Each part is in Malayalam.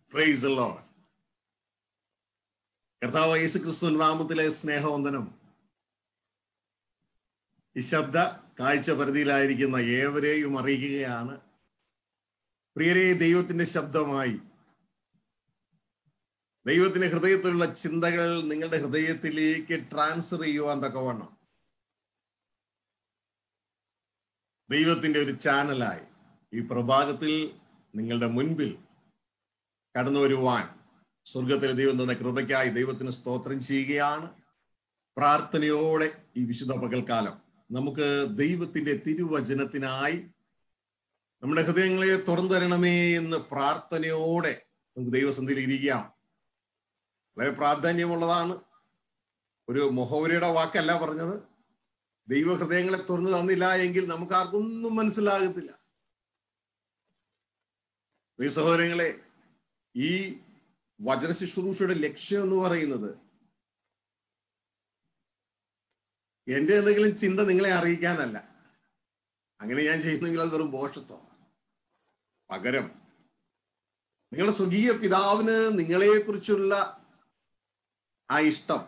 പ്രൈസ് ലോഡ് കർത്താവ് യേശു ക്രിസ്തു നാമത്തിലെ സ്നേഹവന്ദനം ഈ ശബ്ദ കാഴ്ച പരിധിയിലായിരിക്കുന്ന ഏവരെയും അറിയിക്കുകയാണ് പ്രിയരെ ദൈവത്തിന്റെ ശബ്ദമായി ദൈവത്തിന്റെ ഹൃദയത്തിലുള്ള ചിന്തകൾ നിങ്ങളുടെ ഹൃദയത്തിലേക്ക് ട്രാൻസ്ഫർ ചെയ്യുവാൻ തക്കവണ്ണം ദൈവത്തിന്റെ ഒരു ചാനലായി ഈ പ്രഭാതത്തിൽ നിങ്ങളുടെ മുൻപിൽ കടന്നു വരുവാൻ സ്വർഗത്തിലെ ദൈവം തന്ന കൃപയ്ക്കായി ദൈവത്തിന് സ്തോത്രം ചെയ്യുകയാണ് പ്രാർത്ഥനയോടെ ഈ വിശുദ്ധ പകൽക്കാലം നമുക്ക് ദൈവത്തിന്റെ തിരുവചനത്തിനായി നമ്മുടെ ഹൃദയങ്ങളെ തുറന്നു തരണമേ എന്ന് പ്രാർത്ഥനയോടെ നമുക്ക് ദൈവസന്ധിയിൽ ഇരിക്കാം വളരെ പ്രാധാന്യമുള്ളതാണ് ഒരു മൊഹോവരിയുടെ വാക്കല്ല പറഞ്ഞത് ദൈവഹൃദയങ്ങളെ തുറന്നു തന്നില്ല എങ്കിൽ നമുക്ക് ആർക്കൊന്നും മനസ്സിലാകത്തില്ല ഈ സഹോദരങ്ങളെ ഈ വചന ശുശ്രൂഷയുടെ ലക്ഷ്യം എന്ന് പറയുന്നത് എന്റെ എന്തെങ്കിലും ചിന്ത നിങ്ങളെ അറിയിക്കാനല്ല അങ്ങനെ ഞാൻ ചെയ്യുന്നെങ്കിൽ അത് വെറും ബോഷത്വം പകരം നിങ്ങളുടെ സ്വകീയ പിതാവിന് നിങ്ങളെക്കുറിച്ചുള്ള ആ ഇഷ്ടം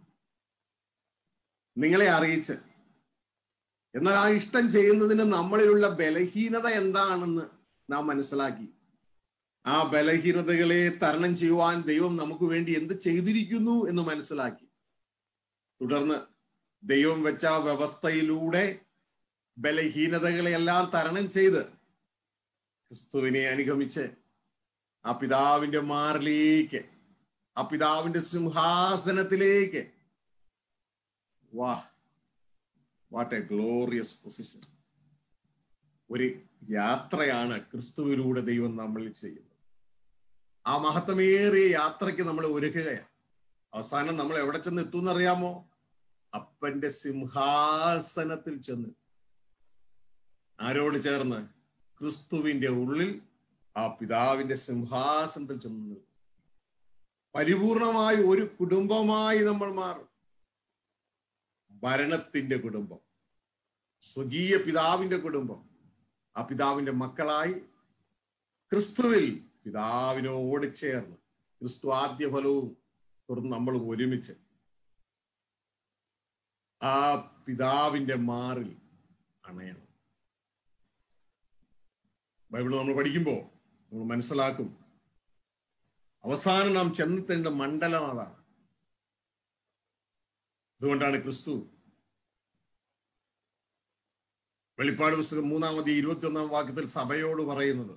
നിങ്ങളെ അറിയിച്ച് എന്നാൽ ആ ഇഷ്ടം ചെയ്യുന്നതിന് നമ്മളിലുള്ള ബലഹീനത എന്താണെന്ന് നാം മനസ്സിലാക്കി ആ ബലഹീനതകളെ തരണം ചെയ്യുവാൻ ദൈവം നമുക്ക് വേണ്ടി എന്ത് ചെയ്തിരിക്കുന്നു എന്ന് മനസ്സിലാക്കി തുടർന്ന് ദൈവം വെച്ച വ്യവസ്ഥയിലൂടെ ബലഹീനതകളെല്ലാം തരണം ചെയ്ത് ക്രിസ്തുവിനെ അനുഗമിച്ച് ആ പിതാവിന്റെ മാറിലേക്ക് ആ പിതാവിന്റെ സിംഹാസനത്തിലേക്ക് വാ വാട്ട് എ ഗ്ലോറിയസ് പൊസിഷൻ ഒരു യാത്രയാണ് ക്രിസ്തുവിലൂടെ ദൈവം നമ്മളിൽ ചെയ്യുന്നത് ആ മഹത്വമേറിയ യാത്രയ്ക്ക് നമ്മൾ ഒരുക്കുകയാണ് അവസാനം നമ്മൾ എവിടെ ചെന്ന് എത്തുമെന്നറിയാമോ അപ്പന്റെ സിംഹാസനത്തിൽ ചെന്ന് ആരോട് ചേർന്ന് ക്രിസ്തുവിന്റെ ഉള്ളിൽ ആ പിതാവിന്റെ സിംഹാസനത്തിൽ ചെന്ന് പരിപൂർണമായി ഒരു കുടുംബമായി നമ്മൾ മാറും ഭരണത്തിന്റെ കുടുംബം സ്വകീയ പിതാവിന്റെ കുടുംബം ആ പിതാവിന്റെ മക്കളായി ക്രിസ്തുവിൽ പിതാവിനോട് ചേർന്ന് ക്രിസ്തു ആദ്യ ഫലവും തുടർന്ന് നമ്മൾ ഒരുമിച്ച് ആ പിതാവിന്റെ മാറിൽ അണയണം ബൈബിൾ നമ്മൾ പഠിക്കുമ്പോൾ നമ്മൾ മനസ്സിലാക്കും അവസാനം നാം ചെന്നെത്തേണ്ട മണ്ഡലം അതാണ് അതുകൊണ്ടാണ് ക്രിസ്തു വെളിപ്പാട് പുസ്തകം മൂന്നാമതി ഇരുപത്തി ഒന്നാം വാക്യത്തിൽ സഭയോട് പറയുന്നത്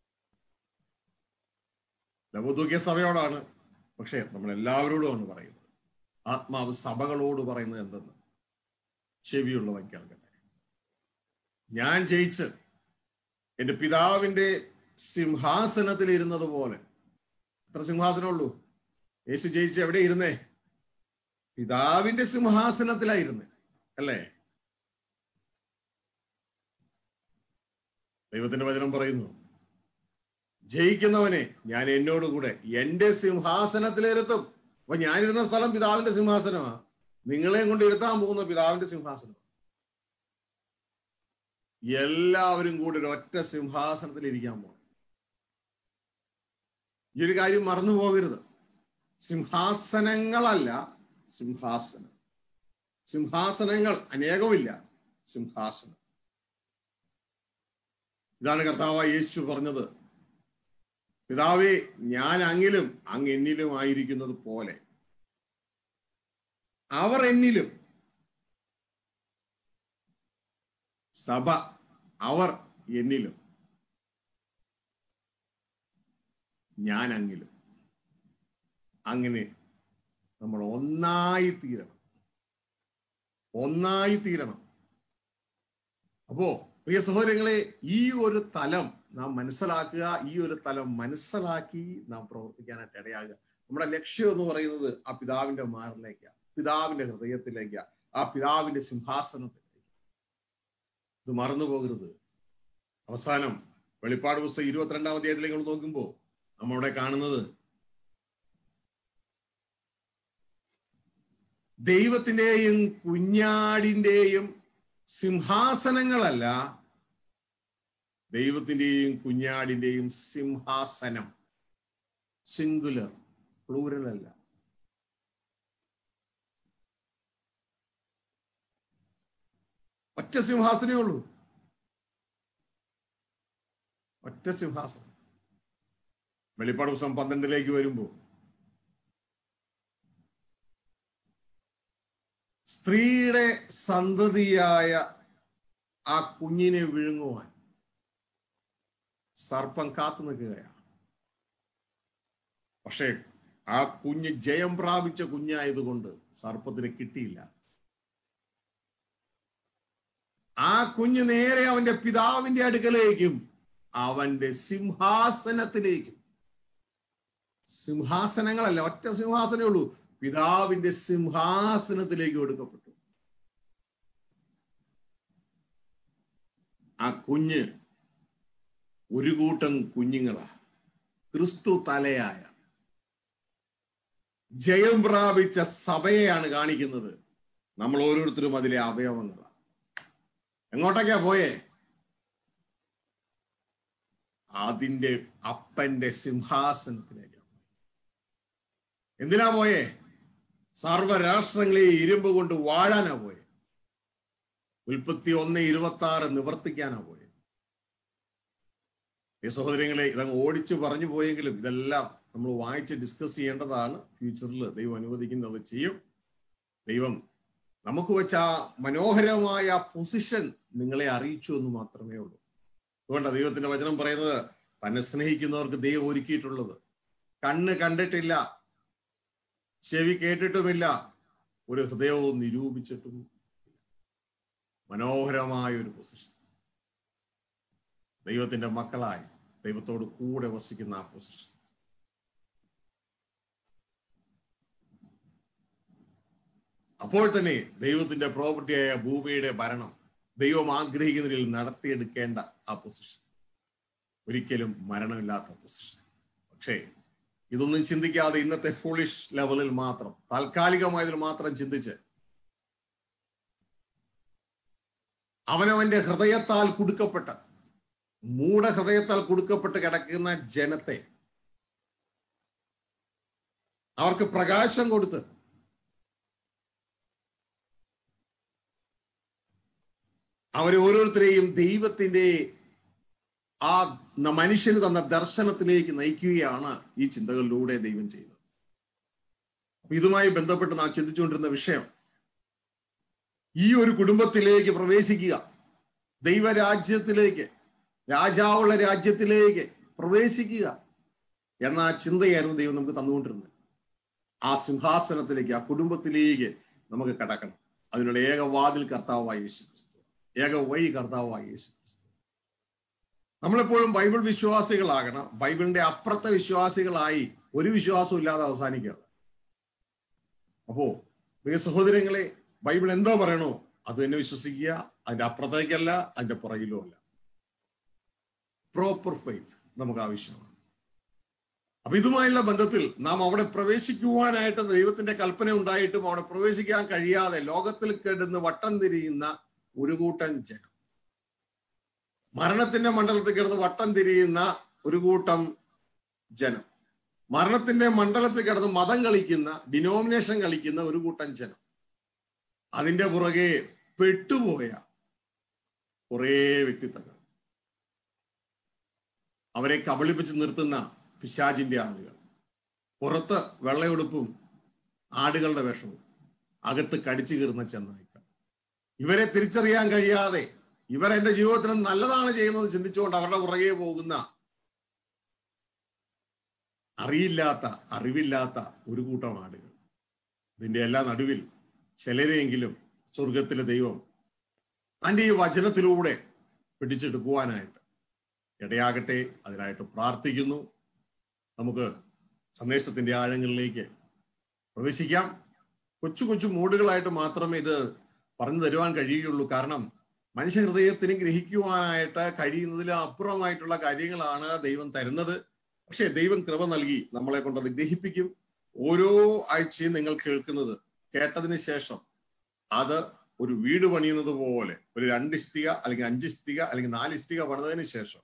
ലവോദൂക്യ സഭയോടാണ് പക്ഷേ നമ്മൾ എല്ലാവരോടുമാണ് പറയുന്നത് ആത്മാവ് സഭകളോട് പറയുന്നത് എന്തെന്ന് ചെവിയുള്ളവൻ കേൾക്കട്ടെ ഞാൻ ജയിച്ച് എന്റെ പിതാവിന്റെ സിംഹാസനത്തിൽ ഇരുന്നത് പോലെ എത്ര സിംഹാസനമുള്ളൂ യേശു ജയിച്ച് എവിടെ ഇരുന്നേ പിതാവിന്റെ സിംഹാസനത്തിലായിരുന്നേ അല്ലേ ദൈവത്തിന്റെ വചനം പറയുന്നു ജയിക്കുന്നവനെ ഞാൻ എന്നോടുകൂടെ എന്റെ സിംഹാസനത്തിലിരുത്തും അപ്പൊ ഞാനിരുന്ന സ്ഥലം പിതാവിന്റെ സിംഹാസനമാണ് നിങ്ങളെയും കൊണ്ട് ഇരുത്താൻ പോകുന്ന പിതാവിന്റെ സിംഹാസനം എല്ലാവരും കൂടി ഒരു ഒറ്റ സിംഹാസനത്തിൽ ഇരിക്കാൻ പോകണം ഈ ഒരു കാര്യം മറന്നു പോകരുത് സിംഹാസനങ്ങളല്ല സിംഹാസനം സിംഹാസനങ്ങൾ അനേകമില്ല സിംഹാസനം ഇതാണ് കർത്താവ് യേശു പറഞ്ഞത് പിതാവേ ഞാൻ അങ്ങിലും അങ്ങ് എന്നിലും ആയിരിക്കുന്നത് പോലെ അവർ എന്നിലും സഭ അവർ എന്നിലും ഞാൻ അങ്ങിലും അങ്ങനെ നമ്മൾ ഒന്നായി തീരണം ഒന്നായി തീരണം അപ്പോ പ്രിയ സഹോദരങ്ങളെ ഈ ഒരു തലം നാം മനസ്സിലാക്കുക ഈ ഒരു തലം മനസ്സിലാക്കി നാം പ്രവർത്തിക്കാനായിട്ട് ഇടയാകുക നമ്മുടെ ലക്ഷ്യം എന്ന് പറയുന്നത് ആ പിതാവിന്റെ മാറിലേക്ക് പിതാവിന്റെ ഹൃദയത്തിലേക്ക് ആ പിതാവിന്റെ സിംഹാസനത്തിലേക്ക് ഇത് മറന്നു പോകരുത് അവസാനം വെളിപ്പാട് പുസ്തകം ഇരുപത്തിരണ്ടാം അധ്യായത്തിലേക്ക് നമ്മൾ നോക്കുമ്പോൾ നമ്മളിവിടെ കാണുന്നത് ദൈവത്തിന്റെയും കുഞ്ഞാടിന്റെയും സിംഹാസനങ്ങളല്ല ദൈവത്തിന്റെയും കുഞ്ഞാടിന്റെയും സിംഹാസനം സിംഗുലർ പ്ലൂരൽ അല്ല ഒറ്റ സിംഹാസനേ ഉള്ളൂ ഒറ്റ സിംഹാസനം വെളിപ്പാട് പുസ്തകം പന്ത്രണ്ടിലേക്ക് വരുമ്പോൾ സ്ത്രീയുടെ സന്തതിയായ ആ കുഞ്ഞിനെ വിഴുങ്ങുവാൻ സർപ്പം കാത്തു നിൽക്കുകയാണ് പക്ഷേ ആ കുഞ്ഞ് ജയം പ്രാപിച്ച കുഞ്ഞായതുകൊണ്ട് സർപ്പത്തിന് കിട്ടിയില്ല ആ കുഞ്ഞ് നേരെ അവന്റെ പിതാവിന്റെ അടുക്കലേക്കും അവന്റെ സിംഹാസനത്തിലേക്കും സിംഹാസനങ്ങളല്ല ഒറ്റ സിംഹാസനമേ ഉള്ളൂ പിതാവിന്റെ സിംഹാസനത്തിലേക്ക് എടുക്കപ്പെട്ടു ആ കുഞ്ഞ് ഒരു കൂട്ടം കുഞ്ഞുങ്ങളാ ക്രിസ്തു തലയായ ജയം പ്രാപിച്ച സഭയെയാണ് കാണിക്കുന്നത് നമ്മൾ ഓരോരുത്തരും അതിലെ അവയവങ്ങളാണ് എങ്ങോട്ടൊക്കെയാ പോയേ അതിന്റെ അപ്പന്റെ സിംഹാസനത്തിലേക്ക് എന്തിനാ പോയേ സർവരാഷ്ട്രങ്ങളെ ഇരുമ്പ് കൊണ്ട് വാഴാനാ പോയെ ഉൽപ്പത്തി ഒന്ന് ഇരുപത്തി ആറ് നിവർത്തിക്കാനാ പോയെ ഈ സഹോദരങ്ങളെ ഇതങ്ങ് ഓടിച്ചു പറഞ്ഞു പോയെങ്കിലും ഇതെല്ലാം നമ്മൾ വായിച്ച് ഡിസ്കസ് ചെയ്യേണ്ടതാണ് ഫ്യൂച്ചറിൽ ദൈവം അനുവദിക്കുന്നത് ചെയ്യും ദൈവം നമുക്ക് വെച്ച ആ മനോഹരമായ പൊസിഷൻ നിങ്ങളെ അറിയിച്ചു എന്ന് മാത്രമേ ഉള്ളൂ അതുകൊണ്ടാണ് ദൈവത്തിന്റെ വചനം പറയുന്നത് തന്നെ സ്നേഹിക്കുന്നവർക്ക് ദൈവം ഒരുക്കിയിട്ടുള്ളത് കണ്ണ് കണ്ടിട്ടില്ല ചെവി കേട്ടിട്ടുമില്ല ഒരു ഹൃദയവും നിരൂപിച്ചിട്ടും മനോഹരമായ ഒരു പൊസിഷൻ ദൈവത്തിന്റെ മക്കളായി ദൈവത്തോട് കൂടെ വസിക്കുന്ന ആ പൊസിഷൻ അപ്പോൾ തന്നെ ദൈവത്തിന്റെ പ്രോപ്പർട്ടിയായ ഭൂമിയുടെ ഭരണം ദൈവം ആഗ്രഹിക്കുന്നതിൽ നടത്തിയെടുക്കേണ്ട ആ പൊസിഷൻ ഒരിക്കലും മരണമില്ലാത്ത പൊസിഷൻ പക്ഷേ ഇതൊന്നും ചിന്തിക്കാതെ ഇന്നത്തെ ഫോളിഷ് ലെവലിൽ മാത്രം താൽക്കാലികമായതിൽ മാത്രം ചിന്തിച്ച് അവനവന്റെ ഹൃദയത്താൽ കുടുക്കപ്പെട്ട മൂഢഹൃദയത്താൽ കുടുക്കപ്പെട്ട് കിടക്കുന്ന ജനത്തെ അവർക്ക് പ്രകാശം കൊടുത്ത് അവരെ ഓരോരുത്തരെയും ദൈവത്തിന്റെ ആ ന- മനുഷ്യന് തന്ന ദർശനത്തിലേക്ക് നയിക്കുകയാണ് ഈ ചിന്തകളിലൂടെ ദൈവം ചെയ്യുന്നത് അപ്പൊ ഇതുമായി ബന്ധപ്പെട്ട് നാം ചിന്തിച്ചുകൊണ്ടിരുന്ന വിഷയം ഈ ഒരു കുടുംബത്തിലേക്ക് പ്രവേശിക്കുക ദൈവരാജ്യത്തിലേക്ക് രാജാവുള്ള രാജ്യത്തിലേക്ക് പ്രവേശിക്കുക എന്ന ആ ചിന്തയായിരുന്നു ദൈവം നമുക്ക് തന്നുകൊണ്ടിരുന്നത് ആ സിംഹാസനത്തിലേക്ക് ആ കുടുംബത്തിലേക്ക് നമുക്ക് കടക്കണം അതിനുള്ള ഏക വാതിൽ കർത്താവായ യേശു ക്രിസ്തു ഏക വഴി കർത്താവായ യേശു ക്രിസ്തു നമ്മളെപ്പോഴും ബൈബിൾ വിശ്വാസികളാകണം ബൈബിളിന്റെ അപ്പുറത്തെ വിശ്വാസികളായി ഒരു വിശ്വാസവും ഇല്ലാതെ അവസാനിക്കരുത് അപ്പോ പ്രിയ സഹോദരങ്ങളെ ബൈബിൾ എന്തോ പറയണോ അത് തന്നെ വിശ്വസിക്കുക അതിന്റെ അപ്പുറത്തേക്കല്ല അതിന്റെ പുറകിലും അല്ല പ്രോപ്പർ ഫെയ്ത്ത് നമുക്ക് ആവശ്യമാണ് അപ്പൊ ഇതുമായുള്ള ബന്ധത്തിൽ നാം അവിടെ പ്രവേശിക്കുവാനായിട്ട് ദൈവത്തിന്റെ കൽപ്പന ഉണ്ടായിട്ടും അവിടെ പ്രവേശിക്കാൻ കഴിയാതെ ലോകത്തിൽ കിടന്ന് വട്ടം തിരിയുന്ന ഒരു കൂട്ടം ജനം മരണത്തിന്റെ മണ്ഡലത്തിൽ കിടന്ന് വട്ടം തിരിയുന്ന ഒരു കൂട്ടം ജനം മരണത്തിന്റെ മണ്ഡലത്തിൽ കിടന്ന് മതം കളിക്കുന്ന ഡിനോമിനേഷൻ കളിക്കുന്ന ഒരു കൂട്ടം ജനം അതിന്റെ പുറകെ പെട്ടുപോയ കുറേ വ്യക്തിത്വങ്ങൾ അവരെ കബളിപ്പിച്ച് നിർത്തുന്ന പിശാചിന്റെ ആളുകൾ പുറത്ത് വെള്ളയുടുപ്പും ആടുകളുടെ വേഷവും അകത്ത് കടിച്ചു കീറുന്ന ചെന്നായ്ക്കൾ ഇവരെ തിരിച്ചറിയാൻ കഴിയാതെ ഇവർ എന്റെ ജീവിതത്തിന് നല്ലതാണ് ചെയ്യുന്നത് ചിന്തിച്ചുകൊണ്ട് അവരുടെ പുറകെ പോകുന്ന അറിയില്ലാത്ത അറിവില്ലാത്ത ഒരു കൂട്ടം ആടുകൾ ഇതിന്റെ എല്ലാ നടുവിൽ ചിലരെയെങ്കിലും സ്വർഗത്തിലെ ദൈവം തന്റെ ഈ വചനത്തിലൂടെ പിടിച്ചെടുക്കുവാനായിട്ട് ഇടയാകട്ടെ അതിനായിട്ട് പ്രാർത്ഥിക്കുന്നു നമുക്ക് സന്ദേശത്തിന്റെ ആഴങ്ങളിലേക്ക് പ്രവേശിക്കാം കൊച്ചു കൊച്ചു മൂടുകളായിട്ട് മാത്രമേ ഇത് പറഞ്ഞു തരുവാൻ കഴിയുകയുള്ളൂ കാരണം മനുഷ്യഹൃദയത്തിന് ഗ്രഹിക്കുവാനായിട്ട് കഴിയുന്നതിലും അപ്പുറമായിട്ടുള്ള കാര്യങ്ങളാണ് ദൈവം തരുന്നത് പക്ഷേ ദൈവം കൃപ നൽകി നമ്മളെ കൊണ്ട് അത് ഗ്രഹിപ്പിക്കും ഓരോ ആഴ്ചയും നിങ്ങൾ കേൾക്കുന്നത് കേട്ടതിന് ശേഷം അത് ഒരു വീട് പണിയുന്നത് പോലെ ഒരു രണ്ട് ഇഷ്ടിക അല്ലെങ്കിൽ അഞ്ച് ഇഷ്ടിക അല്ലെങ്കിൽ നാല് ഇഷ്ടിക പണിതതിന് ശേഷം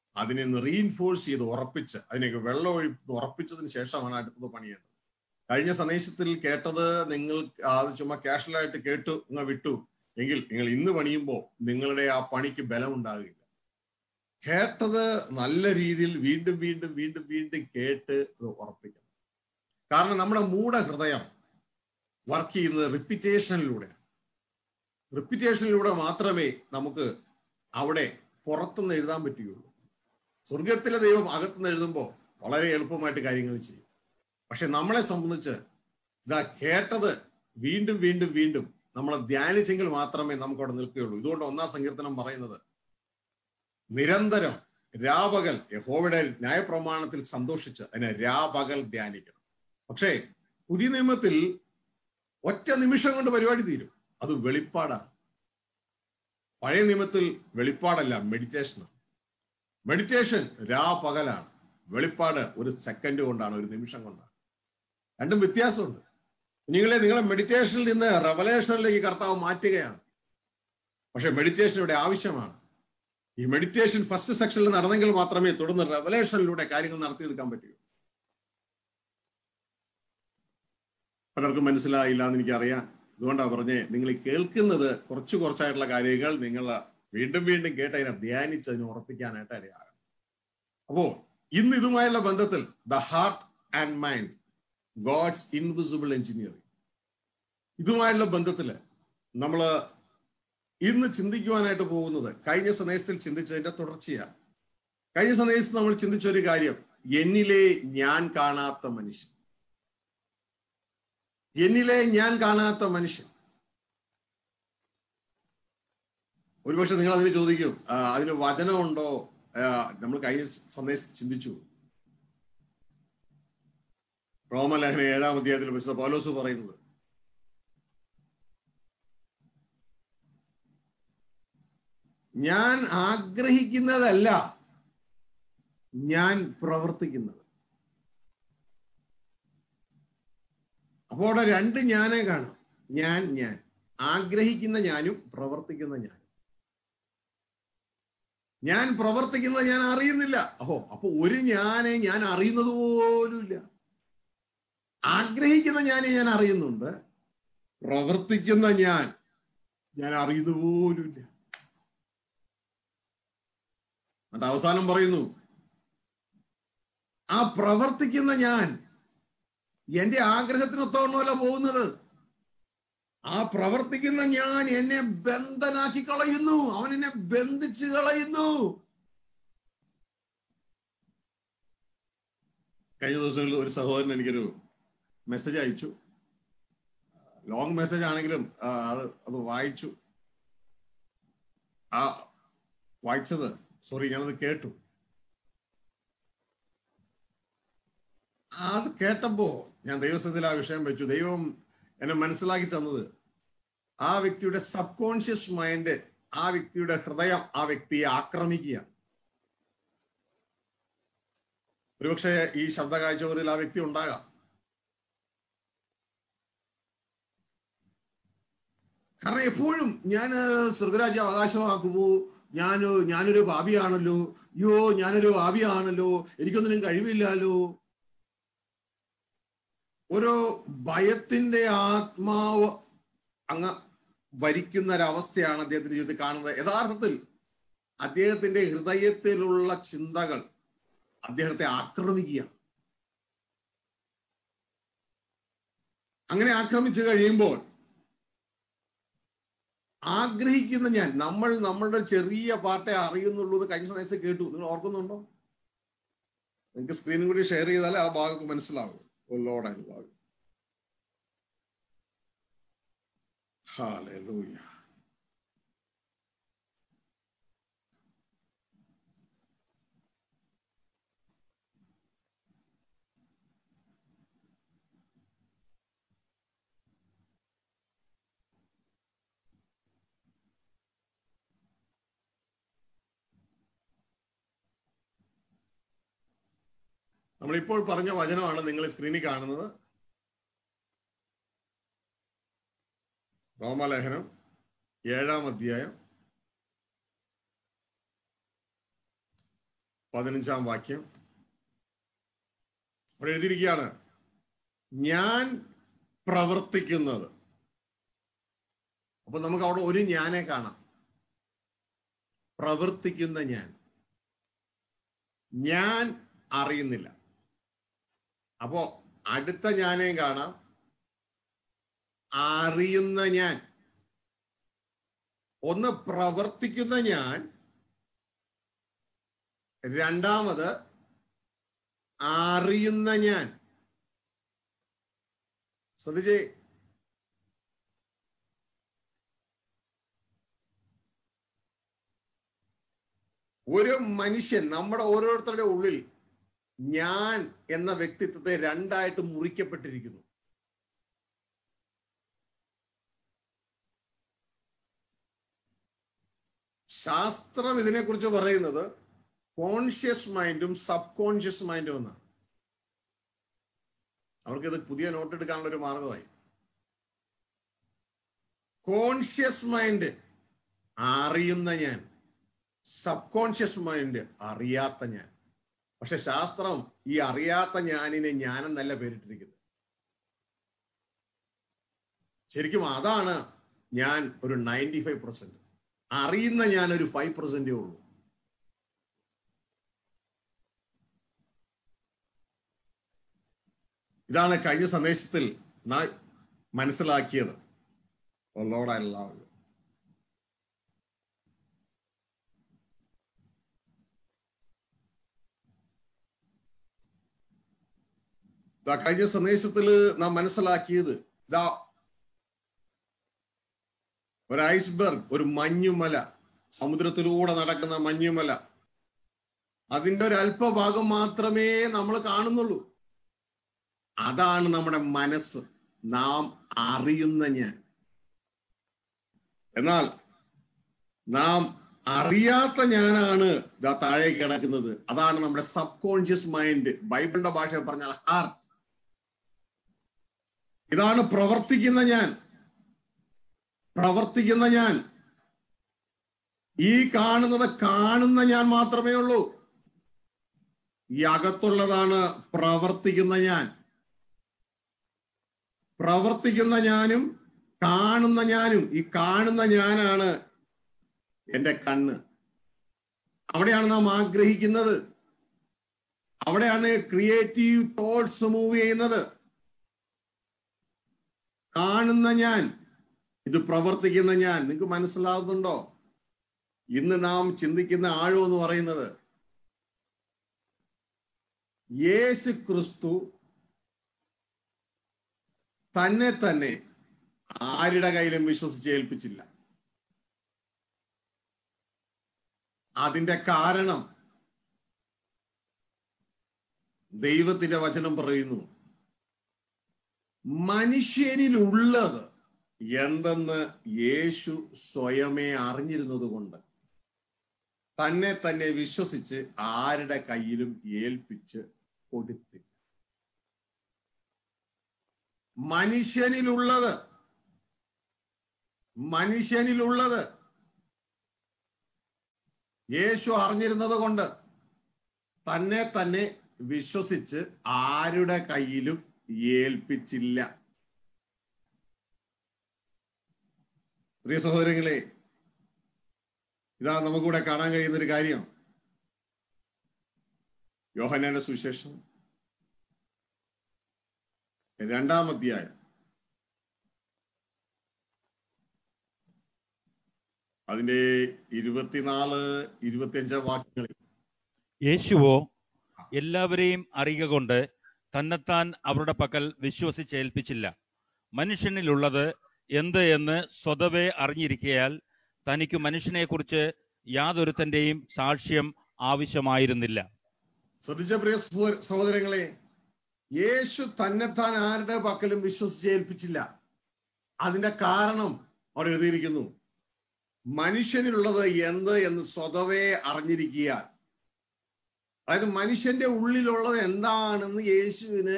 അതിനെ ഒന്ന് റീഇൻഫോഴ്സ് ചെയ്ത് ഉറപ്പിച്ച് അതിനൊക്കെ വെള്ളം ഒഴി ഉറപ്പിച്ചതിന് ശേഷമാണ് അടുത്തത് പണിയേണ്ടത് കഴിഞ്ഞ സന്ദേശത്തിൽ കേട്ടത് നിങ്ങൾ അത് ചുമ്മാ കാഷ്വലായിട്ട് കേട്ടു അങ്ങ് വിട്ടു എങ്കിൽ നിങ്ങൾ ഇന്ന് പണിയുമ്പോൾ നിങ്ങളുടെ ആ പണിക്ക് ബലം ഉണ്ടാകില്ല കേട്ടത് നല്ല രീതിയിൽ വീണ്ടും വീണ്ടും വീണ്ടും വീണ്ടും കേട്ട് അത് ഉറപ്പിക്കണം കാരണം നമ്മുടെ മൂഢ ഹൃദയം വർക്ക് ചെയ്യുന്നത് റിപ്പിറ്റേഷനിലൂടെ റിപ്പിറ്റേഷനിലൂടെ മാത്രമേ നമുക്ക് അവിടെ പുറത്തുനിന്ന് എഴുതാൻ പറ്റുകയുള്ളൂ സ്വർഗത്തിലെ ദൈവം അകത്തുനിന്ന് എഴുതുമ്പോൾ വളരെ എളുപ്പമായിട്ട് കാര്യങ്ങൾ ചെയ്യും പക്ഷെ നമ്മളെ സംബന്ധിച്ച് ഇതാ കേട്ടത് വീണ്ടും വീണ്ടും വീണ്ടും നമ്മൾ ധ്യാനിച്ചെങ്കിൽ മാത്രമേ നമുക്ക് അവിടെ നിൽക്കുകയുള്ളൂ ഇതുകൊണ്ട് ഒന്നാം സങ്കീർത്തനം പറയുന്നത് നിരന്തരം രാപകൽ യഹോവയുടെ ന്യായപ്രമാണത്തിൽ സന്തോഷിച്ച് അതിനെ രാപകൽ ധ്യാനിക്കണം പക്ഷേ പുതിയ നിയമത്തിൽ ഒറ്റ നിമിഷം കൊണ്ട് പരിപാടി തീരും അത് വെളിപ്പാടാണ് പഴയ നിയമത്തിൽ വെളിപ്പാടല്ല മെഡിറ്റേഷനാണ് മെഡിറ്റേഷൻ രാപകലാണ് വെളിപ്പാട് ഒരു സെക്കൻഡ് കൊണ്ടാണ് ഒരു നിമിഷം കൊണ്ടാണ് രണ്ടും വ്യത്യാസമുണ്ട് നിങ്ങളെ നിങ്ങളെ മെഡിറ്റേഷനിൽ നിന്ന് റെവലേഷനിലേക്ക് കർത്താവ് മാറ്റുകയാണ് പക്ഷെ മെഡിറ്റേഷൻ ഇവിടെ ആവശ്യമാണ് ഈ മെഡിറ്റേഷൻ ഫസ്റ്റ് സെക്ഷനിൽ നടന്നെങ്കിൽ മാത്രമേ തുടർന്ന് റെവലേഷനിലൂടെ കാര്യങ്ങൾ നടത്തിയെടുക്കാൻ പറ്റൂ പലർക്കും മനസ്സിലായില്ല എന്ന് എനിക്കറിയാം അതുകൊണ്ടാണ് പറഞ്ഞേ നിങ്ങൾ ഈ കേൾക്കുന്നത് കുറച്ച് കുറച്ചായിട്ടുള്ള കാര്യങ്ങൾ നിങ്ങൾ വീണ്ടും വീണ്ടും കേട്ട് അതിനെ ധ്യാനിച്ച് അതിനെ ഉറപ്പിക്കാനായിട്ട് ഇടയാകണം അപ്പോ ഇന്ന് ഇതുമായുള്ള ബന്ധത്തിൽ the heart and mind God's invisible engineering ഇതുമായുള്ള ബന്ധത്തില് നമ്മൾ ഇന്ന് ചിന്തിക്കുവാനായിട്ട് പോകുന്നത് കഴിഞ്ഞ സന്ദേശത്തിൽ ചിന്തിച്ചതിന്റെ തുടർച്ചയാണ് കഴിഞ്ഞ സന്ദേശത്ത് നമ്മൾ ചിന്തിച്ച ഒരു കാര്യം എന്നിലെ ഞാൻ കാണാത്ത മനുഷ്യൻ എന്നിലെ ഞാൻ കാണാത്ത മനുഷ്യൻ ഒരുപക്ഷെ നിങ്ങൾ അതിന് ചോദിക്കും ആ, അതിന് വചനമുണ്ടോ ആ, നമ്മൾ കഴിഞ്ഞ സന്ദേശം ചിന്തിച്ചു റോമലേഖന ഏഴാം അധ്യായത്തിൽ വിശുദ്ധ പൗലോസ് പറയുന്നത് ഞാൻ ആഗ്രഹിക്കുന്നതല്ല ഞാൻ പ്രവർത്തിക്കുന്നത് അപ്പോൾ അവിടെ രണ്ട് ഞാനേ കാണാം ഞാൻ ഞാൻ ആഗ്രഹിക്കുന്ന ഞാനും പ്രവർത്തിക്കുന്ന ഞാനും ഞാൻ പ്രവർത്തിക്കുന്നത് ഞാൻ അറിയുന്നില്ല ഓഹോ അപ്പൊ ഒരു ഞാനെ ഞാൻ അറിയുന്നത് പോലുമില്ല ആഗ്രഹിക്കുന്ന ഞാനെ ഞാൻ അറിയുന്നുണ്ട് പ്രവർത്തിക്കുന്ന ഞാൻ ഞാൻ അറിയുന്നത് പോലുമില്ല എന്നിട്ട് അവസാനം പറയുന്നു ആ പ്രവർത്തിക്കുന്ന ഞാൻ എന്റെ ആഗ്രഹത്തിനൊത്തവണ്ണമല്ല പോകുന്നത് ആ പ്രവർത്തിക്കുന്ന ഞാൻ എന്നെ ബന്ധനാക്കി കളയുന്നു അവൻ എന്നെ ബന്ധിച്ചു കളയുന്നു കഴിഞ്ഞ ദിവസങ്ങളിൽ ഒരു സഹോദരൻ എനിക്കൊരു മെസ്സേജ് അയച്ചു ലോങ് മെസ്സേജ് ആണെങ്കിലും ആ, അത് അത് വായിച്ചു ആ വായിച്ചത് സോറി ഞാനത് കേട്ടു അത് കേട്ടപ്പോ ഞാൻ ദൈവസ്ഥത്തിൽ ആ വിഷയം വെച്ചു ദൈവം എന്നെ മനസ്സിലാക്കി തന്നത് ആ വ്യക്തിയുടെ സബ് കോൺഷ്യസ് മൈൻഡ് ആ വ്യക്തിയുടെ ഹൃദയം ആ വ്യക്തിയെ ആക്രമിക്കുക ഒരുപക്ഷെ ഈ ശബ്ദ കാഴ്ചകളിൽ ആ വ്യക്തി ഉണ്ടാകാം കാരണം എപ്പോഴും ഞാൻ സ്വർഗരാജ്യം അവകാശമാക്കുമോ ഞാൻ ഞാനൊരു ഭാവിയാണല്ലോ അയ്യോ ഞാനൊരു ഭാവിയാണല്ലോ എനിക്കൊന്നിനും കഴിവില്ലല്ലോ ഒരു ഭയത്തിന്റെ ആത്മാവ് അങ്ങ് ഭരിക്കുന്ന ഒരവസ്ഥയാണ് അദ്ദേഹത്തിന്റെ ജീവിതത്തിൽ കാണുന്നത് യഥാർത്ഥത്തിൽ അദ്ദേഹത്തിന്റെ ഹൃദയത്തിലുള്ള ചിന്തകൾ അദ്ദേഹത്തെ ആക്രമിക്കുക അങ്ങനെ ആക്രമിച്ചു കഴിയുമ്പോൾ ആഗ്രഹിക്കുന്ന ഞാൻ നമ്മൾ നമ്മളുടെ ചെറിയ പാർട്ടേ അറിയുന്നുള്ളൂ എന്ന് കഴിഞ്ഞ സമയത്ത് കേട്ടു നിങ്ങൾ ഓർക്കുന്നുണ്ടോ നിങ്ങൾക്ക് സ്ക്രീനും കൂടി ഷെയർ ചെയ്താലേ ആ ഭാഗത്ത് മനസ്സിലാവും ലോഡായി ഭാഗം ഹാലൂയ നമ്മളിപ്പോൾ പറഞ്ഞ വചനമാണ് നിങ്ങൾ സ്ക്രീനിൽ കാണുന്നത് റോമലേഖനം ഏഴാം അധ്യായം പതിനഞ്ചാം വാക്യം അവിടെ എഴുതിയിരിക്കുകയാണ് ഞാൻ പ്രവർത്തിക്കുന്നത് അപ്പൊ നമുക്ക് അവിടെ ഒരു ഞാനെ കാണാം പ്രവർത്തിക്കുന്ന ഞാൻ ഞാൻ അറിയുന്നില്ല അപ്പോ അടുത്ത ഞാനേയും കാണാം അറിയുന്ന ഞാൻ ഒന്ന് പ്രവർത്തിക്കുന്ന ഞാൻ രണ്ടാമത് അറിയുന്ന ഞാൻ ശ്രദ്ധിച്ചേ ഒരു മനുഷ്യൻ നമ്മുടെ ഓരോരുത്തരുടെ ഉള്ളിൽ ഞാൻ എന്ന വ്യക്തിത്വത്തെ രണ്ടായിട്ട് മുറിക്കപ്പെട്ടിരിക്കുന്നു ശാസ്ത്രം ഇതിനെക്കുറിച്ച് പറയുന്നത് കോൺഷ്യസ് മൈൻഡും സബ് കോൺഷ്യസ് മൈൻഡും എന്നാണ് അവർക്കിത് പുതിയ നോട്ട് എടുക്കാനുള്ള ഒരു മാർഗമായി കോൺഷ്യസ് മൈൻഡ് അറിയുന്ന ഞാൻ സബ് കോൺഷ്യസ് മൈൻഡ് അറിയാത്ത ഞാൻ പക്ഷെ ശാസ്ത്രം ഈ അറിയാത്ത ഞാനിനെ ഞാനെന്നല്ല പേരിട്ടിരിക്കുന്നത് ശരിക്കും അതാണ് ഞാൻ ഒരു നയൻറ്റി ഫൈവ് പെർസെന്റ് അറിയുന്ന ഞാൻ ഒരു ഫൈവ് പെർസെന്റേ ഉള്ളൂ ഇതാണ് കഴിഞ്ഞ സന്ദേശത്തിൽ നാം മനസ്സിലാക്കിയത് ലോഡ് എല്ലാവരും ഇതാ കഴിഞ്ഞ സന്ദേശത്തിൽ നാം മനസ്സിലാക്കിയത് ഇതാ ഒരു ഐസ്ബർഗ് ഒരു മഞ്ഞുമല സമുദ്രത്തിലൂടെ നടക്കുന്ന മഞ്ഞുമല അതിന്റെ ഒരു അല്പഭാഗം മാത്രമേ നമ്മൾ കാണുന്നുള്ളൂ അതാണ് നമ്മുടെ മനസ്സ് നാം അറിയുന്ന ഞാൻ എന്നാൽ നാം അറിയാത്ത ഞാനാണ് ഇതാ താഴെ കിടക്കുന്നത് അതാണ് നമ്മുടെ സബ് കോൺഷ്യസ് മൈൻഡ് ബൈബിളിന്റെ ഭാഷ പറഞ്ഞാൽ ഹാർട്ട് ഇതാണ് പ്രവർത്തിക്കുന്ന ഞാൻ പ്രവർത്തിക്കുന്ന ഞാൻ ഈ കാണുന്നത് കാണുന്ന ഞാൻ മാത്രമേ ഉള്ളൂ ഈ അകത്തുള്ളതാണ് പ്രവർത്തിക്കുന്ന ഞാൻ പ്രവർത്തിക്കുന്ന ഞാനും കാണുന്ന ഞാനും ഈ കാണുന്ന ഞാനാണ് എന്റെ കണ്ണ് അവിടെയാണ് നാം ആഗ്രഹിക്കുന്നത് അവിടെയാണ് ക്രിയേറ്റീവ് തോട്ട്സ് മൂവ് ചെയ്യുന്നത് കാണുന്ന ഞാൻ ഇത് പ്രവർത്തിക്കുന്ന ഞാൻ നിങ്ങൾക്ക് മനസ്സിലാകുന്നുണ്ടോ ഇന്ന് നാം ചിന്തിക്കുന്ന ആഴം എന്ന് പറയുന്നത് യേശു ക്രിസ്തു തന്നെ തന്നെ ആരുടെ കയ്യിലും വിശ്വസിച്ച് ഏൽപ്പിച്ചില്ല അതിന്റെ കാരണം ദൈവത്തിന്റെ വചനം പറയുന്നു മനുഷ്യനിലുള്ളത് എന്തെന്ന് യേശു സ്വയമേ അറിഞ്ഞിരുന്നത് കൊണ്ട് തന്നെ തന്നെ വിശ്വസിച്ച് ആരുടെ കയ്യിലും ഏൽപ്പിച്ച് കൊടുത്തില്ല മനുഷ്യനിലുള്ളത് മനുഷ്യനിലുള്ളത് യേശു അറിഞ്ഞിരുന്നത് കൊണ്ട് തന്നെ തന്നെ വിശ്വസിച്ച് ആരുടെ കയ്യിലും ഏൽപ്പിച്ചില്ല പ്രിയ സഹോദരങ്ങളെ ഇതാ നമുക്കിവിടെ കാണാൻ കഴിയുന്ന ഒരു കാര്യം യോഹനാന്റെ സുവിശേഷം രണ്ടാം അധ്യായം അതിന്റെ ഇരുപത്തിനാല് ഇരുപത്തിയഞ്ചാം വാക്യങ്ങളിൽ യേശുവോ എല്ലാവരെയും അറിയുക കൊണ്ട് തന്നെത്താൻ അവരുടെ പക്കൽ വിശ്വസിച്ചേൽപ്പിച്ചില്ല മനുഷ്യനിലുള്ളത് എന്ത് എന്ന് സ്വതവേ അറിഞ്ഞിരിക്കയാൽ തനിക്ക് മനുഷ്യനെക്കുറിച്ച് യാതൊരുത്തന്റെയും സാക്ഷ്യം ആവശ്യമായിരുന്നില്ല ശ്രദ്ധിച്ച പ്രിയ സഹോ- സഹോദരങ്ങളെ യേശു തന്നെത്താൻ ആരുടെ പക്കലും വിശ്വസിച്ചേൽപ്പിച്ചില്ല അതിന്റെ കാരണം അവിടെ എഴുതിയിരിക്കുന്നു മനുഷ്യനിലുള്ളത് എന്ത് എന്ന് സ്വതവേ അറിഞ്ഞിരിക്കുക അതായത് മനുഷ്യന്റെ ഉള്ളിലുള്ളത് എന്താണെന്ന് യേശുവിന്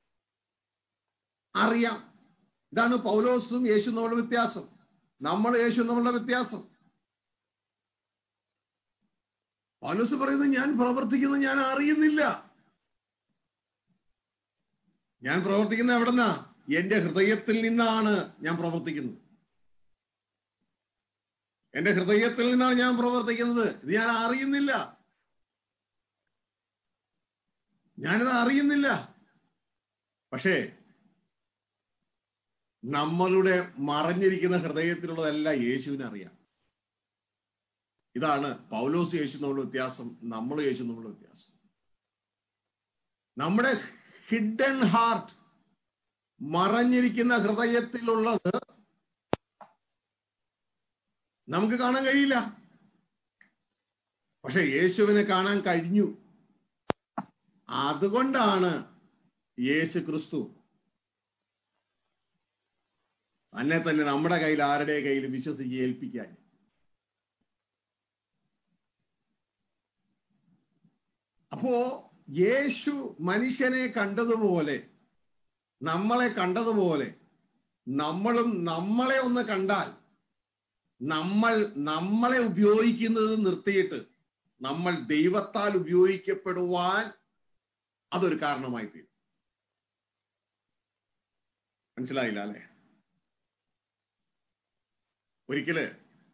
അറിയാം ഇതാണ് പൗലോസും യേശു നമ്മളുടെ വ്യത്യാസം നമ്മൾ യേശു നമ്മളുടെ വ്യത്യാസം പൗലോസ് പറയുന്നത് ഞാൻ പ്രവർത്തിക്കുന്നത് ഞാൻ അറിയുന്നില്ല ഞാൻ പ്രവർത്തിക്കുന്ന എവിടെന്നാ എന്റെ ഹൃദയത്തിൽ നിന്നാണ് ഞാൻ പ്രവർത്തിക്കുന്നത് എന്റെ ഹൃദയത്തിൽ നിന്നാണ് ഞാൻ പ്രവർത്തിക്കുന്നത് ഇത് ഞാൻ അറിയുന്നില്ല ഞാനിത് അറിയുന്നില്ല പക്ഷേ നമ്മളുടെ മറഞ്ഞിരിക്കുന്ന ഹൃദയത്തിലുള്ളതെല്ലാം യേശുവിനെ അറിയാം ഇതാണ് പൗലോസ് യേശു എന്നുള്ള വ്യത്യാസം നമ്മൾ യേശു എന്നുള്ള വ്യത്യാസം നമ്മുടെ ഹിഡൻ ഹാർട്ട് മറഞ്ഞിരിക്കുന്ന ഹൃദയത്തിലുള്ളത് നമുക്ക് കാണാൻ കഴിയില്ല പക്ഷെ യേശുവിനെ കാണാൻ കഴിഞ്ഞു അതുകൊണ്ടാണ് യേശു ക്രിസ്തു തന്നെ തന്നെ നമ്മുടെ കയ്യിൽ ആരുടെ കയ്യിൽ വിശ്വസിച്ച് ഏൽപ്പിക്കാൻ അപ്പോ യേശു മനുഷ്യനെ കണ്ടതുപോലെ നമ്മളെ കണ്ടതുപോലെ നമ്മളും നമ്മളെ ഒന്ന് കണ്ടാൽ നമ്മൾ നമ്മളെ ഉപയോഗിക്കുന്നത് നിർത്തിയിട്ട് നമ്മൾ ദൈവത്താൽ ഉപയോഗിക്കപ്പെടുവാൻ അതൊരു കാരണമായി തീരും മനസ്സിലായില്ല അല്ലെ ഒരിക്കല്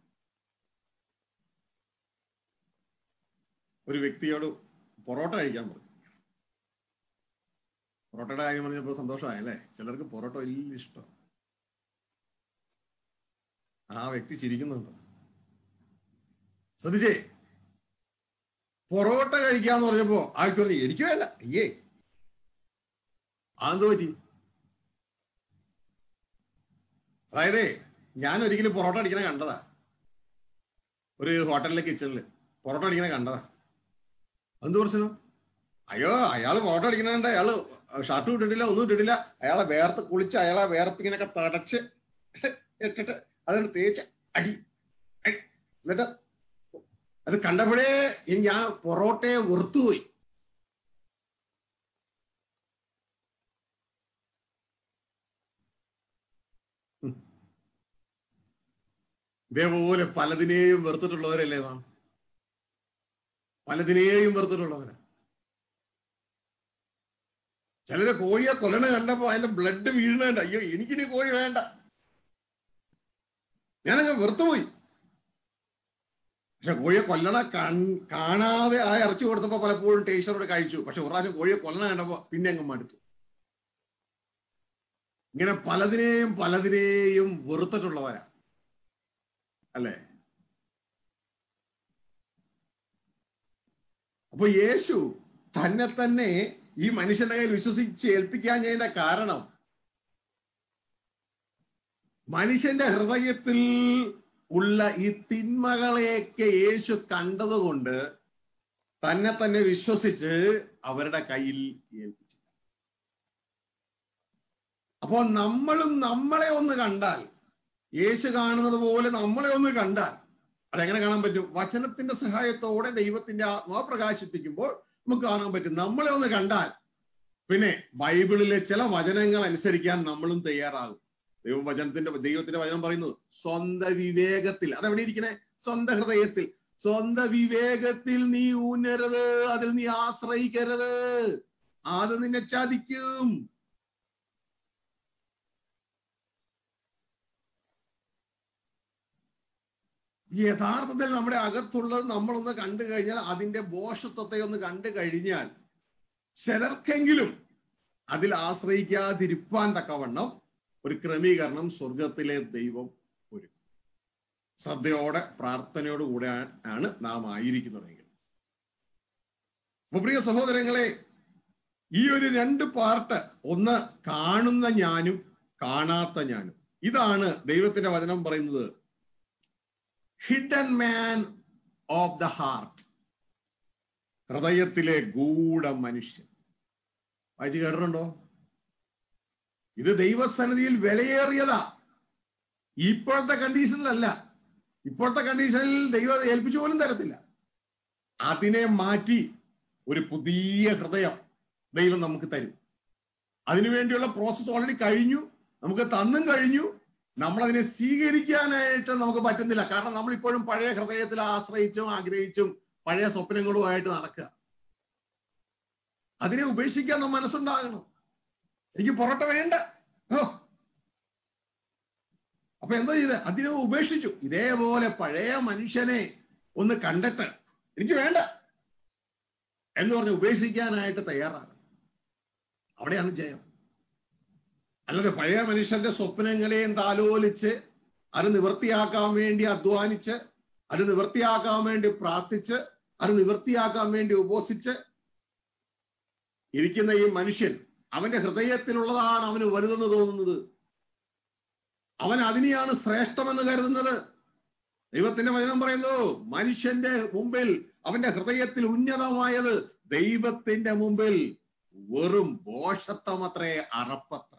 ഒരു വ്യക്തിയോട് പൊറോട്ട കഴിക്കാൻ പറഞ്ഞു പൊറോട്ടയുടെ കാര്യം പറഞ്ഞപ്പോ സന്തോഷമായി അല്ലേ ചിലർക്ക് പൊറോട്ട വലിയ ഇഷ്ടം ആ വ്യക്തി ചിരിക്കുന്നുണ്ട് ശ്രദ്ധിച്ചേ പൊറോട്ട കഴിക്കാന്ന് പറഞ്ഞപ്പോ ആ വ്യക്തി പറഞ്ഞു എനിക്ക് വേണ്ട അയ്യേ അതെന്തോ പറ്റി അതായത് ഞാൻ ഒരിക്കലും പൊറോട്ട അടിക്കണ കണ്ടതാ ഒരു ഹോട്ടലിലെ കിച്ചണില് പൊറോട്ട അടിക്കണ കണ്ടതാ എന്ത് പ്രശ്നം അയ്യോ അയാൾ പൊറോട്ട അടിക്കണുണ്ട് അയാള് ഷർട്ട് ഇട്ടിട്ടില്ല ഒന്നും ഇട്ടിട്ടില്ല അയാളെ വേർത്ത് കുളിച്ച് അയാളെ വേർപ്പിങ്ങനൊക്കെ തടച്ച് ഇട്ടിട്ട് അതൊരു തേച്ച് അടി അടി. എന്നിട്ട് അത് കണ്ടപ്പോഴേ ഞാൻ പൊറോട്ടയെ വെറുത്തുപോയി ഇതേപോലെ പലതിനെയും വെറുത്തിട്ടുള്ളവരല്ലേ നാം പലതിനെയും വെറുത്തിട്ടുള്ളവരാ ചിലര് കോഴിയെ കൊല്ലണ കണ്ടപ്പോ അതിന്റെ ബ്ലഡ് വീഴണേണ്ട അയ്യോ എനിക്കിനി കോഴി വേണ്ട ഞാനങ്ങ് വെറുത്തുപോയി പക്ഷെ കോഴിയെ കൊല്ലണ കൺ- കാണാതെ ആ ഇറച്ചി കൊടുത്തപ്പോ പലപ്പോഴും ടേസ്റ്ററോട് കഴിച്ചു പക്ഷെ ഒരു പ്രാവശ്യം കോഴിയെ കൊല്ലണ കണ്ടപ്പോ പിന്നെ അങ്ങ് മടുത്തു ഇങ്ങനെ പലതിനെയും പലതിനെയും വെറുത്തിട്ടുള്ളവരാ അല്ലേ അപ്പൊ യേശു തന്നെ തന്നെ ഈ മനുഷ്യന്റെ കയ്യിൽ വിശ്വസിച്ച് ഏൽപ്പിക്കാഞ്ഞതിന്റെ കാരണം മനുഷ്യന്റെ ഹൃദയത്തിൽ ഉള്ള ഈ തിന്മകളെയൊക്കെ യേശു കണ്ടതുകൊണ്ട് തന്നെ തന്നെ വിശ്വസിച്ച് അവരുടെ കയ്യിൽ ഏൽപ്പിച്ചു അപ്പോ നമ്മളും നമ്മളെ ഒന്ന് കണ്ടാൽ യേശു കാണുന്നത് പോലെ നമ്മളെ ഒന്ന് കണ്ടാൽ അതെങ്ങനെ കാണാൻ പറ്റും വചനത്തിന്റെ സഹായത്തോടെ ദൈവത്തിന്റെ ആത്മാവ് പ്രകാശിപ്പിക്കുമ്പോൾ നമുക്ക് കാണാൻ പറ്റും നമ്മളെ ഒന്ന് കണ്ടാൽ പിന്നെ ബൈബിളിലെ ചില വചനങ്ങൾ അനുസരിക്കാൻ നമ്മളും തയ്യാറാകും ദൈവവചനത്തിന്റെ ദൈവത്തിന്റെ വചനം പറയുന്നത് സ്വന്ത വിവേകത്തിൽ അതെവിടെ ഇരിക്കണേ സ്വന്തം ഹൃദയത്തിൽ സ്വന്ത വിവേകത്തിൽ നീ ഊന്നരുത് അതിൽ നീ ആശ്രയിക്കരുത് അത് നിന്നെ ചതിക്കും യഥാർത്ഥത്തിൽ നമ്മുടെ അകത്തുള്ളത് നമ്മളൊന്ന് കണ്ടു കഴിഞ്ഞാൽ അതിന്റെ ബോഷത്വത്തെ ഒന്ന് കണ്ടു കഴിഞ്ഞാൽ ചിലർക്കെങ്കിലും അതിൽ ആശ്രയിക്കാതിരിപ്പാൻ തക്കവണ്ണം ഒരു ക്രമീകരണം സ്വർഗത്തിലെ ദൈവം ഒരുക്കും ശ്രദ്ധയോടെ പ്രാർത്ഥനയോട് കൂടെ ആണ് നാം ആയിരിക്കുന്നതെങ്കിൽ അപ്പൊ പ്രിയ സഹോദരങ്ങളെ ഈ ഒരു രണ്ട് പാർട്ട് ഒന്ന് കാണുന്ന ഞാനും കാണാത്ത ഞാനും ഇതാണ് ദൈവത്തിന്റെ വചനം പറയുന്നത് hidden man of the heart ഹൃദയത്തിലെ ഗൂഢ മനുഷ്യൻ വായിച്ചു കേട്ടിട്ടുണ്ടോ ഇത് ദൈവസന്നിധിയിൽ വിലയേറിയതാ ഇപ്പോഴത്തെ കണ്ടീഷനിലല്ല ഇപ്പോഴത്തെ കണ്ടീഷനിൽ ദൈവം അത് ഏൽപ്പിച്ചു പോലും തരത്തില്ല അതിനെ മാറ്റി ഒരു പുതിയ ഹൃദയം ദൈവം നമുക്ക് തരും അതിനുവേണ്ടിയുള്ള പ്രോസസ്സ് ഓൾറെഡി കഴിഞ്ഞു നമുക്ക് തന്നും കഴിഞ്ഞു നമ്മൾ അതിനെ സ്വീകരിക്കാനായിട്ട് നമുക്ക് പറ്റുന്നില്ല കാരണം നമ്മൾ ഇപ്പോഴും പഴയ ഹൃദയത്തിൽ ആശ്രയിച്ചും ആഗ്രഹിച്ചും പഴയ സ്വപ്നങ്ങളുമായിട്ട് നടക്കുക അതിനെ ഉപേക്ഷിക്കാൻ നാം മനസ്സുണ്ടാകണം എനിക്ക് പൊറോട്ട വേണ്ട ഓ അപ്പൊ എന്താ ചെയ്ത് അതിനെ ഉപേക്ഷിച്ചു ഇതേപോലെ പഴയ മനുഷ്യനെ ഒന്ന് കണ്ടിട്ട് എനിക്ക് വേണ്ട എന്ന് പറഞ്ഞ് ഉപേക്ഷിക്കാനായിട്ട് തയ്യാറാകണം അവിടെയാണ് ജയം അല്ലാതെ പഴയ മനുഷ്യന്റെ സ്വപ്നങ്ങളെയും താലോലിച്ച് അത് നിവൃത്തിയാക്കാൻ വേണ്ടി അധ്വാനിച്ച് അത് നിവൃത്തിയാക്കാൻ വേണ്ടി പ്രാർത്ഥിച്ച് അത് നിവൃത്തിയാക്കാൻ വേണ്ടി ഉപസിച്ച് ഇരിക്കുന്ന ഈ മനുഷ്യൻ അവന്റെ ഹൃദയത്തിലുള്ളതാണ് അവന് വലുതെന്ന് തോന്നുന്നത് അവൻ അതിനെയാണ് ശ്രേഷ്ഠമെന്ന് കരുതുന്നത് ദൈവത്തിന്റെ വചനം പറയുന്നു മനുഷ്യന്റെ മുമ്പിൽ അവന്റെ ഹൃദയത്തിൽ ഉന്നതമായത് ദൈവത്തിന്റെ മുമ്പിൽ വെറും ഭോഷത്വമത്രേ അറപ്പത്രേ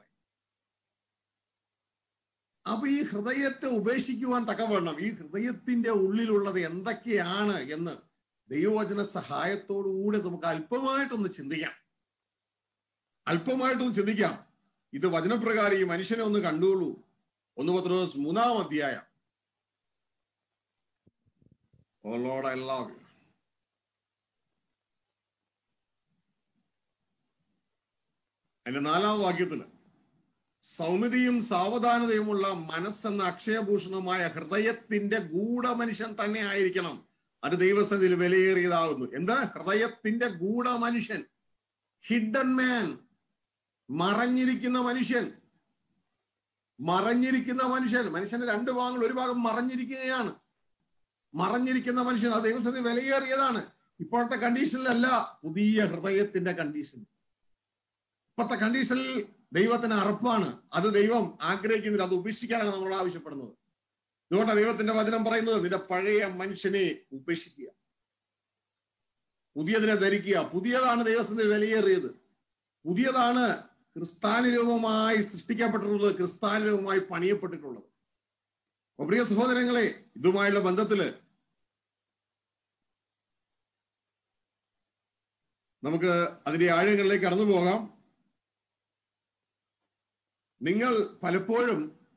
അപ്പൊ ഈ ഹൃദയത്തെ ഉപേക്ഷിക്കുവാൻ തക്കവണ്ണം ഈ ഹൃദയത്തിന്റെ ഉള്ളിലുള്ളത് എന്തൊക്കെയാണ് എന്ന് ദൈവവചന സഹായത്തോടുകൂടി നമുക്ക് അല്പമായിട്ടൊന്ന് ചിന്തിക്കാം അല്പമായിട്ടൊന്ന് ചിന്തിക്കാം ഇത് വചനപ്രകാരം ഈ മനുഷ്യനെ ഒന്ന് കണ്ടുകൊള്ളൂ ഒന്ന് പത്രോസ് മൂന്നാം അധ്യായം Oh Lord, I love you. അതിന്റെ നാലാം വാക്യത്തില് സൗമ്യതയും സാവധാനതയുമുള്ള മനസ്സെന്ന അക്ഷയഭൂഷണമായ ഹൃദയത്തിന്റെ ഗൂഢമനുഷ്യൻ തന്നെ ആയിരിക്കണം അത് ദൈവസ്ഥയിൽ വിലയേറിയതാകുന്നു എന്താ ഹൃദയത്തിന്റെ ഗൂഢമനുഷ്യൻ ഹിഡൻ മാൻ മറഞ്ഞിരിക്കുന്ന മനുഷ്യൻ മറഞ്ഞിരിക്കുന്ന മനുഷ്യൻ മനുഷ്യന്റെ രണ്ട് ഭാഗങ്ങൾ ഒരു ഭാഗം മറഞ്ഞിരിക്കുകയാണ് മറഞ്ഞിരിക്കുന്ന മനുഷ്യൻ അത് ദൈവസ്ഥയിൽ വിലയേറിയതാണ് ഇപ്പോഴത്തെ കണ്ടീഷനിലല്ല പുതിയ ഹൃദയത്തിന്റെ കണ്ടീഷൻ ഇപ്പോഴത്തെ കണ്ടീഷനിൽ ദൈവത്തിന് അറപ്പാണ് അത് ദൈവം ആഗ്രഹിക്കുന്നില്ല അത് ഉപേക്ഷിക്കാനാണ് നമ്മൾ ആവശ്യപ്പെടുന്നത് അതുകൊണ്ടാണ് ദൈവത്തിന്റെ വചനം പറയുന്നത് നിന്റെ പഴയ മനുഷ്യനെ ഉപേക്ഷിക്കുക പുതിയതിനെ ധരിക്കുക പുതിയതാണ് ദൈവത്തിന്റെ വിലയേറിയത് പുതിയതാണ് ക്രിസ്താനുരൂപമായി സൃഷ്ടിക്കപ്പെട്ടിട്ടുള്ളത് ക്രിസ്താനുരൂപമായി പണിയപ്പെട്ടിട്ടുള്ളത് അപ്പൊ പ്രിയ സഹോദരങ്ങളെ ഇതുമായുള്ള ബന്ധത്തില് നമുക്ക് അതിന്റെ ആഴങ്ങളിലേക്ക് കടന്നു പോകാം നിങ്ങൾ പലപ്പോഴും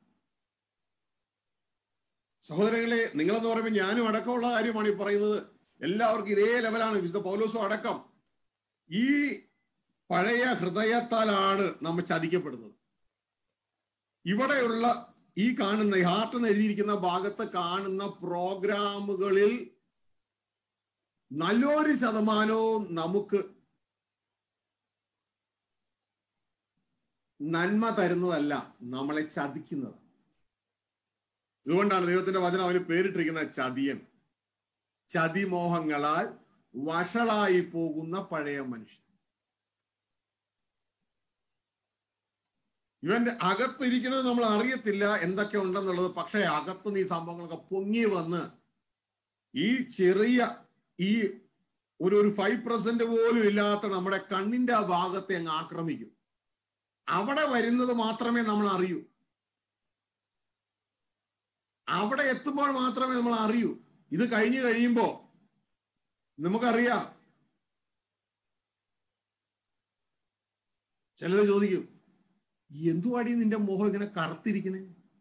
സഹോദരങ്ങളെ നിങ്ങളെന്ന് പറയുമ്പോൾ ഞാനും അടക്കമുള്ള കാര്യമാണ് ഈ പറയുന്നത് എല്ലാവർക്കും ഇതേ ലെവലാണ് വിശുദ്ധ പൗലോസും അടക്കം ഈ പഴയ ഹൃദയത്താലാണ് നമ്മൾ ചതിക്കപ്പെടുന്നത് ഇവിടെയുള്ള ഈ കാണുന്ന ഹാർട്ട് എന്ന് എഴുതിയിരിക്കുന്ന ഭാഗത്ത് കാണുന്ന പ്രോഗ്രാമുകളിൽ നല്ലൊരു ശതമാനവും നമുക്ക് നന്മ തരുന്നതല്ല നമ്മളെ ചതിക്കുന്നത് ഇതുകൊണ്ടാണ് ദൈവത്തിന്റെ വചനം അവന് പേരിട്ടിരിക്കുന്നത് ചതിയൻ ചതിമോഹങ്ങളാൽ വഷളായി പോകുന്ന പഴയ മനുഷ്യൻ ഇവന്റെ അകത്തിരിക്കുന്നത് നമ്മൾ അറിയത്തില്ല എന്തൊക്കെ ഉണ്ടെന്നുള്ളത് പക്ഷേ അകത്ത് ഈ സംഭവങ്ങളൊക്കെ പൊങ്ങി വന്ന് ഈ ചെറിയ ഈ ഒരു ഒരു ഫൈവ് പെർസെന്റ് പോലും ഇല്ലാത്ത നമ്മുടെ കണ്ണിന്റെ ആ ഭാഗത്തെ അങ്ങ് ആക്രമിക്കും അവിടെ വരുന്നത് മാത്രമേ നമ്മൾ അറിയൂ അവിടെ എത്തുമ്പോൾ മാത്രമേ നമ്മൾ അറിയൂ ഇത് കഴിഞ്ഞു കഴിയുമ്പോ നമുക്കറിയാം ചിലർ ചോദിക്കും എന്തുവാടി നിന്റെ മുഖം ഇങ്ങനെ കറുത്തിരിക്കണേ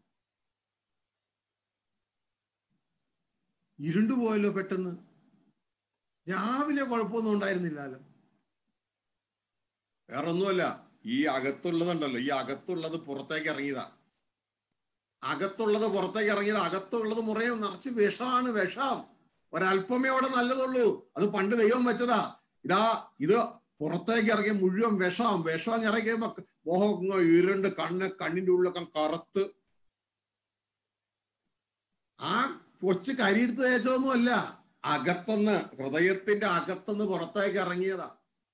ഇരുണ്ടുപോയല്ലോ പെട്ടെന്ന് രാവിലെ കുഴപ്പമൊന്നും ഉണ്ടായിരുന്നില്ലല്ലോ വേറെ ഒന്നുമല്ല ഈ അകത്തുള്ളതുണ്ടല്ലോ ഈ അകത്തുള്ളത് പുറത്തേക്ക് ഇറങ്ങിയതാ അകത്തുള്ളത് പുറത്തേക്ക് ഇറങ്ങിയത് അകത്തുള്ളത് മുറയെ നിറച്ച് വിഷമാണ് വിഷം ഒരല്പമേ അവിടെ നല്ലതുള്ളൂ അത് പണ്ട് ദൈവം വെച്ചതാ ഇതാ ഇത് പുറത്തേക്ക് ഇറങ്ങിയ മുഴുവൻ വിഷം വിഷം ഇറങ്ങിയപ്പോ മോഹം ഇരുണ്ട് കണ്ണ് കണ്ണിന്റെ ഉള്ളിലൊക്കെ കറുത്ത് ആ കൊച്ചു കരിയെടുത്ത് തേച്ചതൊന്നുമല്ല അകത്തുനിന്ന് ഹൃദയത്തിന്റെ അകത്തുനിന്ന് പുറത്തേക്ക് ഇറങ്ങിയതാ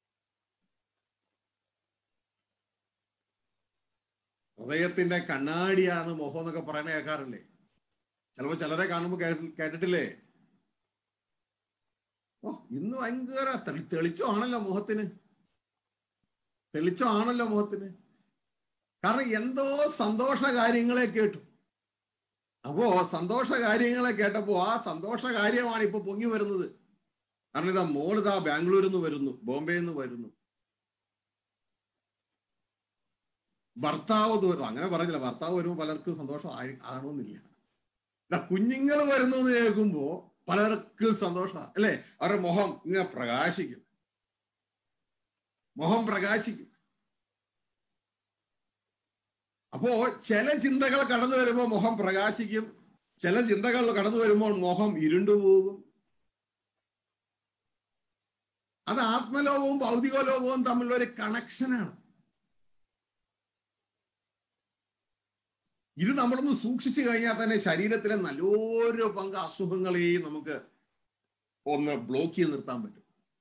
ഹൃദയത്തിന്റെ കണ്ണാടിയാണ് മുഖം എന്നൊക്കെ പറയണ കേൾക്കാറില്ലേ ചിലപ്പോ ചിലരെ കാണുമ്പോ കേട്ടിട്ടില്ലേ ഓ ഇന്ന് ഭയങ്കര തെളി തെളിച്ചമാണല്ലോ മുഖത്തിന് തെളിച്ചമാണല്ലോ മുഖത്തിന് കാരണം എന്തോ സന്തോഷ കാര്യങ്ങളെ കേട്ടു അപ്പോ സന്തോഷ കാര്യങ്ങളെ കേട്ടപ്പോ ആ സന്തോഷ കാര്യമാണ് ഇപ്പൊ പൊങ്ങി വരുന്നത് കാരണം ഇതാ മോളിതാ ബാംഗ്ലൂരിൽ നിന്ന് വരുന്നു ബോംബെയിൽ നിന്ന് വരുന്നു ഭർത്താവ് വരുന്നു അങ്ങനെ പറഞ്ഞില്ല ഭർത്താവ് വരുമ്പോൾ പലർക്കും സന്തോഷം ആയി ആകണമെന്നില്ല കുഞ്ഞുങ്ങൾ വരുന്നു എന്ന് കേൾക്കുമ്പോ പലർക്കും സന്തോഷമാണ് അല്ലെ അവരുടെ മുഖം ഇങ്ങനെ പ്രകാശിക്കും മുഖം പ്രകാശിക്കും അപ്പോ ചില ചിന്തകൾ കടന്നു വരുമ്പോൾ മുഖം പ്രകാശിക്കും ചില ചിന്തകൾ കടന്നു വരുമ്പോൾ മുഖം ഇരുണ്ടുപോകും അത് ആത്മലോകവും ഭൗതിക ലോകവും തമ്മിലുള്ള ഒരു കണക്ഷനാണ് ഇത് നമ്മളൊന്ന് സൂക്ഷിച്ചു കഴിഞ്ഞാൽ തന്നെ ശരീരത്തിലെ നല്ലൊരു പങ്ക് അസുഖങ്ങളെയും നമുക്ക് ഒന്ന് ബ്ലോക്ക് ചെയ്ത് നിർത്താൻ പറ്റും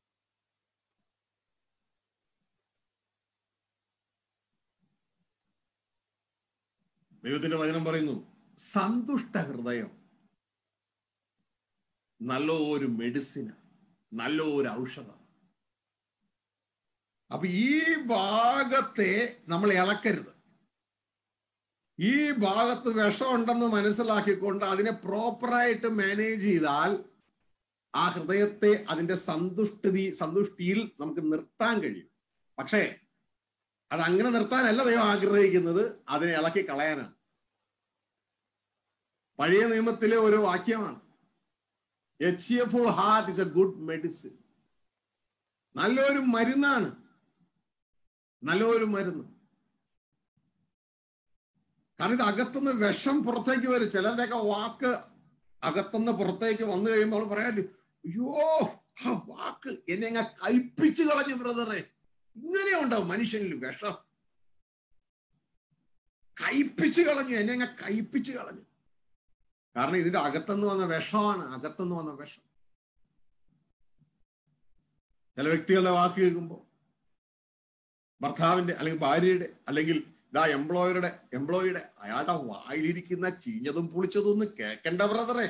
ദൈവത്തിന്റെ വചനം പറയുന്നു സന്തുഷ്ട ഹൃദയം നല്ല ഒരു മെഡിസിന് നല്ല ഒരു ഔഷധം അപ്പൊ ഈ ഭാഗത്തെ നമ്മൾ ഇളക്കരുത് ഈ ഭാഗത്ത് വിഷമുണ്ടെന്ന് മനസ്സിലാക്കിക്കൊണ്ട് അതിനെ പ്രോപ്പറായിട്ട് മാനേജ് ചെയ്താൽ ആ ഹൃദയത്തെ അതിന്റെ സന്തുഷ്ടി സന്തുഷ്ടിയിൽ നമുക്ക് നിർത്താൻ കഴിയും പക്ഷേ അത് അങ്ങനെ നിർത്താനല്ല ദൈവം ആഗ്രഹിക്കുന്നത് അതിനെ ഇളക്കി കളയാനാണ് പഴയ നിയമത്തിലെ ഒരു വാക്യമാണ് a cheerful heart is a good medicine നല്ലൊരു മരുന്നാണ് നല്ലൊരു മരുന്ന് കാരണം ഇത് അകത്തുനിന്ന് വിഷം പുറത്തേക്ക് വരും ചിലരുടെയൊക്കെ വാക്ക് അകത്തുനിന്ന് പുറത്തേക്ക് വന്നു കഴിയുമ്പോൾ പറയാൻ അയ്യോ ആ വാക്ക് എന്നെ അങ്ങ് കൽപ്പിച്ചു കളഞ്ഞു ബ്രദറെ ഇങ്ങനെയുണ്ടോ മനുഷ്യനിൽ വിഷം കയ്പിച്ചു കളഞ്ഞു എന്നെ അങ്ങ് കയ്പിച്ചു കളഞ്ഞു കാരണം ഇതിന്റെ അകത്തുനിന്ന് വന്ന വിഷമാണ് അകത്തുനിന്ന് വന്ന വിഷം ചില വ്യക്തികളുടെ വാക്ക് കേൾക്കുമ്പോൾ ഭർത്താവിന്റെ അല്ലെങ്കിൽ ഭാര്യയുടെ അല്ലെങ്കിൽ ഇതാ എംപ്ലോയറുടെ എംപ്ലോയിയുടെ അയാളുടെ വായിലിരിക്കുന്ന ചീഞ്ഞതും പുളിച്ചതും ഒന്ന് കേക്കണ്ട ബ്രദറെ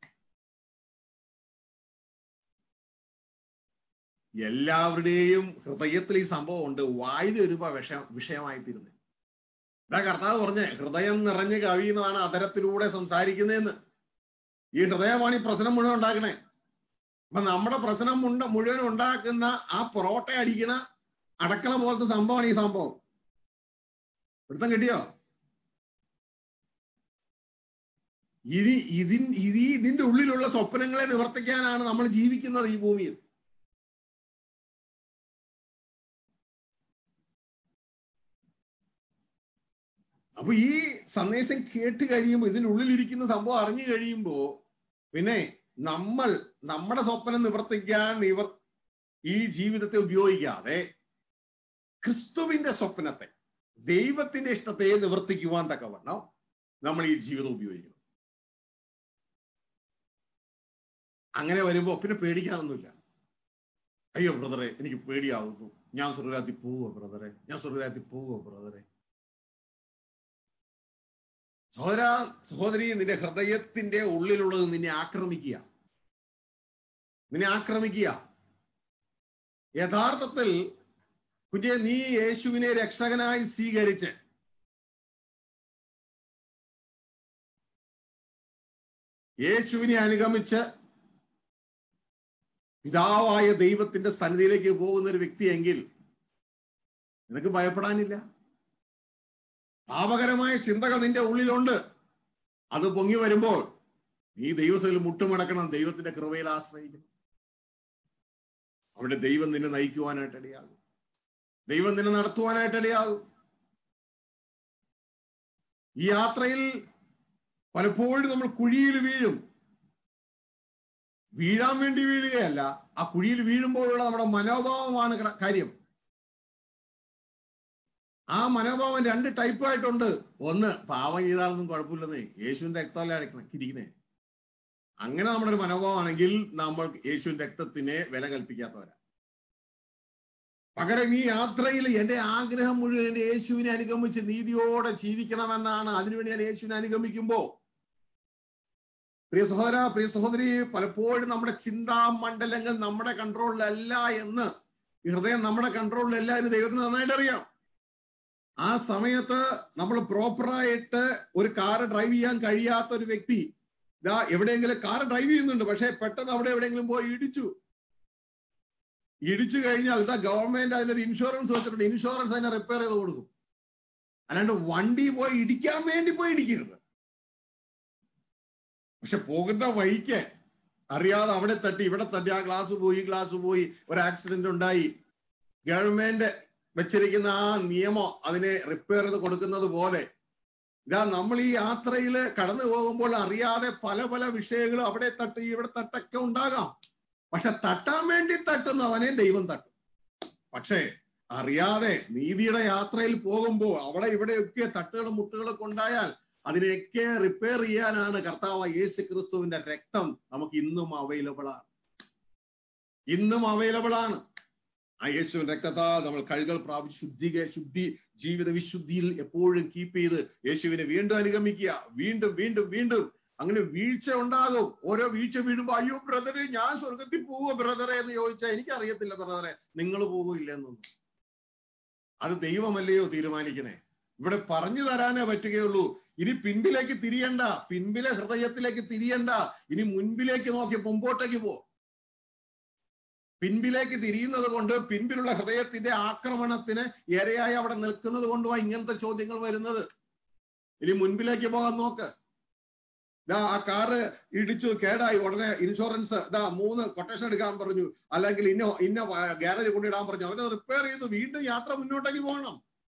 എല്ലാവരുടെയും ഹൃദയത്തിൽ ഈ സംഭവം ഉണ്ട് വായിൽ വരുമ്പോ വിഷ വിഷയമായി തീരുന്നത് ഇതാ കർത്താവ് പറഞ്ഞേ ഹൃദയം നിറഞ്ഞ് കവിയുന്നതാണ് അതരത്തിലൂടെ സംസാരിക്കുന്നതെന്ന് ഈ ഹൃദയമാണ് ഈ പ്രശ്നം മുഴുവൻ ഉണ്ടാക്കണേ അപ്പൊ നമ്മുടെ പ്രശ്നം മുണ്ട മുഴുവൻ ഉണ്ടാക്കുന്ന ആ പൊറോട്ട അടിക്കണ അടക്കള പോലത്തെ സംഭവമാണ് ഈ സംഭവം പിടുത്തം കിട്ടിയോ ഇനി ഇതിൻ ഇത് ഇതിന്റെ ഉള്ളിലുള്ള സ്വപ്നങ്ങളെ നിവർത്തിക്കാനാണ് നമ്മൾ ജീവിക്കുന്നത് ഈ ഭൂമിയിൽ അപ്പൊ ഈ സന്ദേശം കേട്ട് കഴിയുമ്പോൾ ഇതിനുള്ളിലിരിക്കുന്ന സംഭവം അറിഞ്ഞു കഴിയുമ്പോ പിന്നെ നമ്മൾ നമ്മുടെ സ്വപ്നം നിവർത്തിക്കാൻ ഇവർ ഈ ജീവിതത്തെ ഉപയോഗിക്കാതെ ക്രിസ്തുവിന്റെ സ്വപ്നത്തെ ദൈവത്തിന്റെ ഇഷ്ടത്തെ നിവർത്തിക്കുവാൻ തക്കവണ്ണം നമ്മൾ ഈ ജീവിതം ഉപയോഗിക്കണം അങ്ങനെ വരുമ്പോ പിന്നെ പേടിക്കാനൊന്നുമില്ല അയ്യോ ബ്രദറെ എനിക്ക് പേടിയാവുന്നു ഞാൻ സ്വർഗരാത്തിൽ പോവോ ബ്രദറെ ഞാൻ സ്വർഗരാത്തിൽ പോവോ ബ്രദറെ സഹോദര സഹോദരി നിന്റെ ഹൃദയത്തിന്റെ ഉള്ളിലുള്ളത് നിന്നെ ആക്രമിക്കുക നിന്നെ ആക്രമിക്കുക യഥാർത്ഥത്തിൽ കുഞ്ഞെ നീ യേശുവിനെ രക്ഷകനായി സ്വീകരിച്ച് യേശുവിനെ അനുഗമിച്ച് പിതാവായ ദൈവത്തിന്റെ സന്നിധിയിലേക്ക് പോകുന്ന ഒരു വ്യക്തിയെങ്കിൽ നിനക്ക് ഭയപ്പെടാനില്ല പാപകരമായ ചിന്തകൾ നിന്റെ ഉള്ളിലുണ്ട് അത് പൊങ്ങി വരുമ്പോൾ നീ ദൈവത്തിൽ മുട്ടുമടക്കണം ദൈവത്തിന്റെ കൃപയിൽ ആശ്രയിക്കണം അവിടെ ദൈവം നിന്നെ നയിക്കുവാനായിട്ട് ഇടയാകും ദൈവം നിന്നെ നടത്തുവാനായിട്ട് ഇടയാകും ഈ യാത്രയിൽ പലപ്പോഴും നമ്മൾ കുഴിയിൽ വീഴും വീഴാൻ വേണ്ടി വീഴുകയല്ല ആ കുഴിയിൽ വീഴുമ്പോഴുള്ള നമ്മുടെ മനോഭാവമാണ് ക- കാര്യം ആ മനോഭാവം രണ്ട് ടൈപ്പായിട്ടുണ്ട് ഒന്ന് പാവം ചെയ്താലൊന്നും കുഴപ്പമില്ലെന്നേ യേശുവിന്റെ രക്തമല്ലേ അടക്കണം ഇരിക്കുന്നേ അങ്ങനെ നമ്മുടെ ഒരു മനോഭാവമാണെങ്കിൽ നമ്മൾ യേശുവിന്റെ രക്തത്തിനെ വില കൽപ്പിക്കാത്തവരാ പകരം ഈ യാത്രയിൽ എന്റെ ആഗ്രഹം മുഴുവൻ എന്റെ യേശുവിനെ അനുഗമിച്ച് നീതിയോടെ ജീവിക്കണമെന്നാണ് അതിനുവേണ്ടി ഞാൻ യേശുവിനെ അനുഗമിക്കുമ്പോ പ്രിയ സഹോദര പ്രിയ സഹോദരി പലപ്പോഴും നമ്മുടെ ചിന്താ മണ്ഡലങ്ങൾ നമ്മുടെ കൺട്രോളിലല്ല എന്ന് ഈ ഹൃദയം നമ്മുടെ കൺട്രോളിലല്ല എന്ന് ദൈവത്തിന് നന്നായിട്ട് അറിയാം ആ സമയത്ത് നമ്മൾ പ്രോപ്പറായിട്ട് ഒരു കാർ ഡ്രൈവ് ചെയ്യാൻ കഴിയാത്ത ഒരു വ്യക്തി ഇതാ എവിടെയെങ്കിലും കാർ ഡ്രൈവ് ചെയ്യുന്നുണ്ട് പക്ഷെ പെട്ടെന്ന് അവിടെ എവിടെയെങ്കിലും പോയി ഇടിച്ചു ഇടിച്ചു കഴിഞ്ഞാൽ ഇതാ ഗവൺമെന്റ് അതിനൊരു ഇൻഷുറൻസ് വെച്ചിട്ടുണ്ട് ഇൻഷുറൻസ് അതിനെ റിപ്പയർ ചെയ്ത് കൊടുക്കും അല്ലാണ്ട് വണ്ടി പോയി ഇടിക്കാൻ വേണ്ടി പോയി ഇടിക്കരുത് പക്ഷെ പോകുന്ന വഴിക്ക് അറിയാതെ അവിടെ തട്ടി ഇവിടെ തട്ടി ആ ഗ്ലാസ് പോയി ഈ ഗ്ലാസ് പോയി ഒരു ആക്സിഡന്റ് ഉണ്ടായി ഗവൺമെന്റ് വെച്ചിരിക്കുന്ന ആ നിയമം അതിനെ റിപ്പയർ ചെയ്ത് കൊടുക്കുന്നത് പോലെ ഇതാ നമ്മൾ ഈ യാത്രയിൽ കടന്നു പോകുമ്പോൾ അറിയാതെ പല പല വിഷയങ്ങളും അവിടെ തട്ട് ഇവിടെ തട്ടൊക്കെ ഉണ്ടാകാം പക്ഷെ തട്ടാൻ വേണ്ടി തട്ടുന്നവനെ ദൈവം തട്ടും പക്ഷേ അറിയാതെ നീതിയുടെ യാത്രയിൽ പോകുമ്പോൾ അവിടെ ഇവിടെയൊക്കെ തട്ടുകളും മുട്ടുകളൊക്കെ ഉണ്ടായാൽ അതിനെയൊക്കെ റിപ്പയർ ചെയ്യാനാണ് കർത്താവ് യേശു ക്രിസ്തുവിന്റെ രക്തം നമുക്ക് ഇന്നും അവൈലബിൾ ആണ് ഇന്നും അവൈലബിൾ ആണ് ആ യേശുവിൻ രക്തത്താൽ നമ്മൾ കഴുകൾ പ്രാപിച്ച് ശുദ്ധിക ശുദ്ധി ജീവിത വിശുദ്ധിയിൽ എപ്പോഴും കീപ്പ് ചെയ്ത് യേശുവിനെ വീണ്ടും അനുഗമിക്കുക വീണ്ടും വീണ്ടും വീണ്ടും അങ്ങനെ വീഴ്ച ഉണ്ടാകും ഓരോ വീഴ്ച വീഴുമ്പോ അയ്യോ ബ്രദറെ ഞാൻ സ്വർഗത്തിൽ പോവോ ബ്രദറെ എന്ന് ചോദിച്ചാൽ എനിക്കറിയത്തില്ല ബ്രദറെ നിങ്ങൾ പോവില്ല എന്നൊന്നും അത് ദൈവമല്ലയോ തീരുമാനിക്കണേ ഇവിടെ പറഞ്ഞു തരാനേ പറ്റുകയുള്ളൂ ഇനി പിൻപിലേക്ക് തിരിയണ്ട പിൻപിലെ ഹൃദയത്തിലേക്ക് തിരിയണ്ട ഇനി മുൻപിലേക്ക് നോക്കി മുമ്പോട്ടേക്ക് പോ പിൻപിലേക്ക് തിരിയുന്നത് കൊണ്ട് പിൻപിലുള്ള ഹൃദയത്തിന്റെ ആക്രമണത്തിന് ഇരയായി അവിടെ നിൽക്കുന്നത് കൊണ്ടുവാ ഇങ്ങനത്തെ ചോദ്യങ്ങൾ വരുന്നത് ഇനി മുൻപിലേക്ക് പോകാൻ നോക്ക് ദാ ആ കാറ് ഇടിച്ചു കേടായി ഉടനെ ഇൻഷുറൻസ് ദാ മൂന്ന് കൊട്ടേഷൻ എടുക്കാൻ പറഞ്ഞു അല്ലെങ്കിൽ ഇന്ന ഇന്ന ഗ്യാരേജ് കൊണ്ടിടാൻ പറഞ്ഞു അവരെ റിപ്പയർ ചെയ്തു വീണ്ടും യാത്ര മുന്നോട്ടേക്ക് പോകണം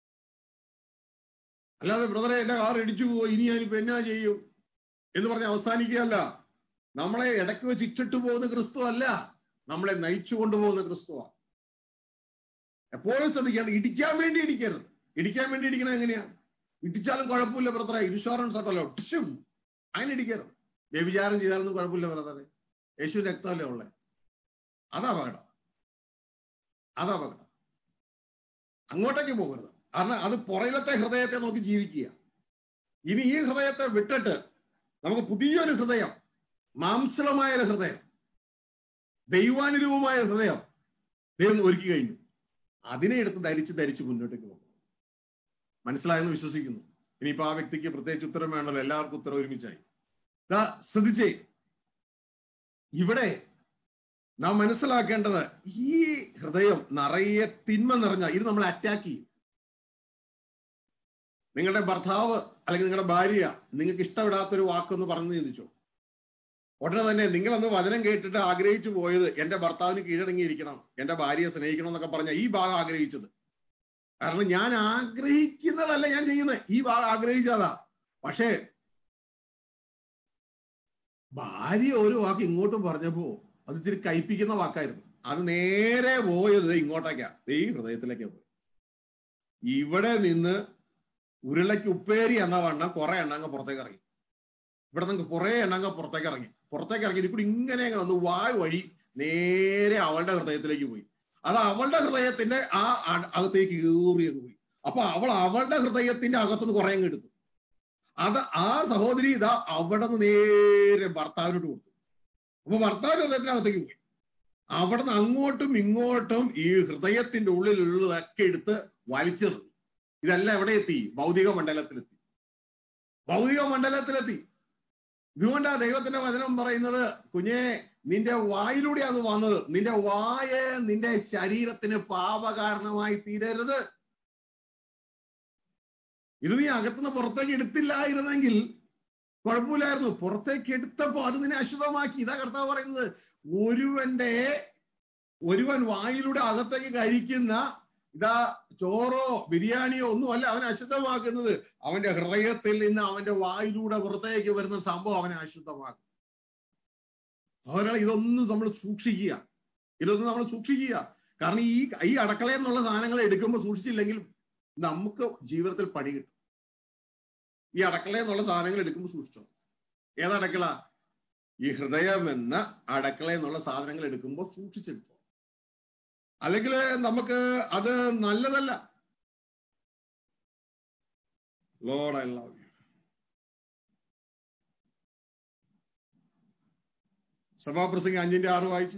അല്ലാതെ ബ്രദറെ എന്റെ കാർ ഇടിച്ചു പോയി ഇനി ഞാനിപ്പോ എന്നാ ചെയ്യും എന്ന് പറഞ്ഞ് അവസാനിക്കുകയല്ല നമ്മളെ ഇടയ്ക്ക് വെച്ച് ഇട്ടിട്ട് പോകുന്ന ക്രിസ്തു അല്ല നമ്മളെ നയിച്ചു കൊണ്ടുപോകുന്ന ക്രിസ്തുവാണ് എപ്പോഴും ശ്രദ്ധിക്കണം ഇടിക്കാൻ വേണ്ടി ഇടിക്കരുത് ഇടിക്കാൻ വേണ്ടി ഇടിക്കണത് എങ്ങനെയാ ഇടിച്ചാലും കുഴപ്പമില്ല ബ്രദറെ ഇൻഷുറൻസ് ഉണ്ടല്ലോ ടിഷും അങ്ങനെ ഇടിക്കരുത് വ്യഭിചാരം ചെയ്താലൊന്നും കുഴപ്പമില്ല ബ്രദറെ യേശു രക്തമല്ലേ ഉള്ളേ അതാ അപകടം അതാ അപകടം അങ്ങോട്ടേക്ക് പോകരുത് കാരണം അത് പുറയിലത്തെ ഹൃദയത്തെ നോക്കി ജീവിക്കുക ഇനി ഈ ഹൃദയത്തെ വിട്ടിട്ട് നമുക്ക് പുതിയൊരു ഹൃദയം മാംസളമായ ഒരു ഹൃദയം ദൈവാനുരൂപമായ ഹൃദയം ദൈവം ഒരുക്കി കഴിഞ്ഞു അതിനെ എടുത്ത് ധരിച്ച് ധരിച്ച് മുന്നോട്ടേക്ക് പോകും മനസ്സിലായെന്ന് വിശ്വസിക്കുന്നു ഇനിയിപ്പോ ആ വ്യക്തിക്ക് പ്രത്യേകിച്ച് ഉത്തരം വേണമല്ലോ എല്ലാവർക്കും ഉത്തരം ഒരുമിച്ചായി ദാ ശ്രദ്ധിച്ചേ ഇവിടെ നാം മനസ്സിലാക്കേണ്ടത് ഈ ഹൃദയം നിറയെ തിന്മ നിറഞ്ഞ ഇത് നമ്മൾ അറ്റാക്ക് ചെയ്യും നിങ്ങളുടെ ഭർത്താവ് അല്ലെങ്കിൽ നിങ്ങളുടെ ഭാര്യ നിങ്ങൾക്ക് ഇഷ്ടപ്പെടാത്തൊരു വാക്കൊന്ന് പറഞ്ഞു ചിന്തിച്ചോ ഉടനെ തന്നെ നിങ്ങളന്ന് വചനം കേട്ടിട്ട് ആഗ്രഹിച്ചു പോയത് എന്റെ ഭർത്താവിന് കീഴടങ്ങിയിരിക്കണം എന്റെ ഭാര്യയെ സ്നേഹിക്കണം എന്നൊക്കെ പറഞ്ഞ ഈ ഭാഗം ആഗ്രഹിച്ചത് കാരണം ഞാൻ ആഗ്രഹിക്കുന്നതല്ല ഞാൻ ചെയ്യുന്നത് ഈ ഭാഗം ആഗ്രഹിച്ചതാ പക്ഷേ ഭാര്യ ഒരു വാക്ക് ഇങ്ങോട്ടും പറഞ്ഞപ്പോ അത് ഇച്ചിരി കയ്പിക്കുന്ന വാക്കായിരുന്നു അത് നേരെ പോയത് ഇങ്ങോട്ടേക്കാ ഈ ഹൃദയത്തിലേക്കാ പോയി ഇവിടെ നിന്ന് ഉരുളയ്ക്ക് ഉപ്പേരി എന്ന വണ്ണം കുറെ എണ്ണങ്ങ് പുറത്തേക്ക് ഇറങ്ങി ഇവിടെ നിന്ന് കുറെ എണ്ണങ്ങ് പുറത്തേക്ക് ഇറങ്ങി പുറത്തേക്ക് ഇറങ്ങി ഇതിൽ ഇങ്ങനെ അങ്ങ് വന്ന് വായ് വഴി നേരെ അവളുടെ ഹൃദയത്തിലേക്ക് പോയി അത് അവളുടെ ഹൃദയത്തിന്റെ ആ അ- അകത്തേക്ക് കീറി അങ്ങ് പോയി അപ്പൊ അവൾ അവളുടെ ഹൃദയത്തിന്റെ അകത്തുനിന്ന് കുറെ അങ്ങ് എടുത്തു അത് ആ സഹോദരി ഇതാ അവിടെ നിന്ന് നേരെ ഭർത്താവിനോട് കൊടുത്തു അപ്പൊ ഭർത്താവിന്റെ ഹൃദയത്തിനകത്തേക്ക് പോയി അവിടെ നിന്ന് അങ്ങോട്ടും ഇങ്ങോട്ടും ഈ ഹൃദയത്തിന്റെ ഉള്ളിലുള്ളതൊക്കെ എടുത്ത് വലിച്ചെറിഞ്ഞു ഇതെല്ലാം എവിടെ എത്തി ഭൗതിക മണ്ഡലത്തിലെത്തി ഭൗതിക മണ്ഡലത്തിലെത്തി ഇതുകൊണ്ടാ ദൈവത്തിന്റെ വചനം പറയുന്നത് കുഞ്ഞെ നിന്റെ വായിലൂടെയാണ് വന്നത് നിന്റെ വായ നിന്റെ ശരീരത്തിന് പാപകാരണമായി തീരരുത് ഇത് നീ അകത്തുനിന്ന് പുറത്തേക്ക് എടുത്തില്ലായിരുന്നെങ്കിൽ കുഴപ്പമില്ലായിരുന്നു പുറത്തേക്ക് എടുത്തപ്പോ അത് നിന്നെ അശുദ്ധമാക്കി ഇതാ കർത്താവ് പറയുന്നത് ഒരുവന്റെ ഒരുവൻ വായിലൂടെ അകത്തേക്ക് കഴിക്കുന്ന ഇതാ ചോറോ ബിരിയാണിയോ ഒന്നുമല്ല അവനെ അശുദ്ധമാക്കുന്നത് അവന്റെ ഹൃദയത്തിൽ നിന്ന് അവന്റെ വായിലൂടെ പുറത്തേക്ക് വരുന്ന സംഭവം അവനെ അശുദ്ധമാക്കും അവരാൾ ഇതൊന്നും നമ്മൾ സൂക്ഷിക്കുക ഇതൊന്നും നമ്മൾ സൂക്ഷിക്കുക കാരണം ഈ ഈ അടക്കളയിൽ നിന്നുള്ള സാധനങ്ങൾ എടുക്കുമ്പോൾ സൂക്ഷിച്ചില്ലെങ്കിൽ നമുക്ക് ജീവിതത്തിൽ പണി കിട്ടും ഈ അടക്കളയിൽ നിന്നുള്ള സാധനങ്ങൾ എടുക്കുമ്പോൾ സൂക്ഷിച്ചോ ഏതടക്കള ഈ ഹൃദയം എന്ന അടക്കളയിൽ നിന്നുള്ള സാധനങ്ങൾ എടുക്കുമ്പോൾ സൂക്ഷിച്ചെടുത്തോ അല്ലെങ്കിൽ നമുക്ക് അത് നല്ലതല്ല ലോഡ് ഐ ലവ് യു സഭാപ്രസംഗം അഞ്ചിന്റെ ആറ് വായിച്ച്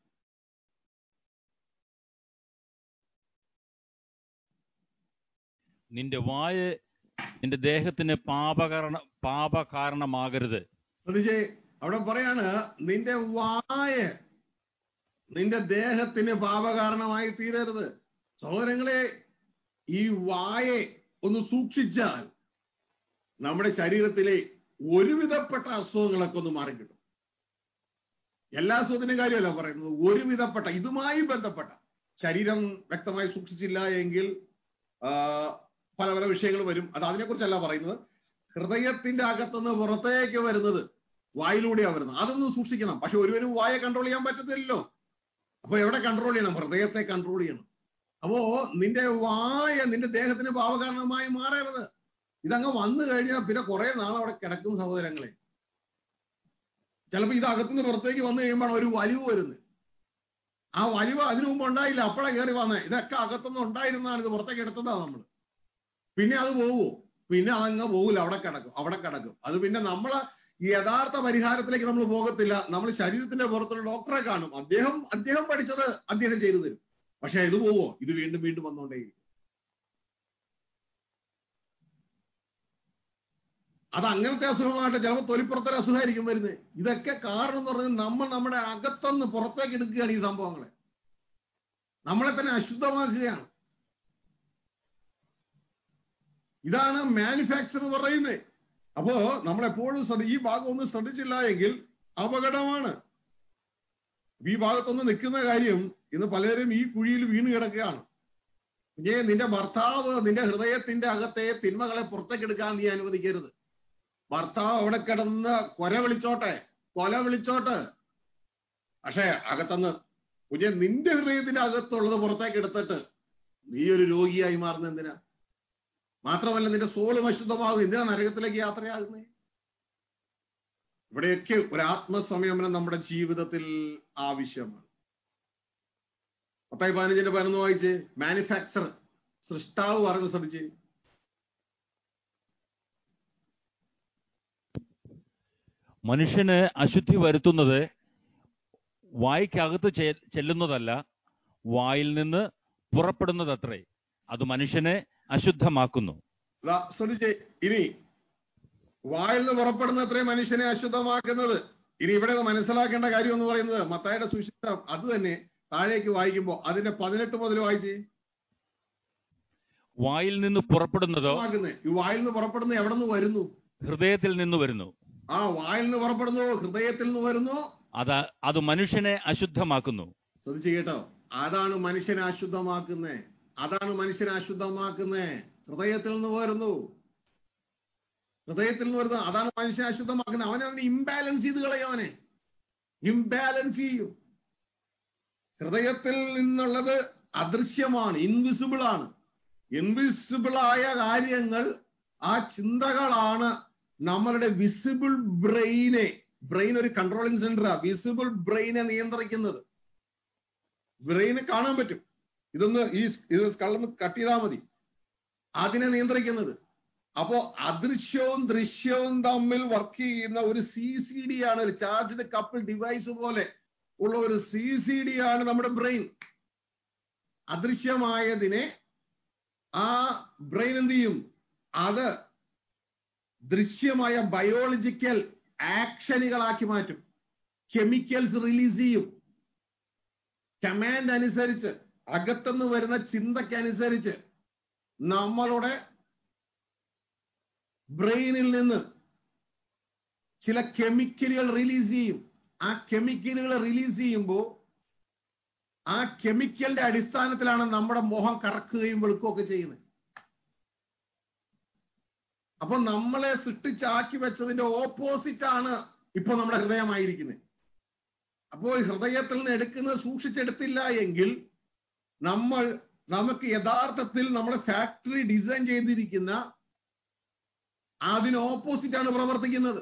നിന്റെ വായ നിന്റെ ദേഹത്തിന് പാപകാരണ പാപകാരണമാകരുത് ശ്രദ്ധിച്ചേ അവിടെ പറയാണ് നിന്റെ വായ നിന്റെ ദേഹത്തിന് പാപകാരണമായി തീരരുത് സഹോദരങ്ങളെ ഈ വായെ ഒന്ന് സൂക്ഷിച്ചാൽ നമ്മുടെ ശരീരത്തിലെ ഒരുവിധപ്പെട്ട അസുഖങ്ങളൊക്കെ ഒന്ന് മാറിക്കിട്ടും എല്ലാ സുഖത്തിനും കാര്യമല്ല പറയുന്നത് ഒരുവിധപ്പെട്ട ഇതുമായി ബന്ധപ്പെട്ട ശരീരം വ്യക്തമായി സൂക്ഷിച്ചില്ല എങ്കിൽ ആ, പല പല വിഷയങ്ങൾ വരും അത് അതിനെക്കുറിച്ചല്ല പറയുന്നത് ഹൃദയത്തിന്റെ അകത്തുനിന്ന് പുറത്തേക്ക് വരുന്നത് വായിലൂടെയാ വരുന്നത് അതൊന്നും സൂക്ഷിക്കണം പക്ഷെ ഒരുവരും വായ കൺട്രോൾ ചെയ്യാൻ പറ്റത്തില്ലല്ലോ അപ്പൊ എവിടെ കൺട്രോൾ ചെയ്യണം ഹൃദയത്തെ കൺട്രോൾ ചെയ്യണം അപ്പോ നിന്റെ വായ നിന്റെ ദേഹത്തിന് പാവകാരണമായി മാറരുത് ഇതങ്ങ് വന്നു കഴിഞ്ഞാൽ പിന്നെ കുറെ നാൾ അവിടെ കിടക്കും സഹോദരങ്ങളെ ചിലപ്പോ ഇത് അകത്തുനിന്ന് പുറത്തേക്ക് വന്നു കഴിയുമ്പോൾ ഒരു വലിവ് വരുന്നത് ആ വലിവ് അതിനു മുമ്പ് ഉണ്ടായില്ല അപ്പോഴാ കയറി വന്നേ ഇതൊക്കെ അകത്തുനിന്ന് ഉണ്ടായിരുന്നാണ് ഇത് പുറത്തേക്ക് എടുത്തതാ നമ്മൾ പിന്നെ അത് പോവോ പിന്നെ അതങ്ങ് പോകില്ല അവിടെ കിടക്കും അവിടെ കിടക്കും അത് പിന്നെ നമ്മള് ഈ യഥാർത്ഥ പരിഹാരത്തിലേക്ക് നമ്മൾ പോകത്തില്ല നമ്മൾ ശരീരത്തിന്റെ പുറത്തുള്ള ഡോക്ടറെ കാണും അദ്ദേഹം അദ്ദേഹം പഠിച്ചത് അദ്ദേഹം ചെയ്തു തരും പക്ഷെ ഇത് പോവോ ഇത് വീണ്ടും വീണ്ടും വന്നുകൊണ്ടേ അത് അങ്ങനത്തെ അസുഖമായിട്ട് ചിലപ്പോൾ തൊലിപ്പുറത്തൊരു അസുഖമായിരിക്കും വരുന്നത് ഇതൊക്കെ കാരണം എന്ന് പറഞ്ഞാൽ നമ്മൾ നമ്മുടെ അകത്തുനിന്ന് പുറത്തേക്ക് എടുക്കുകയാണ് ഈ സംഭവങ്ങളെ നമ്മളെ തന്നെ അശുദ്ധമാക്കുകയാണ് ഇതാണ് മാനുഫാക്ചർ പറയുന്നത് അപ്പോ നമ്മൾ എപ്പോഴും ശ്രദ്ധ- ഈ ഭാഗം ഒന്നും ശ്രദ്ധിച്ചില്ല എങ്കിൽ അപകടമാണ് ഈ ഭാഗത്തൊന്ന് നിൽക്കുന്ന കാര്യം ഇന്ന് പലരും ഈ കുഴിയിൽ വീണ് കിടക്കുകയാണ് കുഞ്ഞെ നിന്റെ ഭർത്താവ് നിന്റെ ഹൃദയത്തിന്റെ അകത്തെ തിന്മകളെ പുറത്തേക്കെടുക്കാൻ നീ അനുവദിക്കരുത് ഭർത്താവ് അവിടെ കിടന്ന് കൊല വിളിച്ചോട്ടെ കൊല വിളിച്ചോട്ടെ പക്ഷേ അകത്തുനിന്ന് കുഞ്ഞെ നിന്റെ ഹൃദയത്തിന്റെ അകത്തുള്ളത് പുറത്തേക്ക് എടുത്തിട്ട് നീ ഒരു രോഗിയായി മാറുന്ന എന്തിനാ മാത്രമല്ല നിന്റെ സോളും അശുദ്ധമാകും എന്തിനാ നരകത്തിലേക്ക് യാത്രയാകുന്നത് ഇവിടെയൊക്കെ ഒരു ആത്മസംയമനം നമ്മുടെ ജീവിതത്തിൽ ആവശ്യമാണ് പത്തായി പതിനഞ്ചിന്റെ പതിനൊന്ന് വായിച്ച് മാനുഫാക്ചർ സൃഷ്ടാവ് പറഞ്ഞ് ശ്രദ്ധിച്ച് മനുഷ്യന് അശുദ്ധി വരുത്തുന്നത് വായ്ക്കകത്ത് ചെ- ചെല്ലുന്നതല്ല വായിൽ നിന്ന് പുറപ്പെടുന്നതത്രേ അത് മനുഷ്യനെ അശുദ്ധമാക്കുന്നു ദാ ശ്രദ്ധിച്ചേ ഇനി വായിൽ നിന്ന് പുറപ്പെടുന്ന അത്രയും മനുഷ്യനെ അശുദ്ധമാക്കുന്നത് ഇനി ഇവിടെ മനസ്സിലാക്കേണ്ട കാര്യം എന്ന് പറയുന്നത് മത്തായുടെ സുശിഷ്ടം അത് തന്നെ താഴേക്ക് വായിക്കുമ്പോൾ അതിന്റെ പതിനെട്ട് മുതൽ വായിച്ച് വായിൽ നിന്ന് പുറപ്പെടുന്നതോ ആക്കുന്നത് ഈ വായിൽ നിന്ന് പുറപ്പെടുന്ന എവിടെ നിന്ന് വരുന്നു ഹൃദയത്തിൽ നിന്ന് വരുന്നു ആ വായിൽ നിന്ന് പുറപ്പെടുന്നു ഹൃദയത്തിൽ നിന്ന് വരുന്നു അത് അത് മനുഷ്യനെ അശുദ്ധമാക്കുന്നു ശ്രദ്ധിച്ച് കേട്ടോ അതാണ് മനുഷ്യനെ അശുദ്ധമാക്കുന്നേ അതാണ് മനുഷ്യനെ അശുദ്ധമാക്കുന്നേ ഹൃദയത്തിൽ നിന്ന് വരുന്നു ഹൃദയത്തിൽ നിന്ന് വരുന്നത് അതാണ് മനുഷ്യനെ അശുദ്ധമാക്കുന്നത് അവനെ അവനെ ഇംബാലൻസ് ചെയ്ത് കളയും അവനെ ഇംബാലൻസ് ചെയ്യും ഹൃദയത്തിൽ നിന്നുള്ളത് അദൃശ്യമാണ് ഇൻവിസിബിൾ ആണ് ഇൻവിസിബിൾ ആയ കാര്യങ്ങൾ ആ ചിന്തകളാണ് നമ്മളുടെ വിസിബിൾ ബ്രെയിനെ ബ്രെയിൻ ഒരു കൺട്രോളിംഗ് സെന്ററാ വിസിബിൾ ബ്രെയിനെ നിയന്ത്രിക്കുന്നത് ബ്രെയിനെ കാണാൻ പറ്റും ഇതൊന്ന് ഈ ഇത് കള്ളൊന്ന് കട്ട് ചെയ്താൽ മതി അതിനെ നിയന്ത്രിക്കുന്നത് അപ്പോ അദൃശ്യവും ദൃശ്യവും തമ്മിൽ വർക്ക് ചെയ്യുന്ന ഒരു സി സി ഡി ആണ് ഒരു ചാർജ്ഡ് കപ്പിൾ ഡിവൈസ് പോലെ ഉള്ള ഒരു സി സി ഡി ആണ് നമ്മുടെ ബ്രെയിൻ അദൃശ്യമായതിനെ ആ ബ്രെയിൻ എന്ത് ചെയ്യും അത് ദൃശ്യമായ ബയോളജിക്കൽ ആക്ഷനുകളാക്കി മാറ്റും കെമിക്കൽസ് റിലീസ് ചെയ്യും കമാൻഡ് അനുസരിച്ച് അകത്തുനിന്ന് വരുന്ന ചിന്തക്കനുസരിച്ച് നമ്മളുടെ ബ്രെയിനിൽ നിന്ന് ചില കെമിക്കലുകൾ റിലീസ് ചെയ്യും ആ കെമിക്കലുകൾ റിലീസ് ചെയ്യുമ്പോൾ ആ കെമിക്കലിന്റെ അടിസ്ഥാനത്തിലാണ് നമ്മുടെ മുഖം കറക്കുകയും വെളുക്കുകയൊക്കെ ചെയ്യുന്നത് അപ്പൊ നമ്മളെ സൃഷ്ടിച്ചാക്കി വെച്ചതിന്റെ ഓപ്പോസിറ്റ് ആണ് ഇപ്പൊ നമ്മുടെ ഹൃദയമായിരിക്കുന്നത് അപ്പോൾ ഹൃദയത്തിൽ നിന്ന് എടുക്കുന്നത് സൂക്ഷിച്ചെടുത്തില്ല എങ്കിൽ നമ്മൾ നമുക്ക് യഥാർത്ഥത്തിൽ നമ്മുടെ ഫാക്ടറി ഡിസൈൻ ചെയ്തിരിക്കുന്ന അതിന് ഓപ്പോസിറ്റ് ആണ് പ്രവർത്തിക്കുന്നത്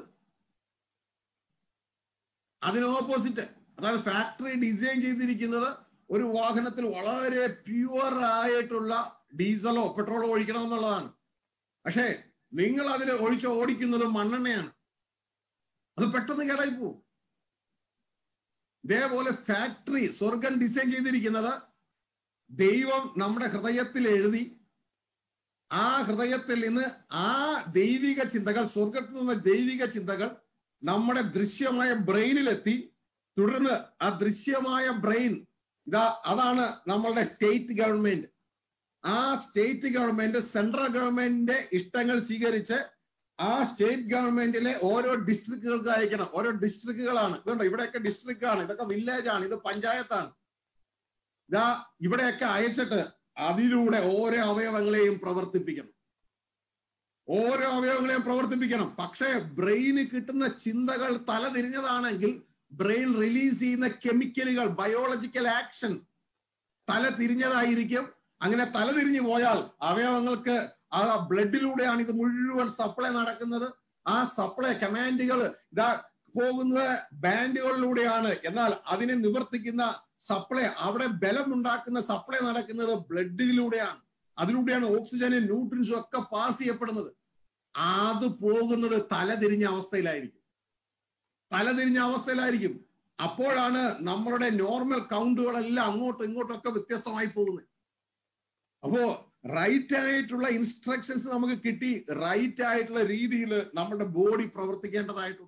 അതിന് ഓപ്പോസിറ്റ് അതായത് ഫാക്ടറി ഡിസൈൻ ചെയ്തിരിക്കുന്നത് ഒരു വാഹനത്തിൽ വളരെ പ്യുവർ ആയിട്ടുള്ള ഡീസലോ പെട്രോളോ ഒഴിക്കണം എന്നുള്ളതാണ് പക്ഷേ നിങ്ങൾ അതിൽ ഒഴിച്ച് ഓടിക്കുന്നത് മണ്ണെണ്ണയാണ് അത് പെട്ടെന്ന് കേടായി പോവും ഇതേപോലെ ഫാക്ടറി സ്വർഗം ഡിസൈൻ ചെയ്തിരിക്കുന്നത് ദൈവം നമ്മുടെ ഹൃദയത്തിൽ എഴുതി ആ ഹൃദയത്തിൽ നിന്ന് ആ ദൈവിക ചിന്തകൾ സ്വർഗത്തിൽ നിന്ന് ദൈവിക ചിന്തകൾ നമ്മുടെ ദൃശ്യമായ ബ്രെയിനിലെത്തി തുടർന്ന് ആ ദൃശ്യമായ ബ്രെയിൻ ഇതാ അതാണ് നമ്മളുടെ സ്റ്റേറ്റ് ഗവൺമെന്റ് ആ സ്റ്റേറ്റ് ഗവൺമെന്റ് സെൻട്രൽ ഗവൺമെന്റിന്റെ ഇഷ്ടങ്ങൾ സ്വീകരിച്ച് ആ സ്റ്റേറ്റ് ഗവൺമെന്റിലെ ഓരോ ഡിസ്ട്രിക്റ്റുകൾക്ക് അയക്കണം ഓരോ ഡിസ്ട്രിക്റ്റുകളാണ് ഇതുണ്ട് ഇവിടെയൊക്കെ ഡിസ്ട്രിക്റ്റ് ആണ് ഇതൊക്കെ വില്ലേജ് ആണ് ഇത് പഞ്ചായത്താണ് ഇതാ ഇവിടെയൊക്കെ അയച്ചിട്ട് അതിലൂടെ ഓരോ അവയവങ്ങളെയും പ്രവർത്തിപ്പിക്കണം ഓരോ അവയവങ്ങളെയും പ്രവർത്തിപ്പിക്കണം പക്ഷേ ബ്രെയിന് കിട്ടുന്ന ചിന്തകൾ തലതിരിഞ്ഞതാണെങ്കിൽ ബ്രെയിൻ റിലീസ് ചെയ്യുന്ന കെമിക്കലുകൾ ബയോളജിക്കൽ ആക്ഷൻ തല തിരിഞ്ഞതായിരിക്കും അങ്ങനെ തല തിരിഞ്ഞു പോയാൽ അവയവങ്ങൾക്ക് ആ ബ്ലഡിലൂടെയാണ് ഇത് മുഴുവൻ സപ്ലൈ നടക്കുന്നത് ആ സപ്ലൈ കമാൻഡുകൾ ഇതാ പോകുന്നത് ബാൻഡുകളിലൂടെയാണ് എന്നാൽ അതിനെ നിവർത്തിക്കുന്ന സപ്ലൈ അവിടെ ബലം ഉണ്ടാക്കുന്ന സപ്ലൈ നടക്കുന്നത് ബ്ലഡിലൂടെയാണ് അതിലൂടെയാണ് ഓക്സിജനും ന്യൂട്രിൻസും ഒക്കെ പാസ് ചെയ്യപ്പെടുന്നത് അത് പോകുന്നത് തലതിരിഞ്ഞ അവസ്ഥയിലായിരിക്കും തലതിരിഞ്ഞ അവസ്ഥയിലായിരിക്കും അപ്പോഴാണ് നമ്മളുടെ നോർമൽ കൗണ്ടുകളെല്ലാം അങ്ങോട്ടും ഇങ്ങോട്ടും ഒക്കെ വ്യത്യസ്തമായി പോകുന്നത് അപ്പോ റൈറ്റ് ആയിട്ടുള്ള ഇൻസ്ട്രക്ഷൻസ് നമുക്ക് കിട്ടി റൈറ്റ് ആയിട്ടുള്ള രീതിയിൽ നമ്മുടെ ബോഡി പ്രവർത്തിക്കേണ്ടതായിട്ടുണ്ട്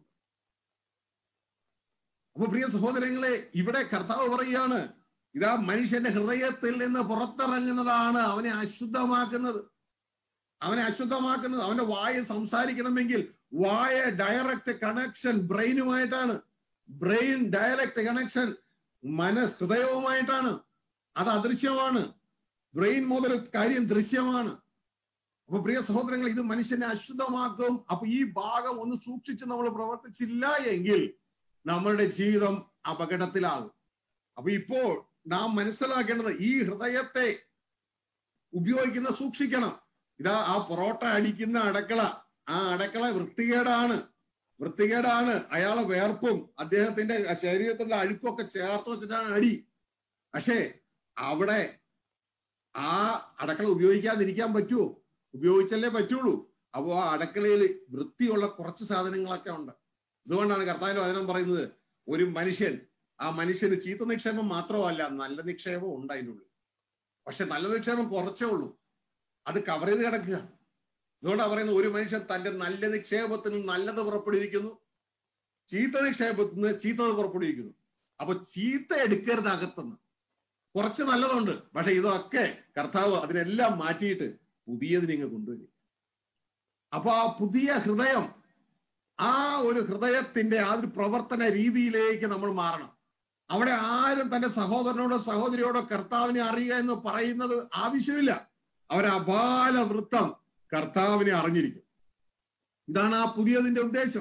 അപ്പൊ പ്രിയ സഹോദരങ്ങളെ ഇവിടെ കർത്താവ് പറയുകയാണ് ഇതാ മനുഷ്യന്റെ ഹൃദയത്തിൽ നിന്ന് പുറത്തിറങ്ങുന്നതാണ് അവനെ അശുദ്ധമാക്കുന്നത് അവനെ അശുദ്ധമാക്കുന്നത് അവന്റെ വായ സംസാരിക്കണമെങ്കിൽ വായ ഡയറക്റ്റ് കണക്ഷൻ ബ്രെയിനുമായിട്ടാണ് ബ്രെയിൻ ഡയറക്റ്റ് കണക്ഷൻ മനസ് ഹൃദയവുമായിട്ടാണ് അത് അദൃശ്യമാണ് ബ്രെയിൻ മുതൽ കാര്യം ദൃശ്യമാണ് അപ്പൊ പ്രിയ സഹോദരങ്ങൾ ഇത് മനുഷ്യനെ അശുദ്ധമാക്കും അപ്പൊ ഈ ഭാഗം ഒന്ന് സൂക്ഷിച്ച് നമ്മൾ പ്രവർത്തിച്ചില്ല എങ്കിൽ നമ്മളുടെ ജീവിതം അപകടത്തിലാകും അപ്പൊ ഇപ്പോൾ നാം മനസ്സിലാക്കേണ്ടത് ഈ ഹൃദയത്തെ ഉപയോഗിക്കുന്ന സൂക്ഷിക്കണം ഇതാ ആ പൊറോട്ട അടിക്കുന്ന അടക്കള ആ അടക്കള വൃത്തികേടാണ് വൃത്തികേടാണ് അയാളെ വേർപ്പും അദ്ദേഹത്തിന്റെ ശരീരത്തിലുള്ള അഴുക്കൊക്കെ ചേർത്ത് വെച്ചിട്ടാണ് അടി പക്ഷേ അവിടെ ആ അടക്കള ഉപയോഗിക്കാതിരിക്കാൻ പറ്റുമോ ഉപയോഗിച്ചല്ലേ പറ്റുള്ളൂ അപ്പോ ആ അടക്കളയിൽ വൃത്തിയുള്ള കുറച്ച് സാധനങ്ങളൊക്കെ ഉണ്ട് അതുകൊണ്ടാണ് കർത്താവിന്റെ വചനം പറയുന്നത് ഒരു മനുഷ്യൻ ആ മനുഷ്യന് ചീത്ത നിക്ഷേപം മാത്രമല്ല നല്ല നിക്ഷേപം ഉണ്ട് അതിനുള്ളിൽ പക്ഷെ നല്ല നിക്ഷേപം കുറച്ചേ ഉള്ളൂ അത് കവർ ചെയ്ത് കിടക്കുക അതുകൊണ്ടാണ് പറയുന്നത് ഒരു മനുഷ്യൻ തന്റെ നല്ല നിക്ഷേപത്തിന് നല്ലത് പുറപ്പെടുവിക്കുന്നു ചീത്ത നിക്ഷേപത്തിന് ചീത്തത് പുറപ്പെടുവിക്കുന്നു അപ്പൊ ചീത്ത എടുക്കരുത് അകത്തുനിന്ന് കുറച്ച് നല്ലതുണ്ട് പക്ഷെ ഇതൊക്കെ കർത്താവ് അതിനെല്ലാം മാറ്റിയിട്ട് പുതിയതിനെ ഇങ്ങ് കൊണ്ടുവരും അപ്പൊ ആ പുതിയ ഹൃദയം ആ ഒരു ഹൃദയത്തിന്റെ ആ ഒരു പ്രവർത്തന രീതിയിലേക്ക് നമ്മൾ മാറണം അവിടെ ആരും തന്റെ സഹോദരനോടോ സഹോദരിയോടോ കർത്താവിനെ അറിയുക എന്ന് പറയുന്നത് ആവശ്യമില്ല അവർ അപാല വൃത്തം കർത്താവിനെ അറിഞ്ഞിരിക്കും ഇതാണ് ആ പുതിയതിന്റെ ഉദ്ദേശം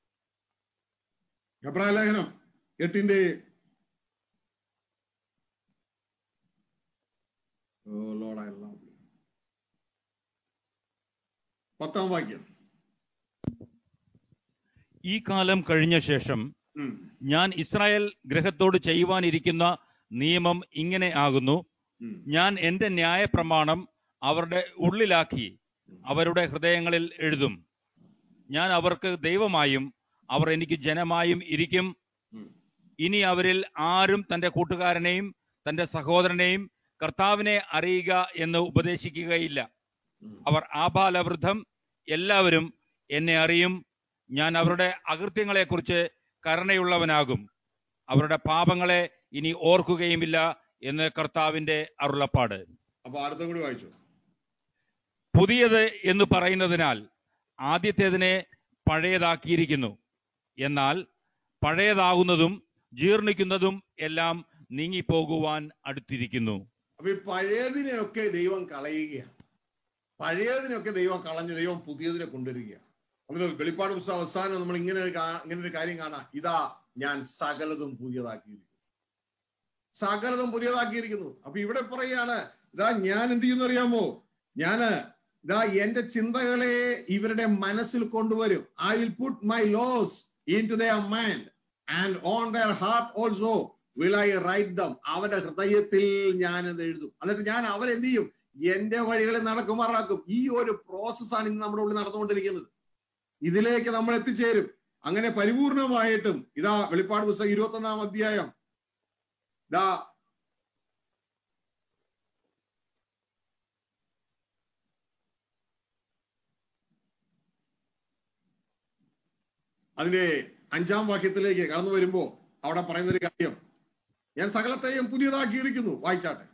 ലേഖനം എട്ടിന്റെ Oh Lord, I love you. പത്താം വാക്യം ഈ കാലം കഴിഞ്ഞ ശേഷം ഉം. ഞാൻ ഇസ്രായേൽ ഗ്രഹത്തോട് ചെയ്യുവാനിരിക്കുന്ന നിയമം ഇങ്ങനെ ആകുന്നു ഉം. ഞാൻ എന്റെ ന്യായപ്രമാണം അവരുടെ ഉള്ളിലാക്കി അവരുടെ ഹൃദയങ്ങളിൽ എഴുതും ഞാൻ അവർക്ക് ദൈവമായും അവർ എനിക്ക് ജനമായും ഇരിക്കും ഉം. ഇനി അവരിൽ ആരും തന്റെ കൂട്ടുകാരനെയും തന്റെ സഹോദരനെയും കർത്താവിനെ അറിയുക എന്ന് ഉപദേശിക്കുകയില്ല ഉം. അവർ ആബാലവൃദ്ധം എല്ലാവരും എന്നെ അറിയും ഞാൻ അവരുടെ അകൃത്യങ്ങളെക്കുറിച്ച് കരുണയുള്ളവനാകും അവരുടെ പാപങ്ങളെ ഇനി ഓർക്കുകയുമില്ല എന്ന് കർത്താവിന്റെ അരുളപ്പാട് അപ്പൊ അടുത്തും കൂടി വായിച്ചു പുതിയത് എന്ന് പറയുന്നതിനാൽ ആദ്യത്തേതിനെ പഴയതാക്കിയിരിക്കുന്നു എന്നാൽ പഴയതാകുന്നതും ജീർണിക്കുന്നതും എല്ലാം നീങ്ങിപ്പോകുവാൻ അടുത്തിരിക്കുന്നു അപ്പൊ ഈ പഴയതിനെയൊക്കെ ദൈവം കളയുകയാണ് പഴയതിനൊക്കെ ദൈവം കളഞ്ഞ് ദൈവം പുതിയതിനെ കൊണ്ടുവരികയാണ് നമ്മൾ വെളിപ്പാട് പുസ്തകം അവസാനം നമ്മൾ ഇങ്ങനെ ഒരു കാ- ഇങ്ങനെ ഒരു കാര്യം കാണാം ഇതാ ഞാൻ സകലതും പുതിയതാക്കിയിരിക്കുന്നു സകലതും പുതിയതാക്കിയിരിക്കുന്നു അപ്പൊ ഇവിടെ പറയാണ് ഇതാ ഞാൻ എന്ത് ചെയ്യുന്നു അറിയാമോ ഞാന് ഇതാ എന്റെ ചിന്തകളെ ഇവരുടെ മനസ്സിൽ കൊണ്ടുവരും I will put my laws into their mind and on their heart also will I write them അവന്റെ ഹൃദയത്തിൽ ഞാൻ അത് എഴുതും എന്നിട്ട് ഞാൻ അവരെന്ത് ചെയ്യും എന്റെ വഴികളിൽ നടക്കുമാറാക്കും ഈ ഒരു പ്രോസസ്സാണ് ഇന്ന് നമ്മുടെ ഉള്ളിൽ നടന്നുകൊണ്ടിരിക്കുന്നത് ഇതിലേക്ക് നമ്മൾ എത്തിച്ചേരും അങ്ങനെ പരിപൂർണമായിട്ടും ഇതാ വെളിപ്പാട് പുസ്തകം ഇരുപത്തൊന്നാം അധ്യായം ഇതാ അതിന്റെ അഞ്ചാം വാക്യത്തിലേക്ക് കടന്നു വരുമ്പോ അവിടെ പറയുന്ന ഒരു കാര്യം ഞാൻ സകലത്തെയും പുതിയതാക്കിയിരിക്കുന്നു വായിച്ചാട്ടെ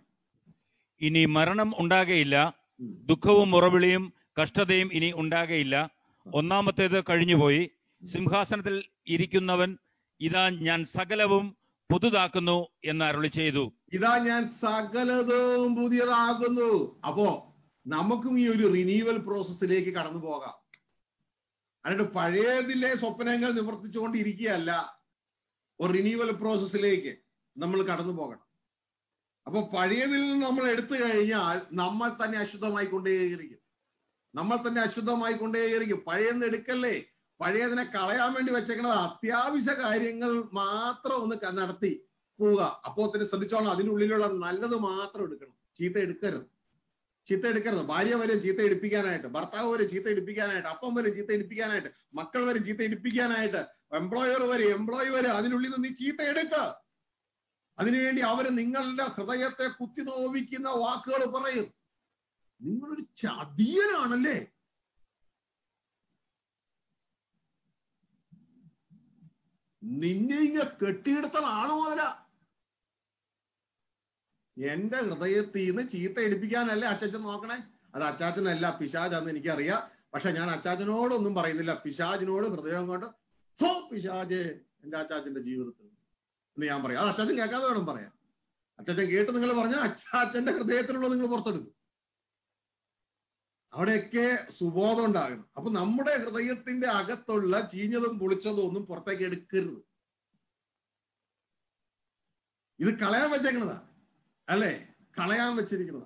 ഇനി മരണം ഉണ്ടാകയില്ല ഉം. ദുഃഖവും മുറവിളിയും കഷ്ടതയും ഇനി ഉണ്ടാകയില്ല ഒന്നാമത്തേത് കഴിഞ്ഞുപോയി സിംഹാസനത്തിൽ ഇരിക്കുന്നവൻ ഇതാ ഞാൻ സകലവും പുതുതാക്കുന്നു എന്ന് അരുളി ചെയ്തു ഇതാ ഞാൻ സകലതും പുതിയതാകുന്നു അപ്പോ നമുക്കും ഈ ഒരു റിനീവൽ പ്രോസസ്സിലേക്ക് കടന്നു പോകാം അല്ലാണ്ട് പഴയതിലെ സ്വപ്നങ്ങൾ നിവർത്തിച്ചുകൊണ്ടിരിക്കുകയല്ല ഒരു റിനീവൽ പ്രോസസ്സിലേക്ക് നമ്മൾ കടന്നു പോകണം അപ്പൊ പഴയതിൽ നിന്ന് നമ്മൾ എടുത്തു കഴിഞ്ഞാൽ നമ്മൾ തന്നെ അശുദ്ധമായി കൊണ്ടേയിരിക്കും നമ്മൾ തന്നെ അശുദ്ധമായി കൊണ്ടേയിരിക്കും പഴയെന്ന് എടുക്കല്ലേ പഴയതിനെ കളയാൻ വേണ്ടി വെച്ചേക്കുന്നത് അത്യാവശ്യ കാര്യങ്ങൾ മാത്രം ഒന്ന് ക- നടത്തി പോവുക അപ്പോ തന്നെ ശ്രദ്ധിച്ചോളാം അതിനുള്ളിലുള്ള നല്ലത് മാത്രം എടുക്കണം ചീത്ത എടുക്കരുത് ചീത്ത എടുക്കരുത് ഭാര്യ വരെ ചീത്ത എടുപ്പിക്കാനായിട്ട് ഭർത്താവ് വരെ ചീത്ത എടുപ്പിക്കാനായിട്ട് അപ്പം വരെ ചീത്ത എടുപ്പിക്കാനായിട്ട് മക്കൾ വരെ ചീത്ത എടുപ്പിക്കാനായിട്ട് എംപ്ലോയർ വരെ എംപ്ലോയി വരെ അതിനുള്ളിൽ നിന്ന് നീ ചീത്ത എടുക്ക അതിനുവേണ്ടി അവര് നിങ്ങളുടെ ഹൃദയത്തെ കുത്തി നോവിക്കുന്ന വാക്കുകൾ പറയും നിങ്ങളൊരു ചതിയനാണല്ലേ നിന്നെ ഇങ്ങ കെട്ടിയെടുത്തതാണ് മുതല എന്റെ ഹൃദയത്തിൽ നിന്ന് ചീത്ത എടുപ്പിക്കാനല്ലേ അച്ചാച്ചൻ നോക്കണേ അത് അച്ചാച്ചനല്ല പിശാചാന്ന് എനിക്കറിയാം പക്ഷെ ഞാൻ അച്ചാച്ചനോടൊന്നും പറയുന്നില്ല പിശാചിനോട് ഹൃദയം കൊണ്ട് ഹോ പിശാജ് എന്റെ അച്ചാച്ചന്റെ ജീവിതത്തിൽ എന്ന് ഞാൻ പറയാം അത് അച്ചാച്ചൻ കേൾക്കാതെ വേണം പറയാം അച്ചാച്ചൻ കേട്ട് നിങ്ങൾ പറഞ്ഞാൽ അച്ചാച്ചന്റെ ഹൃദയത്തിലുള്ളത് നിങ്ങൾ പുറത്തെടുക്കും അവിടെയൊക്കെ സുബോധം ഉണ്ടാകണം അപ്പൊ നമ്മുടെ ഹൃദയത്തിന്റെ അകത്തുള്ള ചീഞ്ഞതും പൊളിച്ചതും ഒന്നും പുറത്തേക്ക് എടുക്കരുത് ഇത് കളയാൻ വെച്ചേക്കുന്നതാ അല്ലേ കളയാൻ വെച്ചിരിക്കുന്നതാ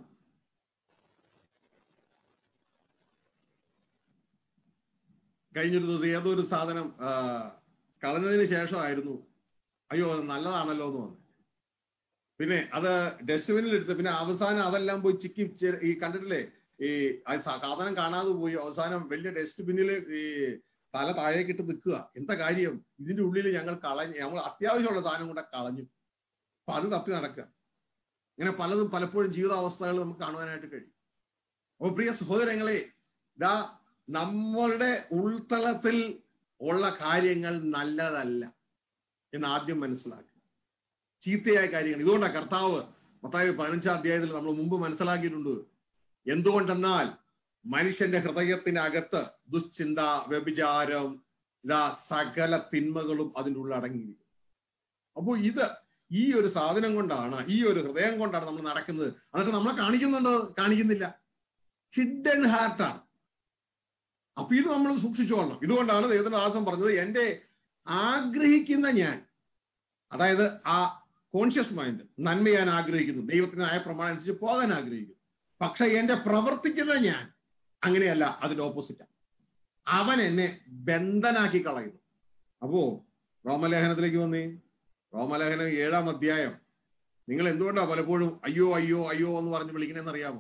കഴിഞ്ഞൊരു ദിവസം ഏതോ ഒരു സാധനം ആ, കളഞ്ഞതിന് ശേഷമായിരുന്നു അയ്യോ അത് നല്ലതാണല്ലോ എന്ന് വന്നത് പിന്നെ അത് ഡസ്റ്റ്ബിനിൽ എടുത്ത് പിന്നെ അവസാനം അതെല്ലാം പോയി ചിക്കി ചെ- ഈ കണ്ടിട്ടില്ലേ ഈ ആ സാ- സാധനം കാണാതെ പോയി അവസാനം വലിയ ഡസ്റ്റ്ബിന്നിൽ ഈ തല താഴേക്കിട്ട് നിൽക്കുക എന്താ കാര്യം ഇതിന്റെ ഉള്ളിൽ ഞങ്ങൾ കളഞ്ഞ് ഞങ്ങൾ അത്യാവശ്യമുള്ള സാധനം കൂടെ കളഞ്ഞു അപ്പൊ അത് തപ്പി നടക്കുക ഇങ്ങനെ പലതും പലപ്പോഴും ജീവിതാവസ്ഥകൾ നമുക്ക് കാണുവാനായിട്ട് കഴിയും അപ്പൊ പ്രിയ സഹോദരങ്ങളെ ഇതാ നമ്മളുടെ ഉൾത്തളത്തിൽ ഉള്ള കാര്യങ്ങൾ നല്ലതല്ല എന്ന് ആദ്യം മനസ്സിലാക്കുക ചീത്തയായ കാര്യങ്ങൾ ഇതുകൊണ്ടാണ് കർത്താവ് മത്തായി പതിനഞ്ചാം അധ്യായത്തിൽ നമ്മൾ മുമ്പ് മനസ്സിലാക്കിയിട്ടുണ്ട് എന്തുകൊണ്ടെന്നാൽ മനുഷ്യന്റെ ഹൃദയത്തിനകത്ത് ദുശ്ചിന്ത വ്യഭിചാരം ഇതാ സകല തിന്മകളും അതിൻ്റെ ഉള്ളിൽ അടങ്ങിയിരിക്കും അപ്പോൾ ഇത് ഈ ഒരു സാധനം കൊണ്ടാണ് ഈ ഒരു ഹൃദയം കൊണ്ടാണ് നമ്മൾ നടക്കുന്നത് എന്നിട്ട് നമ്മളെ കാണിക്കുന്നുണ്ടോ കാണിക്കുന്നില്ല ഹിഡൻ ഹാർട്ടാണ് അപ്പൊ ഇത് നമ്മൾ സൂക്ഷിച്ചോളണം ഇതുകൊണ്ടാണ് ദൈവത്തിന്റെ ദാസം പറഞ്ഞത് എന്റെ ആഗ്രഹിക്കുന്ന ഞാൻ അതായത് ആ കോൺഷ്യസ് മൈൻഡ് നന്മ ഞാൻ ആഗ്രഹിക്കുന്നു ദൈവത്തിന് ആയ പ്രമാണം അനുസരിച്ച് പോകാൻ ആഗ്രഹിക്കുന്നു പക്ഷെ എന്റെ പ്രവർത്തിക്കുന്ന ഞാൻ അങ്ങനെയല്ല അതിന്റെ ഓപ്പോസിറ്റാണ് അവൻ എന്നെ ബന്ധനാക്കി കളയുന്നു അപ്പോ റോമലേഖനത്തിലേക്ക് വന്നേ റോമലേഖനം ഏഴാം അധ്യായം നിങ്ങൾ എന്തുകൊണ്ടാണ് പലപ്പോഴും അയ്യോ അയ്യോ അയ്യോ എന്ന് പറഞ്ഞ് വിളിക്കണമെന്ന് അറിയാമോ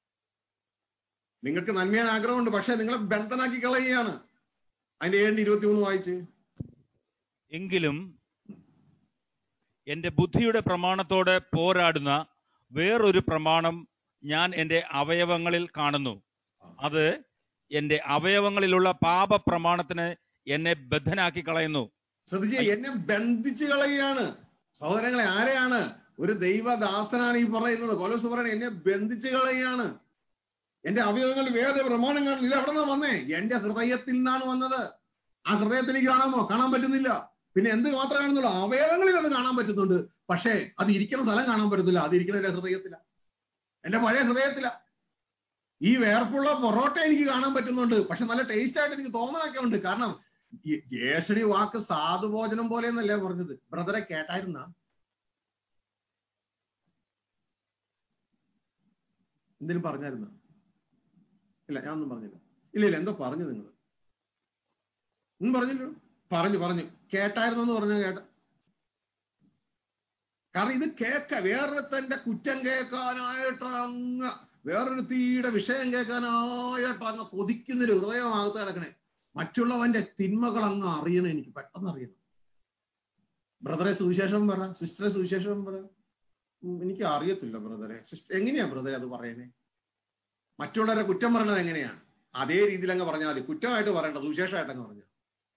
നിങ്ങൾക്ക് നന്മയാൻ ആഗ്രഹമുണ്ട് പക്ഷെ നിങ്ങളെ ബന്ധനാക്കി കളയുകയാണ് അതിന്റെ ഏഴിന് ഇരുപത്തി മൂന്ന് വായിച്ച് എങ്കിലും എന്റെ ബുദ്ധിയുടെ പ്രമാണത്തോട് പോരാടുന്ന വേറൊരു പ്രമാണം ഞാൻ എന്റെ അവയവങ്ങളിൽ കാണുന്നു അത് എന്റെ അവയവങ്ങളിലുള്ള പാപ പ്രമാണത്തിന് എന്നെ ബദ്ധനാക്കി കളയുന്നു ശ്രദ്ധിച്ചേ എന്നെ ബന്ധിച്ചു കളയുകയാണ് സഹോദരങ്ങളെ ആരെയാണ് ഒരു ദൈവദാസനാണ് ഈ പറയുന്നത് കൊലസ് പറയണ എന്നെ ബന്ധിച്ചു കളയുകയാണ് എന്റെ അവയവങ്ങൾ വേറെ പ്രമാണം കാണുന്നു ഇത് എവിടെ നിന്നാ വന്നേ എന്റെ ഹൃദയത്തിൽ നിന്നാണ് വന്നത് ആ ഹൃദയത്തിലേക്ക് കാണാമോ കാണാൻ പറ്റുന്നില്ല പിന്നെ എന്ത് മാത്രമേ കാണുന്നുള്ളൂ അവയവങ്ങളിൽ അത് കാണാൻ പറ്റുന്നുണ്ട് പക്ഷേ അത് ഇരിക്കുന്ന സ്ഥലം കാണാൻ പറ്റുന്നില്ല അത് ഇരിക്കുന്ന എന്റെ ഹൃദയത്തില എന്റെ പഴയ ഹൃദയത്തില ഈ വേർപ്പുള്ള പൊറോട്ട എനിക്ക് കാണാൻ പറ്റുന്നുണ്ട് പക്ഷെ നല്ല ടേസ്റ്റ് ആയിട്ട് എനിക്ക് തോന്നണൊക്കെ ഉണ്ട് കാരണം ഈ ജേഷണി വാക്ക് സാധുഭോജനം പോലെ എന്നല്ലേ പറഞ്ഞത് ബ്രദറെ കേട്ടായിരുന്ന എന്തിനും പറഞ്ഞായിരുന്ന ഇല്ല ഞാൻ ഒന്നും പറഞ്ഞില്ല ഇല്ല ഇല്ല എന്തോ പറഞ്ഞു നിങ്ങൾ ഒന്നും പറഞ്ഞില്ലോ പറഞ്ഞു പറഞ്ഞു കേട്ടായിരുന്നു എന്ന് പറഞ്ഞാൽ കേട്ട കാരണം ഇത് കേക്ക വേറൊരുത്തന്റെ കുറ്റം കേൾക്കാനായിട്ട് അങ്ങ് വേറൊരു തീയുടെ വിഷയം കേൾക്കാനായിട്ട് അങ്ങ് കൊതിക്കുന്നൊരു ഹൃദയമാകത്ത് കിടക്കണേ മറ്റുള്ളവന്റെ തിന്മകൾ അങ്ങ് അറിയണം എനിക്ക് പെട്ടെന്ന് അറിയണം ബ്രദറെ സുവിശേഷം പറ സിസ്റ്ററെ സുവിശേഷം പറ ഉം, എനിക്ക് അറിയത്തില്ല ബ്രദറെ സിസ്റ്റർ എങ്ങനെയാ ബ്രദറെ അത് പറയണേ മറ്റുള്ളവരെ കുറ്റം പറയണത് എങ്ങനെയാണ് അതേ രീതിയിൽ അങ്ങ് പറഞ്ഞാൽ മതി കുറ്റമായിട്ട് പറയണ്ട സുവിശേഷമായിട്ട് അങ്ങ് പറഞ്ഞാൽ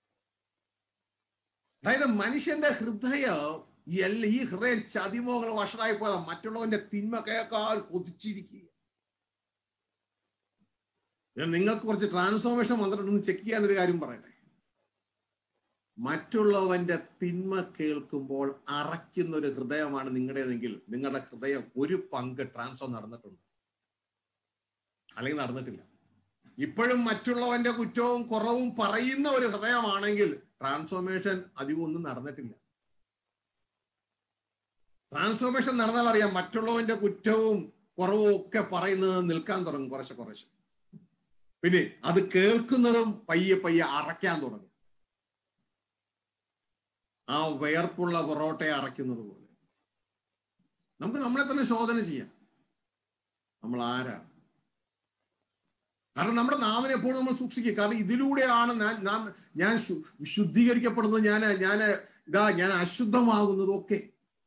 അതായത് മനുഷ്യന്റെ ഹൃദയം ഈ എല്ലാ ഈ ഹൃദയം ചതിമോഹങ്ങൾ വഷളായി പോയതാ മറ്റുള്ളവന്റെ തിന്മ കേൾക്കാൻ കൊതിച്ചിരിക്കുക ഞാൻ നിങ്ങൾക്ക് കുറച്ച് ട്രാൻസ്ഫോർമേഷൻ വന്നിട്ടുണ്ടെന്ന് ചെക്ക് ചെയ്യാൻ ഒരു കാര്യം പറയട്ടെ മറ്റുള്ളവന്റെ തിന്മ കേൾക്കുമ്പോൾ അറയ്ക്കുന്ന ഒരു ഹൃദയമാണ് നിങ്ങളുടേതെങ്കിൽ നിങ്ങളുടെ ഹൃദയം ഒരു പങ്ക് ട്രാൻസ്ഫോം നടന്നിട്ടുണ്ട് അല്ലെങ്കിൽ നടന്നിട്ടില്ല ഇപ്പോഴും മറ്റുള്ളവന്റെ കുറ്റവും കുറവും പറയുന്ന ഒരു ഹൃദയമാണെങ്കിൽ ട്രാൻസ്ഫോർമേഷൻ അധികം ഒന്നും നടന്നിട്ടില്ല ട്രാൻസ്ഫോർമേഷൻ നടന്നാൽ അറിയാം മറ്റുള്ളവന്റെ കുറ്റവും കുറവും ഒക്കെ പറയുന്നത് നിൽക്കാൻ തുടങ്ങും കുറച്ച് കുറച്ച് പിന്നെ അത് കേൾക്കുന്നതും പയ്യെ പയ്യെ അറയ്ക്കാൻ തുടങ്ങും ആ വിയർപ്പുള്ള പൊറോട്ടയെ അറയ്ക്കുന്നത് പോലെ നമുക്ക് നമ്മളെ തന്നെ ശോധന ചെയ്യാം നമ്മൾ ആരാണ് കാരണം നമ്മുടെ നാവിനെ എപ്പോഴും നമ്മൾ സൂക്ഷിക്കുക കാരണം ഇതിലൂടെയാണ് ഞാൻ നാം ഞാൻ ശു- ശുദ്ധീകരിക്കപ്പെടുന്നത് ഞാൻ ഞാൻ ഇതാ ഞാൻ അശുദ്ധമാകുന്നതും ഒക്കെ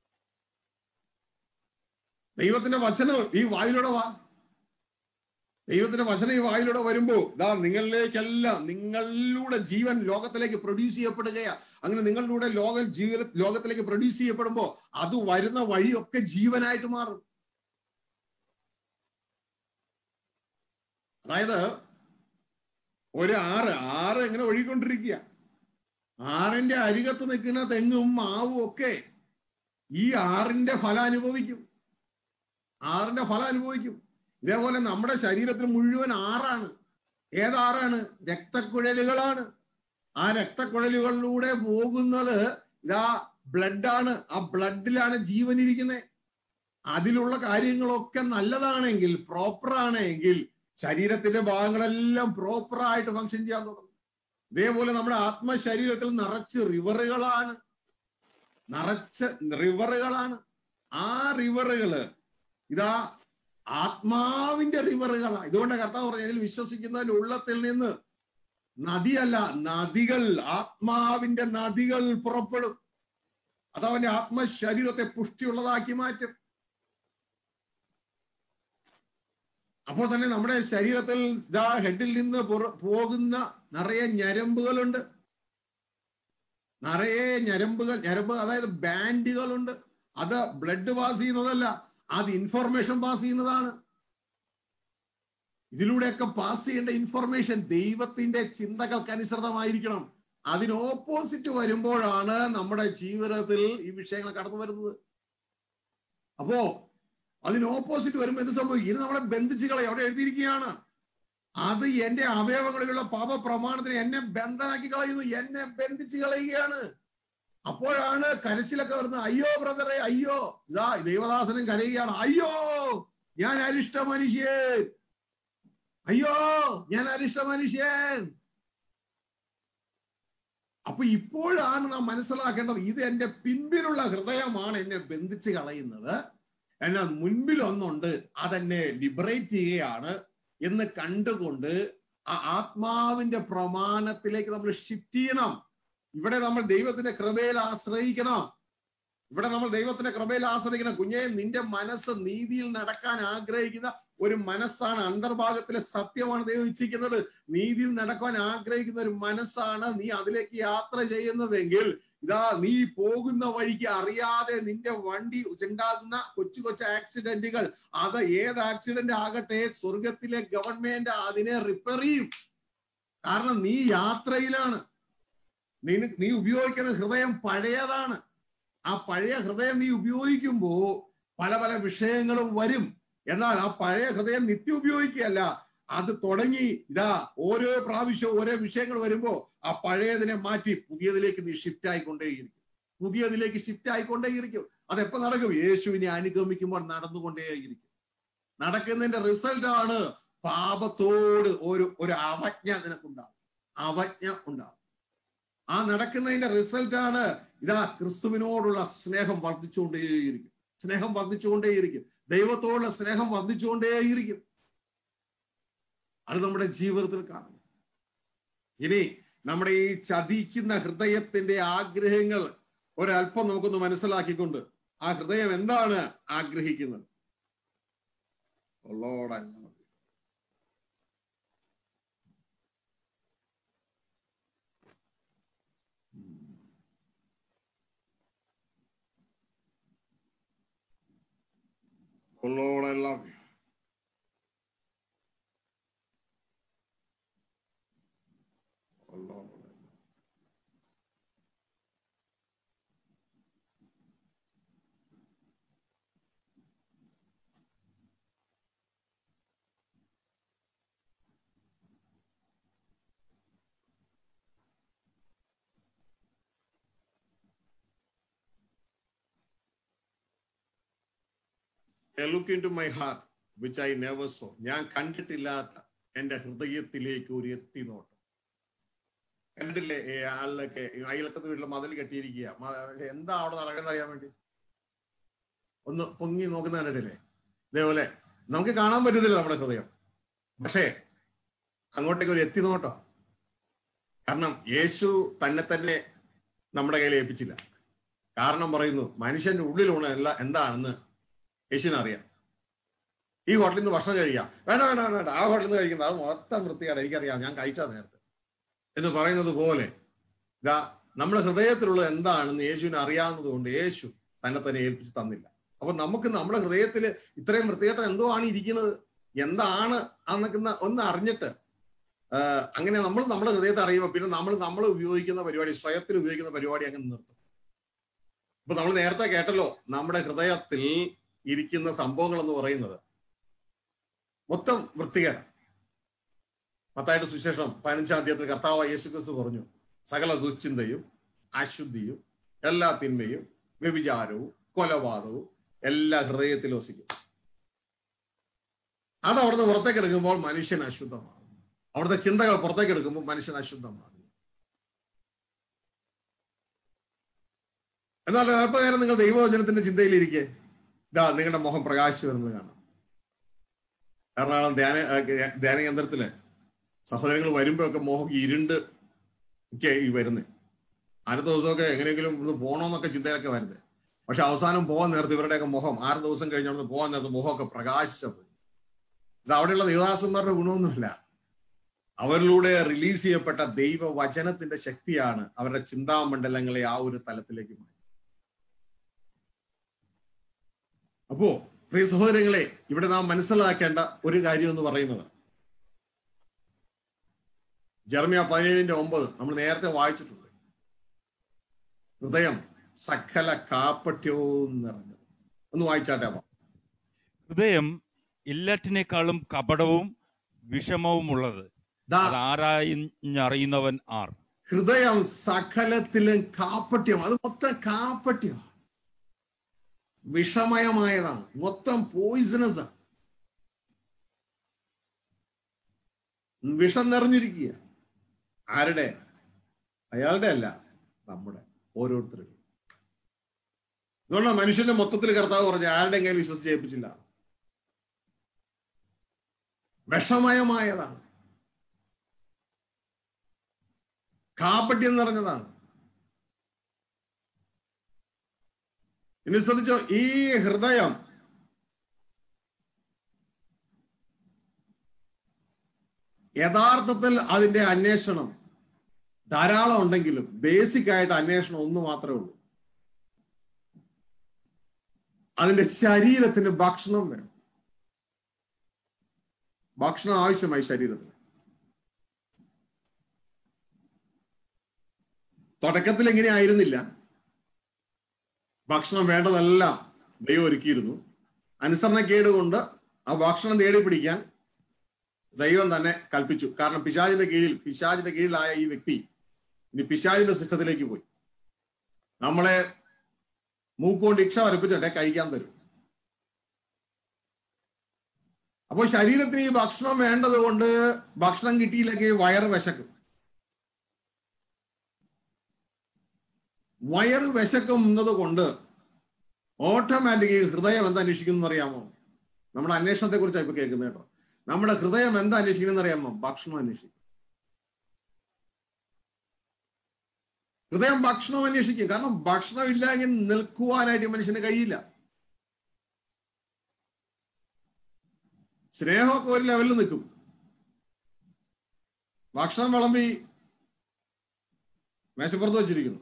ദൈവത്തിന്റെ വചനം ഈ വായിലൂടെ വാ ദൈവത്തിന്റെ വചനം ഈ വായിലൂടെ വരുമ്പോ ഇതാ നിങ്ങളിലേക്കെല്ലാം നിങ്ങളിലൂടെ ജീവൻ ലോകത്തിലേക്ക് പ്രൊഡ്യൂസ് ചെയ്യപ്പെടുകയാ അങ്ങനെ നിങ്ങളിലൂടെ ലോകം ജീവ ലോകത്തിലേക്ക് പ്രൊഡ്യൂസ് ചെയ്യപ്പെടുമ്പോ അത് വരുന്ന വഴിയൊക്കെ ജീവനായിട്ട് മാറും അതായത് ഒരു ആറ് ആറ് എങ്ങനെ ഒഴുകിക്കൊണ്ടിരിക്കുക ആറിന്റെ അരികത്ത് നിൽക്കുന്ന തെങ്ങും മാവും ഒക്കെ ഈ ആറിന്റെ ഫലം അനുഭവിക്കും ആറിന്റെ ഫലം അനുഭവിക്കും ഇതേപോലെ നമ്മുടെ ശരീരത്തിൽ മുഴുവൻ ആറാണ് ഏതാറാണ് രക്തക്കുഴലുകളാണ് ആ രക്തക്കുഴലുകളിലൂടെ പോകുന്നത് ഇതാ ബ്ലഡാണ് ആ ബ്ലഡിലാണ് ജീവൻ ഇരിക്കുന്നത് അതിലുള്ള കാര്യങ്ങളൊക്കെ നല്ലതാണെങ്കിൽ പ്രോപ്പർ ആണെങ്കിൽ ശരീരത്തിന്റെ ഭാഗങ്ങളെല്ലാം പ്രോപ്പർ ആയിട്ട് ഫങ്ഷൻ ചെയ്യാൻ തുടങ്ങും ഇതേപോലെ നമ്മുടെ ആത്മശരീരത്തിൽ നിറച്ച് റിവറുകളാണ് നിറച്ച് റിവറുകളാണ് ആ റിവറുകള് ഇതാ ആത്മാവിന്റെ റിവറുകളാ ഇതുകൊണ്ട് കർത്താവ് പറഞ്ഞതിൽ വിശ്വസിക്കുന്നതിൽ ഉള്ളത്തിൽ നിന്ന് നദിയല്ല നദികൾ ആത്മാവിന്റെ നദികൾ പുറപ്പെടും അത് അവന്റെ ആത്മശരീരത്തെ പുഷ്ടിയുള്ളതാക്കി മാറ്റും അപ്പോൾ തന്നെ നമ്മുടെ ശരീരത്തിൽ ഇതാ ഹെഡിൽ നിന്ന് പുറ- പോകുന്ന നിറയെ ഞരമ്പുകളുണ്ട് നിറയെ ഞരമ്പുകൾ ഞരമ്പ് അതായത് ബാൻഡുകളുണ്ട് അത് ബ്ലഡ് പാസ് ചെയ്യുന്നതല്ല അത് ഇൻഫോർമേഷൻ പാസ് ചെയ്യുന്നതാണ് ഇതിലൂടെയൊക്കെ പാസ് ചെയ്യേണ്ട ഇൻഫർമേഷൻ ദൈവത്തിന്റെ ചിന്തകൾക്ക് അനുസൃതമായിരിക്കണം അതിന് ഓപ്പോസിറ്റ് വരുമ്പോഴാണ് നമ്മുടെ ജീവിതത്തിൽ ഈ വിഷയങ്ങൾ കടന്നു വരുന്നത് അപ്പോ അതിന് ഓപ്പോസിറ്റ് വരുമ്പോൾ എന്ത് സംഭവിക്കും ഇത് നമ്മളെ ബന്ധിച്ചുകളെ അവിടെ എഴുതിയിരിക്കുകയാണ് അത് എന്റെ അവയവങ്ങളിലുള്ള പാപ പ്രമാണത്തിന് എന്നെ ബന്ധനാക്കി കളയുന്നു എന്നെ ബന്ധിച്ചു കളയുകയാണ് അപ്പോഴാണ് കരച്ചിലൊക്കെ വരുന്നത് അയ്യോ ബ്രദറെ അയ്യോ ഇതാ ദൈവദാസനും കരയുകയാണ് അയ്യോ ഞാൻ അരിഷ്ട മനുഷ്യൻ അയ്യോ ഞാൻ അരിഷ്ട മനുഷ്യൻ അപ്പൊ ഇപ്പോഴാണ് നാം മനസ്സിലാക്കേണ്ടത് ഇത് എന്റെ പിൻപിലുള്ള ഹൃദയമാണ് എന്നെ ബന്ധിച്ച് കളയുന്നത് എന്നാൽ മുൻപിൽ ഒന്നുണ്ട് അതെന്നെ ലിബറേറ്റ് ചെയ്യുകയാണ് എന്ന് കണ്ടുകൊണ്ട് ആ ആത്മാവിന്റെ പ്രമാണത്തിലേക്ക് നമ്മൾ ഷിഫ്റ്റ് ചെയ്യണം ഇവിടെ നമ്മൾ ദൈവത്തിന്റെ കൃപയിൽ ആശ്രയിക്കണം ഇവിടെ നമ്മൾ ദൈവത്തിന്റെ കൃപയിൽ ആശ്രയിക്കണം കുഞ്ഞെ നിന്റെ മനസ്സ് നീതിയിൽ നടക്കാൻ ആഗ്രഹിക്കുന്ന ഒരു മനസ്സാണ് അന്തർഭാഗത്തിലെ സത്യമാണ് ദൈവം ഇച്ഛിക്കുന്നത് നീതിയിൽ നടക്കാൻ ആഗ്രഹിക്കുന്ന ഒരു മനസ്സാണ് നീ അതിലേക്ക് യാത്ര ചെയ്യുന്നതെങ്കിൽ ഇതാ നീ പോകുന്ന വഴിക്ക് അറിയാതെ നിന്റെ വണ്ടി ഉണ്ടാകുന്ന കൊച്ചു കൊച്ചു ആക്സിഡന്റുകൾ അത് ഏത് ആക്സിഡന്റ് ആകട്ടെ സ്വർഗത്തിലെ ഗവൺമെന്റ് അതിനെ റിപ്പയർ ചെയ്യും കാരണം നീ യാത്രയിലാണ് നീ നീ ഉപയോഗിക്കുന്ന ഹൃദയം പഴയതാണ് ആ പഴയ ഹൃദയം നീ ഉപയോഗിക്കുമ്പോ പല പല വിഷയങ്ങളും വരും എന്നാൽ ആ പഴയ ഹൃദയം നിത്യം ഉപയോഗിക്കുകയല്ല അത് തുടങ്ങി ഇതാ ഓരോ പ്രാവശ്യവും ഓരോ വിഷയങ്ങൾ വരുമ്പോ ആ പഴയതിനെ മാറ്റി പുതിയതിലേക്ക് നീ ഷിഫ്റ്റ് ആയിക്കൊണ്ടേയിരിക്കും പുതിയതിലേക്ക് ഷിഫ്റ്റ് ആയിക്കൊണ്ടേയിരിക്കും അതെപ്പോ നടക്കും യേശുവിനെ അനുഗമിക്കുമ്പോൾ നടന്നുകൊണ്ടേയിരിക്കും നടക്കുന്നതിന്റെ റിസൾട്ട് ആണ് പാപത്തോട് ഒരു ഒരു അവജ്ഞ നിനക്കുണ്ടാകും അവജ്ഞ ഉണ്ടാകും ആ നടക്കുന്നതിന്റെ റിസൾട്ട് ആണ് ഇതാ ക്രിസ്തുവിനോടുള്ള സ്നേഹം വർദ്ധിച്ചുകൊണ്ടേയിരിക്കും സ്നേഹം വർദ്ധിച്ചുകൊണ്ടേയിരിക്കും ദൈവത്തോടുള്ള സ്നേഹം വർദ്ധിച്ചുകൊണ്ടേയിരിക്കും അത് നമ്മുടെ ജീവിതത്തിൽ കാണും ഇനി നമ്മുടെ ഈ ചതിക്കുന്ന ഹൃദയത്തിന്റെ ആഗ്രഹങ്ങൾ ഒരല്പം നമുക്കൊന്ന് മനസ്സിലാക്കിക്കൊണ്ട് ആ ഹൃദയം എന്താണ് ആഗ്രഹിക്കുന്നത് Lord, I love you. Oh Lord, I love you. A look into my heart which I never saw ഞാൻ കണ്ടിട്ടില്ലാത്ത എന്റെ ഹൃദയത്തിലേക്ക് ഒരു എത്തി നോട്ടം കണ്ടില്ലേ ഈ ആളിലൊക്കെ ഈ അയലക്കത്ത് വീട്ടിൽ മതിൽ കെട്ടിയിരിക്കുക മ- എന്താ അവിടെ നടക്കുന്നത് അറിയാൻ വേണ്ടി ഒന്ന് പൊങ്ങി നോക്കുന്ന കണ്ടിട്ടില്ലേ ഇതേപോലെ നമുക്ക് കാണാൻ പറ്റുന്നില്ല നമ്മുടെ ഹൃദയം പക്ഷേ അങ്ങോട്ടേക്ക് ഒരു എത്തി നോട്ടോ കാരണം യേശു തന്നെ തന്നെ നമ്മുടെ കയ്യിൽ ഏൽപ്പിച്ചില്ല കാരണം പറയുന്നു മനുഷ്യന്റെ ഉള്ളിലുള്ള എല്ലാ എന്താണെന്ന് യേശുവിന് അറിയാം ഈ ഹോട്ടലിൽ നിന്ന് ഭക്ഷണം കഴിക്കാം വേണ്ട വേണ്ട വേണ്ട വേണ്ട. ആ ഹോട്ടലിൽ നിന്ന് കഴിക്കുന്നത് അത് മൊത്തം വൃത്തിയാണ് എനിക്കറിയാം ഞാൻ കഴിച്ചാ നേരത്തെ എന്ന് പറയുന്നത് പോലെ ഇതാ നമ്മുടെ ഹൃദയത്തിലുള്ള എന്താണെന്ന് യേശുവിന് അറിയാവുന്നത് കൊണ്ട് യേശു തന്നെ തന്നെ ഏൽപ്പിച്ച് തന്നില്ല അപ്പൊ നമുക്ക് നമ്മുടെ ഹൃദയത്തിൽ ഇത്രയും വൃത്തികെട്ട എന്തോ ആണ് ഇരിക്കുന്നത് എന്താണ് എന്നൊക്കെ ഒന്ന് ഒന്ന് അറിഞ്ഞിട്ട് ആ, അങ്ങനെ നമ്മൾ നമ്മുടെ ഹൃദയത്തെ അറിയുമ്പോൾ പിന്നെ നമ്മൾ നമ്മൾ ഉപയോഗിക്കുന്ന പരിപാടി സ്വയത്തിൽ ഉപയോഗിക്കുന്ന പരിപാടി അങ്ങനെ നിർത്തും ഇപ്പൊ നമ്മൾ നേരത്തെ കേട്ടല്ലോ നമ്മുടെ ഹൃദയത്തിൽ ഇരിക്കുന്ന സംഭവങ്ങൾ എന്ന് പറയുന്നത് മൊത്തം വൃത്തികേട് മത്തായിട്ട് സുശേഷം പതിനഞ്ചാം അധ്യായത്തിൽ കർത്താവ് യേശുക്രിസ്തു പറഞ്ഞു സകല ദുശ്ചിന്തയും അശുദ്ധിയും എല്ലാ തിന്മയും വ്യഭിചാരവും കൊലപാതകവും എല്ലാ ഹൃദയത്തിൽ വസിക്കും അത് അവിടുന്ന് പുറത്തേക്ക് എടുക്കുമ്പോൾ മനുഷ്യൻ അശുദ്ധമാകും അവിടുത്തെ ചിന്തകൾ പുറത്തേക്ക് എടുക്കുമ്പോൾ മനുഷ്യൻ അശുദ്ധമാകും എന്നാൽ അല്പ നേരം നിങ്ങൾ ദൈവവചനത്തിന്റെ ചിന്തയിലിരിക്കെ ഇതാ നിങ്ങളുടെ മുഖം പ്രകാശിച്ചു വരുന്നത് കാണാം എറണാകുളം ധ്യാന ആ, ധ്യാന കേന്ദ്രത്തില് സഹോദരങ്ങൾ വരുമ്പോഴൊക്കെ മോഹം ഇരുണ്ട് ഒക്കെ ഈ വരുന്നത് അടുത്ത ദിവസമൊക്കെ എങ്ങനെയെങ്കിലും ഒന്ന് പോകണമെന്നൊക്കെ ചിന്തയൊക്കെ വരുന്നത് പക്ഷെ അവസാനം പോകാൻ നേരത്ത് ഇവരുടെയൊക്കെ മുഖം ആറ് ദിവസം കഴിഞ്ഞാൽ പോകാൻ നേരത്ത് മുഖമൊക്കെ പ്രകാശിച്ചത് ഇത് അവിടെയുള്ള ദേവദാസന്മാരുടെ ഗുണമൊന്നുമല്ല അവരിലൂടെ റിലീസ് ചെയ്യപ്പെട്ട ദൈവവചനത്തിന്റെ ശക്തിയാണ് അവരുടെ ചിന്താമണ്ഡലങ്ങളെ ആ ഒരു തലത്തിലേക്ക് മാറ്റി അപ്പോ പ്രിയ സഹോദരങ്ങളെ ഇവിടെ നാം മനസ്സിലാക്കേണ്ട ഒരു കാര്യം എന്ന് പറയുന്നത് ജർമിയ പതിനേഴിന്റെ ഒമ്പത് നമ്മൾ നേരത്തെ വായിച്ചിട്ടുണ്ട് ഹൃദയം സകല കാപ്പട്യവും നിറഞ്ഞത് ഒന്ന് വായിച്ചാട്ടെ അപ്പൊ ഹൃദയം എല്ലാറ്റിനേക്കാളും കപടവും വിഷമവുമുള്ളത് ദാ അത് ആരായിഞ്ഞറിയുന്നവൻ ആർ ഹൃദയം സകലത്തിലും കാപ്പട്യം അത് മൊത്തം കാപ്പട്യം വിഷമയമായതാണ് മൊത്തം പോയിസണസ് ആണ് വിഷം നിറഞ്ഞിരിക്കുക ആരുടെ അയാളുടെ അല്ല നമ്മുടെ ഓരോരുത്തരുടെ അതുകൊണ്ടാണ് മനുഷ്യന്റെ മൊത്തത്തിൽ കർത്താവ് പറഞ്ഞ ആരുടെ കയ്യിൽ വിശ്വസിച്ച് ഏൽപ്പിച്ചില്ല വിഷമയമായതാണ് കാപ്പട്യം നിറഞ്ഞതാണ് ഇനി ശ്രദ്ധിച്ചോ ഈ ഹൃദയം യഥാർത്ഥത്തിൽ അതിന്റെ അന്വേഷണം ധാരാളം ഉണ്ടെങ്കിലും ബേസിക് ആയിട്ട് അന്വേഷണം ഒന്ന് മാത്രമേ ഉള്ളൂ അതിന്റെ ശരീരത്തിന് ഭക്ഷണം വേണം ഭക്ഷണം ആവശ്യമായി ശരീരത്തിന് തുടക്കത്തിൽ എങ്ങനെ ആയിരുന്നില്ല ഭക്ഷണം വേണ്ടതെല്ലാം ദൈവം ഒരുക്കിയിരുന്നു അനുസരണക്കേട് കൊണ്ട് ആ ഭക്ഷണം തേടി പിടിക്കാൻ ദൈവം തന്നെ കൽപ്പിച്ചു കാരണം പിശാചിന്റെ കീഴിൽ പിശാചിന്റെ കീഴിലായ ഈ വ്യക്തി ഇനി പിശാചിന്റെ സിസ്റ്റത്തിലേക്ക് പോയി നമ്മളെ മൂക്കുകൊണ്ട് ഇക്ഷ വരപ്പിച്ചിട്ടേ കഴിക്കാൻ തരും അപ്പോൾ ശരീരത്തിന് ഈ ഭക്ഷണം വേണ്ടത് കൊണ്ട് ഭക്ഷണം കിട്ടിയില്ലെങ്കിൽ വയറ് വിശക്കും വയറ് വിശക്കുന്നത് കൊണ്ട് ഓട്ടോമാറ്റിക് ഹൃദയം എന്താ അന്വേഷിക്കുന്നു അറിയാമോ നമ്മുടെ അന്വേഷണത്തെ കുറിച്ചാണ് ഇപ്പൊ കേൾക്കുന്നത് കേട്ടോ നമ്മുടെ ഹൃദയം എന്താ അന്വേഷിക്കുന്നത് അറിയാമോ ഭക്ഷണം അന്വേഷിക്കും ഹൃദയം ഭക്ഷണം അന്വേഷിക്കും കാരണം ഭക്ഷണം ഇല്ലെങ്കിൽ നിൽക്കുവാനായിട്ട് ഈ മനുഷ്യന് കഴിയില്ല സ്നേഹമൊക്കെ ഒരു ലെവലിൽ നിൽക്കും ഭക്ഷണം വിളമ്പി മേശപ്പുറത്ത് വെച്ചിരിക്കുന്നു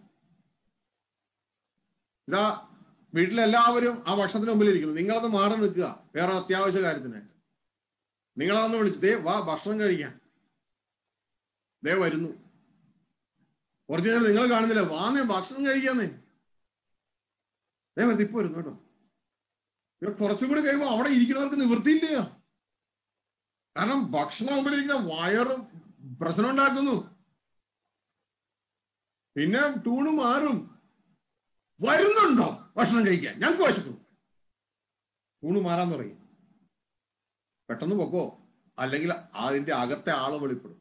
ഇതാ വീട്ടിലെല്ലാവരും ആ ഭക്ഷണത്തിന് മുമ്പിൽ ഇരിക്കുന്നു നിങ്ങളത് മാറി നിൽക്കുക വേറെ അത്യാവശ്യ കാര്യത്തിന് നിങ്ങളതൊന്ന് വിളിച്ചു ദേ വാ ഭക്ഷണം കഴിക്കാൻ ദേ വരുന്നു കുറച്ചു നേരം നിങ്ങൾ കാണുന്നില്ല വാന്നേ ഭക്ഷണം കഴിക്കാന്നേ ദേ വരുന്നു ഇപ്പൊ വരുന്നു കേട്ടോ ഇവിടെ കുറച്ചും കൂടി കഴിയുമ്പോൾ അവിടെ ഇരിക്കുന്നവർക്ക് നിവൃത്തിയില്ല കാരണം ഭക്ഷണം മുമ്പിലിരിക്കുന്ന വയറ് പ്രശ്നം ഉണ്ടാക്കുന്നു പിന്നെ ടൂണ് മാറും വരുന്നുണ്ടോ ഭക്ഷണം കഴിക്കാൻ ഞങ്ങൾക്ക് വിശക്കും കൂണ് മാറാൻ തുടങ്ങി പെട്ടെന്ന് പൊക്കോ അല്ലെങ്കിൽ അതിന്റെ അകത്തെ ആള് വെളിപ്പെടും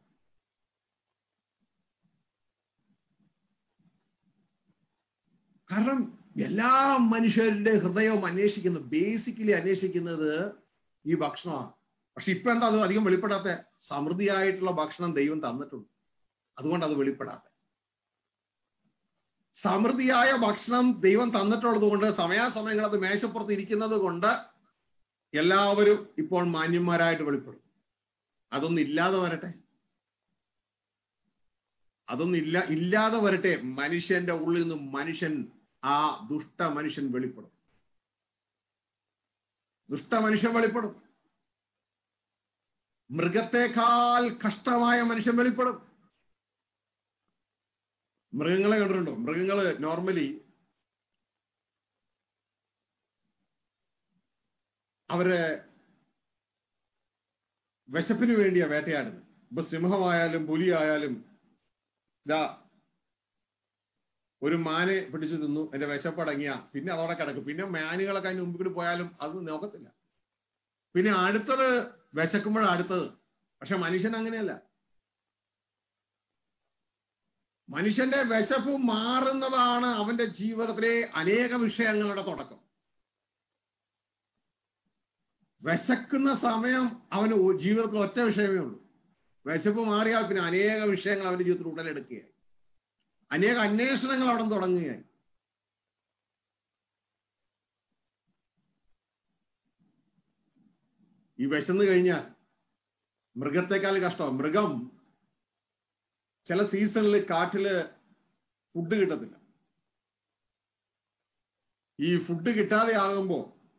കാരണം എല്ലാ മനുഷ്യരുടെ ഹൃദയവും അന്വേഷിക്കുന്നത് ബേസിക്കലി അന്വേഷിക്കുന്നത് ഈ ഭക്ഷണമാണ് പക്ഷെ ഇപ്പൊ എന്താ അത് അധികം വെളിപ്പെടാത്ത സമൃദ്ധിയായിട്ടുള്ള ഭക്ഷണം ദൈവം തന്നിട്ടുണ്ട് അതുകൊണ്ട് അത് വെളിപ്പെടാത്ത സമൃദ്ധിയായ ഭക്ഷണം ദൈവം തന്നിട്ടുള്ളത് കൊണ്ട് സമയാസമയങ്ങൾ അത് മേശപ്പുറത്ത് ഇരിക്കുന്നത് കൊണ്ട് എല്ലാവരും ഇപ്പോൾ മാന്യന്മാരായിട്ട് വെളിപ്പെടും അതൊന്നും ഇല്ലാതെ വരട്ടെ അതൊന്നും ഇല്ല ഇല്ലാതെ വരട്ടെ മനുഷ്യന്റെ ഉള്ളിൽ നിന്ന് മനുഷ്യൻ ആ ദുഷ്ട മനുഷ്യൻ വെളിപ്പെടും ദുഷ്ട മനുഷ്യൻ വെളിപ്പെടും മൃഗത്തെക്കാൾ കഷ്ടമായ മനുഷ്യൻ വെളിപ്പെടും മൃഗങ്ങളെ കണ്ടിട്ടുണ്ടോ മൃഗങ്ങള് നോർമലി അവര് വിശപ്പിന് വേണ്ടിയാ വേട്ടയാടുന്നത് ഇപ്പൊ സിംഹമായാലും പുലിയായാലും ഇതാ ഒരു മാനെ പിടിച്ചു തിന്നു എന്റെ വിശപ്പടങ്ങിയ പിന്നെ അതോടെ കിടക്കും പിന്നെ മാനുകളൊക്കെ അതിന് മുമ്പിൽ കൂടി പോയാലും അത് നോക്കത്തില്ല പിന്നെ അടുത്തത് വിശക്കുമ്പോഴാണ് അടുത്തത് പക്ഷെ മനുഷ്യൻ അങ്ങനെയല്ല മനുഷ്യന്റെ വിശപ്പ് മാറുന്നതാണ് അവന്റെ ജീവിതത്തിലെ അനേക വിഷയങ്ങളുടെ തുടക്കം വിശക്കുന്ന സമയം അവന് ജീവിതത്തിൽ ഒറ്റ വിഷയമേ ഉള്ളൂ വിശപ്പ് മാറിയാൽ പിന്നെ അനേക വിഷയങ്ങൾ അവന്റെ ജീവിതത്തിൽ ഉടലെടുക്കുകയായി അനേക അന്വേഷണങ്ങൾ അവിടെ തുടങ്ങുകയായി ഈ വിശന്ന് കഴിഞ്ഞാൽ മൃഗത്തെക്കാൾ കഷ്ടം മൃഗം ചില സീസണിൽ കാട്ടില് ഫുഡ് കിട്ടത്തില്ല ഈ ഫുഡ് കിട്ടാതെ ആകുമ്പോ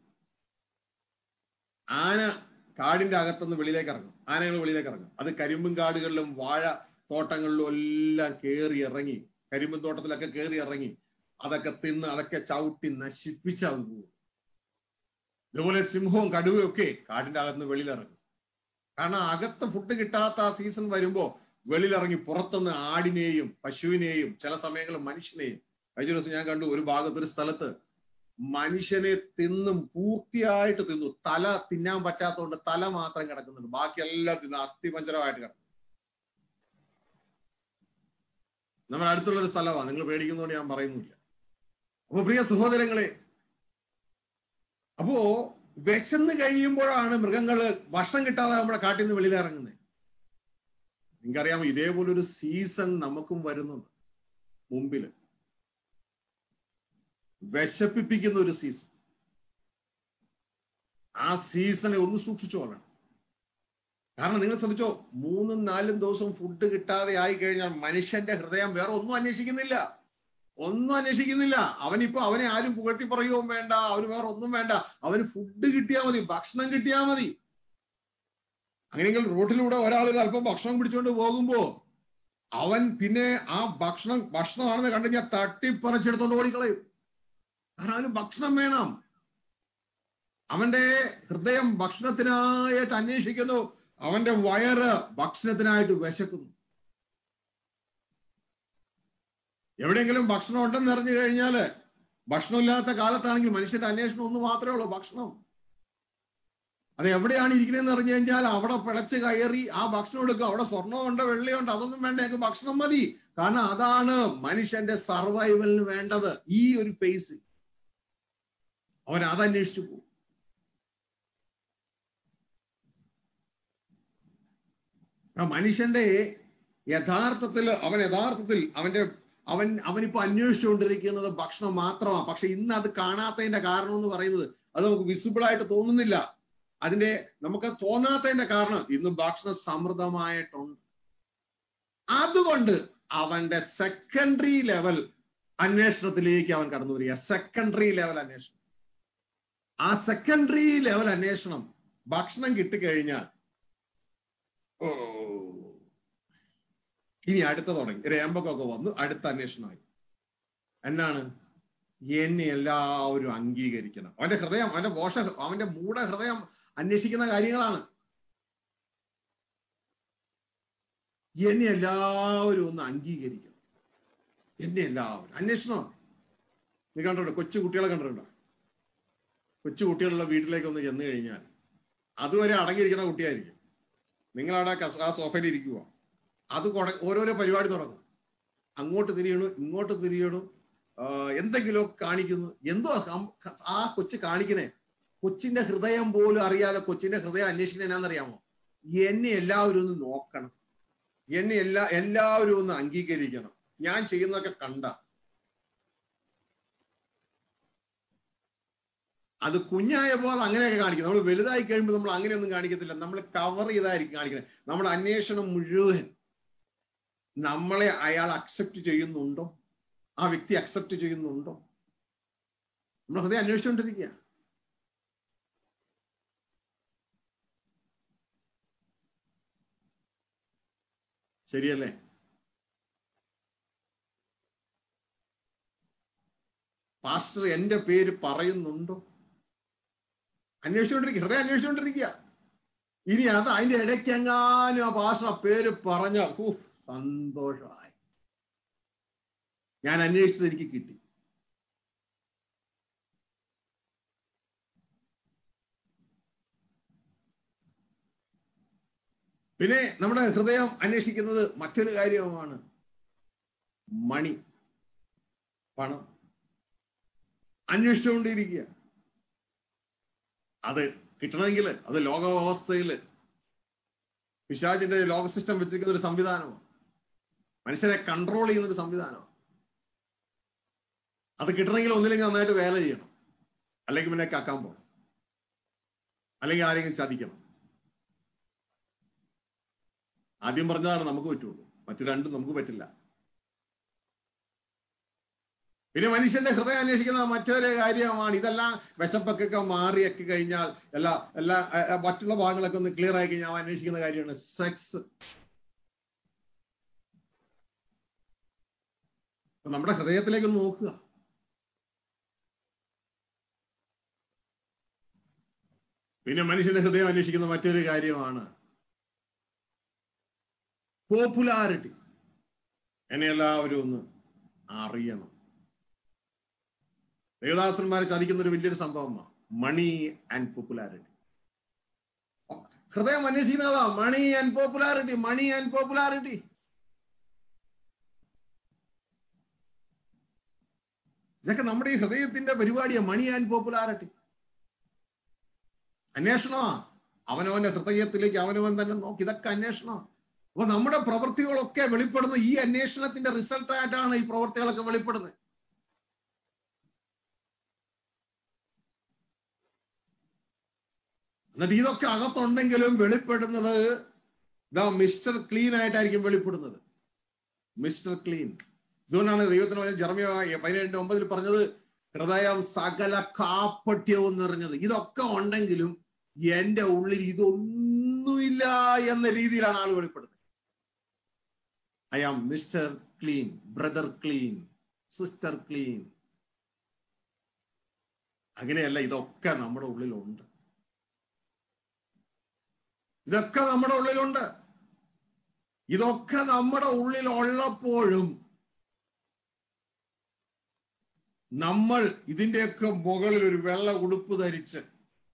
ആന കാടിന്റെ അകത്തുനിന്ന് വെളിയിലേക്ക് ഇറങ്ങും ആനകൾ വെളിയിലേക്ക് ഇറങ്ങും അത് കരിമ്പും കാടുകളിലും വാഴ തോട്ടങ്ങളിലും എല്ലാം കയറി ഇറങ്ങി കരിമ്പും തോട്ടത്തിലൊക്കെ കയറി ഇറങ്ങി അതൊക്കെ തിന്ന് അതൊക്കെ ചവിട്ടി നശിപ്പിച്ച് അത് പോകും ഇതുപോലെ സിംഹവും കടുവയും ഒക്കെ കാടിന്റെ അകത്തുനിന്ന് വെളിയിലിറങ്ങും കാരണം അകത്ത് ഫുഡ് കിട്ടാത്ത ആ സീസൺ വരുമ്പോ വെളിയിലിറങ്ങി പുറത്തുനിന്ന് ആടിനെയും പശുവിനെയും ചില സമയങ്ങളിൽ മനുഷ്യനെയും കഴിഞ്ഞ ദിവസം ഞാൻ കണ്ടു ഒരു ഭാഗത്തൊരു സ്ഥലത്ത് മനുഷ്യനെ തിന്നും പൂർത്തിയായിട്ട് തിന്നു തല തിന്നാൻ പറ്റാത്തതുകൊണ്ട് തല മാത്രം കിടക്കുന്നുണ്ട് ബാക്കിയെല്ലാം തിന്നു അസ്ഥിപഞ്ചരമായിട്ട് കിടക്കുന്നു നമ്മുടെ അടുത്തുള്ള ഒരു സ്ഥലമാണ് നിങ്ങൾ പേടിക്കുന്നതുകൊണ്ട് ഞാൻ പറയുന്നില്ല അപ്പൊ പ്രിയ സഹോദരങ്ങളെ അപ്പോ വിശന്ന് കഴിയുമ്പോഴാണ് മൃഗങ്ങള് ഭക്ഷണം കിട്ടാതെ നമ്മുടെ കാട്ടിൽ നിന്ന് വെളിയിൽ ഇറങ്ങുന്നത് നിങ്ങൾക്കറിയാമോ ഇതേപോലെ ഒരു സീസൺ നമുക്കും വരുന്നുണ്ട് മുമ്പില് വിശപ്പിപ്പിക്കുന്ന ഒരു സീസൺ ആ സീസണെ ഒന്ന് സൂക്ഷിച്ചോളണം കാരണം നിങ്ങൾ ശ്രദ്ധിച്ചോ മൂന്നും നാലും ദിവസം ഫുഡ് കിട്ടാതെ ആയി കഴിഞ്ഞാൽ മനുഷ്യന്റെ ഹൃദയം വേറെ ഒന്നും അന്വേഷിക്കുന്നില്ല ഒന്നും അന്വേഷിക്കുന്നില്ല അവനിപ്പോ അവനെ ആരും പുകഴ്ത്തി പറയുകയും വേണ്ട അവന് വേറെ ഒന്നും വേണ്ട അവന് ഫുഡ് കിട്ടിയാൽ മതി ഭക്ഷണം കിട്ടിയാൽ മതി അങ്ങനെയെങ്കിൽ റോഡിലൂടെ ഒരാൾ ഒരു അല്പം ഭക്ഷണം പിടിച്ചുകൊണ്ട് പോകുമ്പോ അവൻ പിന്നെ ആ ഭക്ഷണം ഭക്ഷണമാണെന്ന് കണ്ടു കഴിഞ്ഞാൽ തട്ടിപ്പറിച്ചെടുത്തോണ്ട് ഓടിക്കളയും കാരണം അവന് ഭക്ഷണം വേണം അവന്റെ ഹൃദയം ഭക്ഷണത്തിനായിട്ട് അന്വേഷിക്കുന്നു അവന്റെ വയറ് ഭക്ഷണത്തിനായിട്ട് വിശക്കുന്നു എവിടെയെങ്കിലും ഭക്ഷണം ഉണ്ടെന്ന് അറിഞ്ഞു കഴിഞ്ഞാല് ഭക്ഷണമില്ലാത്ത കാലത്താണെങ്കിൽ മനുഷ്യന്റെ അന്വേഷണം ഒന്ന് മാത്രമേ ഉള്ളൂ ഭക്ഷണം അത് എവിടെയാണ് ഇരിക്കുന്നതെന്ന് അറിഞ്ഞു കഴിഞ്ഞാൽ അവിടെ പിടച്ച് കയറി ആ ഭക്ഷണം എടുക്കും അവിടെ സ്വർണ്ണമുണ്ട് വെള്ളിയുണ്ട് അതൊന്നും വേണ്ട ഞങ്ങൾക്ക് ഭക്ഷണം മതി കാരണം അതാണ് മനുഷ്യന്റെ സർവൈവലിന് വേണ്ടത് ഈ ഒരു ഫേസ് അവൻ അതന്വേഷിച്ചു പോകും മനുഷ്യന്റെ യഥാർത്ഥത്തിൽ അവൻ യഥാർത്ഥത്തിൽ അവന്റെ അവൻ അവനിപ്പോ അന്വേഷിച്ചുകൊണ്ടിരിക്കുന്നത് ഭക്ഷണം മാത്രമാണ് പക്ഷെ ഇന്ന് അത് കാണാത്തതിന്റെ കാരണം എന്ന് പറയുന്നത് അത് നമുക്ക് വിസിബിൾ ആയിട്ട് തോന്നുന്നില്ല അതിന്റെ നമുക്ക് തോന്നാത്തതിന്റെ കാരണം ഇന്ന് ഭക്ഷണം സമൃദ്ധമായിട്ടുണ്ട് അതുകൊണ്ട് അവന്റെ സെക്കൻഡറി ലെവൽ അന്വേഷണത്തിലേക്ക് അവൻ കടന്നു വരിക സെക്കൻഡറി ലെവൽ അന്വേഷണം ആ സെക്കൻഡറി ലെവൽ അന്വേഷണം ഭക്ഷണം കിട്ടിക്കഴിഞ്ഞാൽ ഓ ഇനി അടുത്ത തുടങ്ങി രേമ്പക്കൊക്കെ വന്നു അടുത്ത അന്വേഷണമായി എന്നാണ് എന്നെ എല്ലാവരും അംഗീകരിക്കണം അവന്റെ ഹൃദയം അവന്റെ മോശ അവന്റെ മൂഢ ഹൃദയം അന്വേഷിക്കുന്ന കാര്യങ്ങളാണ് എന്നെ എല്ലാവരും ഒന്ന് അംഗീകരിക്കണം എന്നെ എല്ലാവരും അന്വേഷണം നീ കണ്ടിട്ടുണ്ടോ കൊച്ചു കുട്ടികളെ കണ്ടിട്ടുണ്ടോ കൊച്ചു കുട്ടികളുള്ള വീട്ടിലേക്ക് ഒന്ന് ചെന്ന് കഴിഞ്ഞാൽ അതുവരെ അടങ്ങിയിരിക്കുന്ന കുട്ടിയായിരിക്കും നിങ്ങളവിടെ കസ- ആ സോഫയിൽ ഇരിക്കുക അത് കൊട- ഓരോരോ പരിപാടി തുടങ്ങും അങ്ങോട്ട് തിരിയണു ഇങ്ങോട്ട് തിരിയണു ആ, എന്തെങ്കിലും കാണിക്കുന്നു എന്തോ സം- ആ കൊച്ചു കാണിക്കണേ കൊച്ചിന്റെ ഹൃദയം പോലും അറിയാതെ കൊച്ചിന്റെ ഹൃദയം അന്വേഷിക്കുന്നത് എന്നാന്നറിയാമോ എന്നെ എല്ലാവരും ഒന്ന് നോക്കണം എന്നെ എല്ലാ എല്ലാവരും ഒന്ന് അംഗീകരിക്കണം ഞാൻ ചെയ്യുന്നതൊക്കെ കണ്ട അത് കുഞ്ഞായപ്പോൾ അത് അങ്ങനെയൊക്കെ കാണിക്കും നമ്മൾ വലുതായി കഴിയുമ്പോൾ നമ്മൾ അങ്ങനെയൊന്നും കാണിക്കത്തില്ല നമ്മൾ കവർ ചെയ്തായിരിക്കും കാണിക്കുന്നത് നമ്മുടെ അന്വേഷണം മുഴുവൻ നമ്മളെ അയാൾ അക്സെപ്റ്റ് ചെയ്യുന്നുണ്ടോ ആ വ്യക്തി അക്സെപ്റ്റ് ചെയ്യുന്നുണ്ടോ നമ്മൾ ഹൃദയം അന്വേഷിച്ചുകൊണ്ടിരിക്കുക ശരിയല്ലേ പാസ്റ്റർ എന്റെ പേര് പറയുന്നുണ്ടോ അന്വേഷിച്ചുകൊണ്ടിരിക്കുക ഹൃദയം അന്വേഷിച്ചുകൊണ്ടിരിക്കുക ഇനി അത് അതിന്റെ ഇടയ്ക്കെങ്ങാനും ആ പാസ്റ്റർ ആ പേര് പറഞ്ഞ സന്തോഷമായി ഞാൻ അന്വേഷിച്ചത് എനിക്ക് കിട്ടി പിന്നെ നമ്മുടെ ഹൃദയം അന്വേഷിക്കുന്നത് മറ്റൊരു കാര്യവുമാണ് മണി പണം അന്വേഷിച്ചുകൊണ്ടിരിക്കുക അത് കിട്ടണമെങ്കിൽ അത് ലോകവ്യവസ്ഥയിൽ പിശാചിന്റെ ലോക സിസ്റ്റം വെച്ചിരിക്കുന്ന ഒരു സംവിധാനമാണ് മനുഷ്യരെ കൺട്രോൾ ചെയ്യുന്ന ഒരു സംവിധാനമാണ് അത് കിട്ടണമെങ്കിൽ ഒന്നില്ലെങ്കിൽ നന്നായിട്ട് വേല ചെയ്യണം അല്ലെങ്കിൽ പിന്നെ കക്കാൻ പോകണം അല്ലെങ്കിൽ ആരെങ്കിലും ചതിക്കണം ആദ്യം പറഞ്ഞതാണ് നമുക്ക് പറ്റുള്ളൂ മറ്റു രണ്ടും നമുക്ക് പറ്റില്ല പിന്നെ മനുഷ്യന്റെ ഹൃദയം അന്വേഷിക്കുന്ന മറ്റൊരു കാര്യമാണ് ഇതെല്ലാം വിശപ്പൊക്കെ മാറിയൊക്കെ കഴിഞ്ഞാൽ എല്ലാ എല്ലാ അഹ് അഹ് മറ്റുള്ള ഭാഗങ്ങളൊക്കെ ഒന്ന് ക്ലിയർ ആയി കഴിഞ്ഞാൽ അവൻ അന്വേഷിക്കുന്ന കാര്യമാണ് സെക്സ് നമ്മുടെ ഹൃദയത്തിലേക്ക് ഒന്ന് നോക്കുക പിന്നെ മനുഷ്യന്റെ ഹൃദയം അന്വേഷിക്കുന്ന മറ്റൊരു കാര്യമാണ് പോപ്പുലാരിറ്റി എന്നെ എല്ലാവരും ഒന്ന് അറിയണം ദേവദാസന്മാരെ ചതിക്കുന്ന ഒരു വലിയൊരു സംഭവമാണ് മണി ആൻഡ് പോപ്പുലാരിറ്റി ഹൃദയം അന്വേഷിക്കുന്നതാ money and popularity money and popularity ഇതൊക്കെ നമ്മുടെ ഈ ഹൃദയത്തിന്റെ പരിപാടിയാ മണി ആൻഡ് പോപ്പുലാരിറ്റി അന്വേഷണമാ അവനവന്റെ ഹൃദയത്തിലേക്ക് അവനവൻ തന്നെ നോക്കി ഇതൊക്കെ അന്വേഷണമാണ് അപ്പൊ നമ്മുടെ പ്രവൃത്തികളൊക്കെ വെളിപ്പെടുന്ന ഈ അന്വേഷണത്തിന്റെ റിസൾട്ട് ആയിട്ടാണ് ഈ പ്രവൃത്തികളൊക്കെ വെളിപ്പെടുന്നത് എന്നിട്ട് ഇതൊക്കെ അകത്തുണ്ടെങ്കിലും വെളിപ്പെടുന്നത് ഇതാ മിസ്റ്റർ ക്ലീൻ ആയിട്ടായിരിക്കും വെളിപ്പെടുന്നത് മിസ്റ്റർ ക്ലീൻ ഇതുകൊണ്ടാണ് ദൈവത്തിന് പറഞ്ഞ ജർമ്മിയ പതിനേഴിന്റെ ഒമ്പതിൽ പറഞ്ഞത് ഹൃദയം സകല കാപ്പട്യവും നിറഞ്ഞത് ഇതൊക്കെ ഉണ്ടെങ്കിലും എന്റെ ഉള്ളിൽ ഇതൊന്നുമില്ല എന്ന രീതിയിലാണ് ആൾ വെളിപ്പെടുന്നത് I am mister clean brother clean sister clean അങ്ങനെയല്ല ഇതൊക്കെ നമ്മുടെ ഉള്ളിലുണ്ട് ഇതൊക്കെ നമ്മുടെ ഉള്ളിലുണ്ട് ഇതൊക്കെ നമ്മുടെ ഉള്ളിൽ ഉള്ളപ്പോഴും നമ്മൾ ഇതിന്റെയൊക്കെ മുകളിൽ ഒരു വെള്ള ഉടുപ്പ് ധരിച്ച്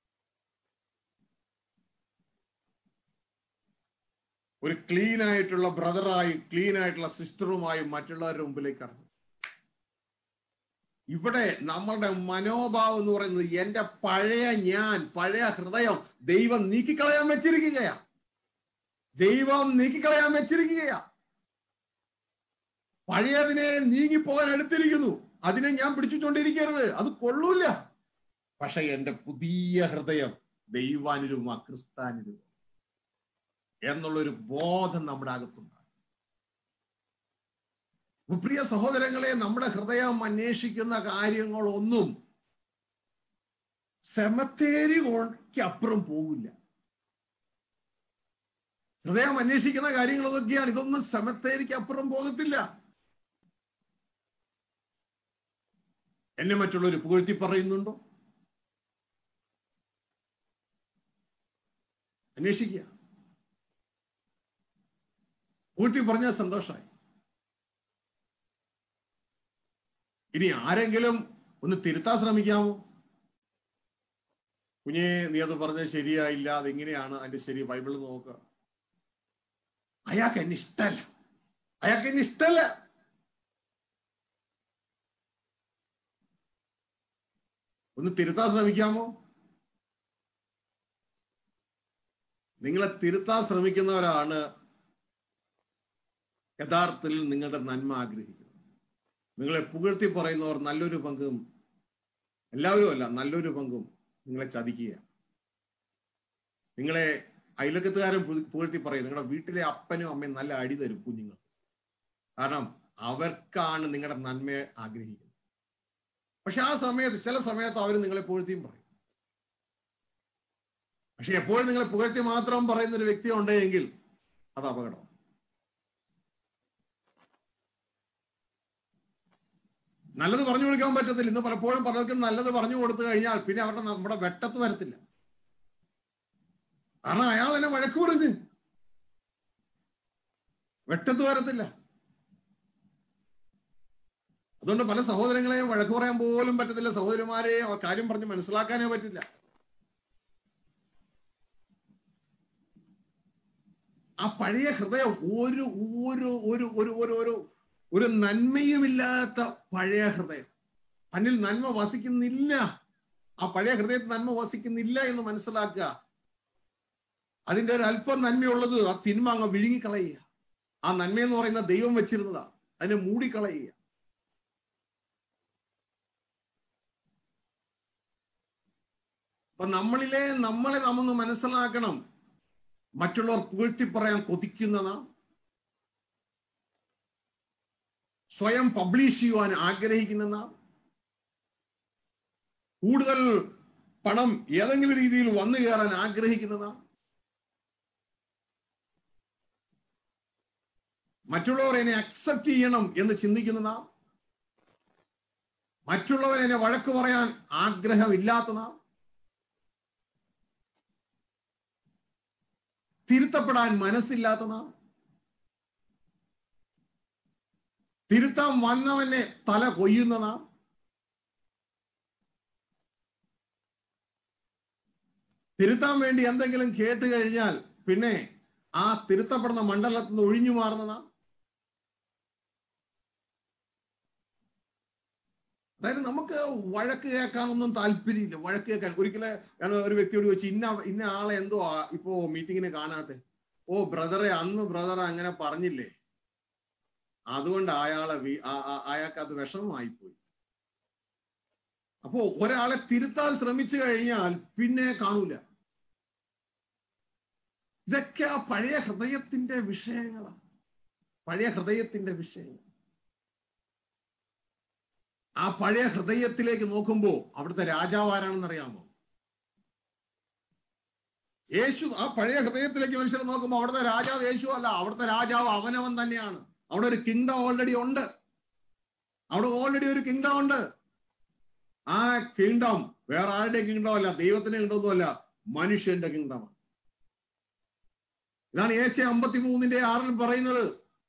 ഒരു ക്ലീൻ ആയിട്ടുള്ള ബ്രദറായി ക്ലീൻ ആയിട്ടുള്ള സിസ്റ്ററുമായി മറ്റുള്ളവരുടെ മുമ്പിലേക്ക് കടന്നു ഇവിടെ നമ്മളുടെ മനോഭാവം എന്ന് പറയുന്നത് എന്റെ പഴയ ഞാൻ പഴയ ഹൃദയം ദൈവം നീക്കിക്കളയാൻ വെച്ചിരിക്കുകയാ ദൈവം നീക്കിക്കളയാൻ വെച്ചിരിക്കുകയാ പഴയതിനെ നീങ്ങിപ്പോകാൻ അടുത്തിരിക്കുന്നു അതിനെ ഞാൻ പിടിച്ചുകൊണ്ടിരിക്കരുത് അത് കൊള്ളൂല പക്ഷെ എന്റെ പുതിയ ഹൃദയം ദൈവാനുരൂപമാ ക്രിസ്താനുരൂപം എന്നുള്ളൊരു ബോധം നമ്മുടെ അകത്തുണ്ട് പ്രിയ സഹോദരങ്ങളെ നമ്മുടെ ഹൃദയം അന്വേഷിക്കുന്ന കാര്യങ്ങളൊന്നും സെമത്തേരിക്ക് അപ്പുറം പോകില്ല ഹൃദയം അന്വേഷിക്കുന്ന കാര്യങ്ങളൊക്കെയാണ് ഇതൊന്നും സെമത്തേരിക്ക് അപ്പുറം പോകത്തില്ല എന്നെ മറ്റുള്ളവർ പുകഴ്ത്തി പറയുന്നുണ്ടോ അന്വേഷിക്കുക പുകഴ്ത്തി പറഞ്ഞാൽ സന്തോഷമായി ഇനി ആരെങ്കിലും ഒന്ന് തിരുത്താൻ ശ്രമിക്കാമോ കുഞ്ഞെ നീ അത് പറഞ്ഞത് ശരിയായില്ല അതെങ്ങനെയാണ് അതിന്റെ ശരി ബൈബിളിൽ നോക്കുക അയാൾക്ക് എന്നെ ഇഷ്ടമല്ല അയാൾക്ക് എന്നെ ഇഷ്ടമല്ല ഒന്ന് തിരുത്താൻ ശ്രമിക്കാമോ നിങ്ങളെ തിരുത്താൻ ശ്രമിക്കുന്നവരാണ് യഥാർത്ഥത്തിൽ നിങ്ങളുടെ നന്മ ആഗ്രഹിക്കുന്നത് നിങ്ങളെ പുകഴ്ത്തി പറയുന്നവർ നല്ലൊരു പങ്കും എല്ലാവരും അല്ല നല്ലൊരു പങ്കും നിങ്ങളെ ചതിക്കുക നിങ്ങളെ അയലക്കത്തുകാരൻ പു- പുകഴ്ത്തി പറയും നിങ്ങളുടെ വീട്ടിലെ അപ്പനും അമ്മയും നല്ല അടി തരും കുഞ്ഞുങ്ങൾ കാരണം അവർക്കാണ് നിങ്ങളുടെ നന്മയെ ആഗ്രഹിക്കുന്നത് പക്ഷെ ആ സമയത്ത് ചില സമയത്ത് അവർ നിങ്ങളെ പുകഴ്ത്തിയും പറയും പക്ഷെ എപ്പോഴും നിങ്ങളെ പുകഴ്ത്തി മാത്രം പറയുന്ന ഒരു വ്യക്തി ഉണ്ടെങ്കിൽ അത് അപകടം നല്ലത് പറഞ്ഞു കൊടുക്കാൻ പറ്റത്തില്ല ഇന്ന് പലപ്പോഴും പലർക്കും നല്ലത് പറഞ്ഞു കൊടുത്തു കഴിഞ്ഞാൽ പിന്നെ അവരുടെ നമ്മുടെ വെട്ടത്ത് വരത്തില്ല കാരണം അയാൾ എന്നെ വഴക്ക് പറഞ്ഞു വെട്ടത്ത് വരത്തില്ല അതുകൊണ്ട് പല സഹോദരങ്ങളെയും വഴക്ക് പറയാൻ പോലും പറ്റത്തില്ല സഹോദരിമാരെയും ആ കാര്യം പറഞ്ഞ് മനസ്സിലാക്കാനേ പറ്റില്ല ആ പഴയ ഹൃദയം ഒരു ഒരു ഒരു ഒരു ഒരു ഒരു ഒരു നന്മയുമില്ലാത്ത പഴയ ഹൃദയം തന്നിൽ നന്മ വസിക്കുന്നില്ല ആ പഴയ ഹൃദയത്തിൽ നന്മ വസിക്കുന്നില്ല എന്ന് മനസ്സിലാക്കുക അതിന്റെ ഒരു അല്പം നന്മയുള്ളത് ആ തിന്മ അങ്ങ് വിഴുങ്ങിക്കളയുക ആ നന്മ എന്ന് പറയുന്ന ദൈവം വെച്ചിരുന്നതാ അതിനെ മൂടിക്കളയുക അപ്പൊ നമ്മളിലെ നമ്മളെ നാം ഒന്ന് മനസ്സിലാക്കണം മറ്റുള്ളവർ പുകഴ്ത്തി പറയാൻ കൊതിക്കുന്ന നാം സ്വയം പബ്ലിഷ് ചെയ്യുവാൻ ആഗ്രഹിക്കുന്ന നാം കൂടുതൽ പണം ഏതെങ്കിലും രീതിയിൽ വന്നു കയറാൻ ആഗ്രഹിക്കുന്ന നാം മറ്റുള്ളവർ എന്നെ അക്സെപ്റ്റ് ചെയ്യണം എന്ന് ചിന്തിക്കുന്ന നാം മറ്റുള്ളവർ എന്നെ വഴക്ക് പറയാൻ ആഗ്രഹമില്ലാത്ത നാം തിരുത്തപ്പെടാൻ മനസ്സില്ലാത്ത നാം തിരുത്താൻ വന്നവനെ തല കൊയ്യുന്ന നാം തിരുത്താൻ വേണ്ടി എന്തെങ്കിലും കേട്ട് കഴിഞ്ഞാൽ പിന്നെ ആ തിരുത്തപ്പെടുന്ന മണ്ഡലത്തിൽ നിന്ന് ഒഴിഞ്ഞു മാറുന്ന നാം അതായത് നമുക്ക് വഴക്ക് കേൾക്കാനൊന്നും താല്പര്യമില്ല വഴക്ക് കേൾക്കാൻ ഒരിക്കലും ഞാൻ ഒരു വ്യക്തിയോട് ചോദിച്ചു ഇന്ന ഇന്ന ആളെ എന്തോ ആ ഇപ്പോ മീറ്റിങ്ങിന് കാണാത്തെ ഓ ബ്രദറെ അന്ന് ബ്രദർ അങ്ങനെ പറഞ്ഞില്ലേ അതുകൊണ്ട് അയാളെ വി- ആ- ആ- അയാൾക്ക് അത് വിഷമമായി പോയി അപ്പോ ഒരാളെ തിരുത്താൻ ശ്രമിച്ചു കഴിഞ്ഞാൽ പിന്നെ കാണൂല ഇതൊക്കെ ആ പഴയ ഹൃദയത്തിന്റെ വിഷയങ്ങളാണ് പഴയ ഹൃദയത്തിന്റെ വിഷയങ്ങൾ ആ പഴയ ഹൃദയത്തിലേക്ക് നോക്കുമ്പോ അവിടുത്തെ രാജാവ് ആരാണെന്ന് അറിയാമോ യേശു ആ പഴയ ഹൃദയത്തിലേക്ക് മനുഷ്യർ നോക്കുമ്പോൾ അവിടുത്തെ രാജാവ് യേശു അല്ല അവിടുത്തെ രാജാവ് അവനവൻ തന്നെയാണ് അവിടെ ഒരു കിങ്ഡം ഓൾറെഡി ഉണ്ട് അവിടെ ഓൾറെഡി ഒരു കിങ്ഡം ഉണ്ട് ആ കിങ്ഡം വേറെ ആരുടെ കിങ്ഡം അല്ല ദൈവത്തിന്റെ കിങ്ഡം ഒന്നും അല്ല മനുഷ്യന്റെ കിങ്ഡമാണ് ഇതാണ് ഏഷ്യ അമ്പത്തി മൂന്നിന്റെ ആറിൽ പറയുന്നത്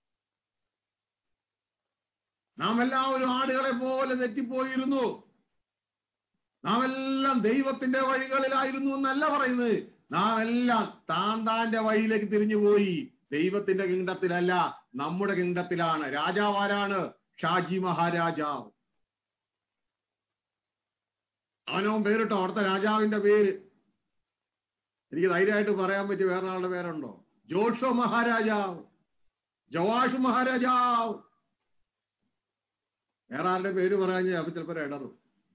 നാം എല്ലാവരും ആടുകളെ പോലെ തെറ്റിപ്പോയിരുന്നു നാം എല്ലാം ദൈവത്തിന്റെ വഴികളിലായിരുന്നു എന്നല്ല പറയുന്നത് നാം എല്ലാം താൻ താന്റെ വഴിയിലേക്ക് തിരിഞ്ഞുപോയി ദൈവത്തിന്റെ കിങ്ഡത്തിലല്ല നമ്മുടെ കിങ്ഡത്തിലാണ് രാജാവ് ആരാണ് ഷാജി മഹാരാജാവ് അവനവൻ പേരിട്ടോ അവിടുത്തെ രാജാവിന്റെ പേര് എനിക്ക് ധൈര്യമായിട്ട് പറയാൻ പറ്റിയ വേറെ ആളുടെ പേരുണ്ടോ ജോഷോ മഹാരാജാവ് ജവാഷ് മഹാരാജാവ് വേറെ ആളുടെ പേര് പറയാൻ അപ്പൊ ചിലപ്പോ ഇടറും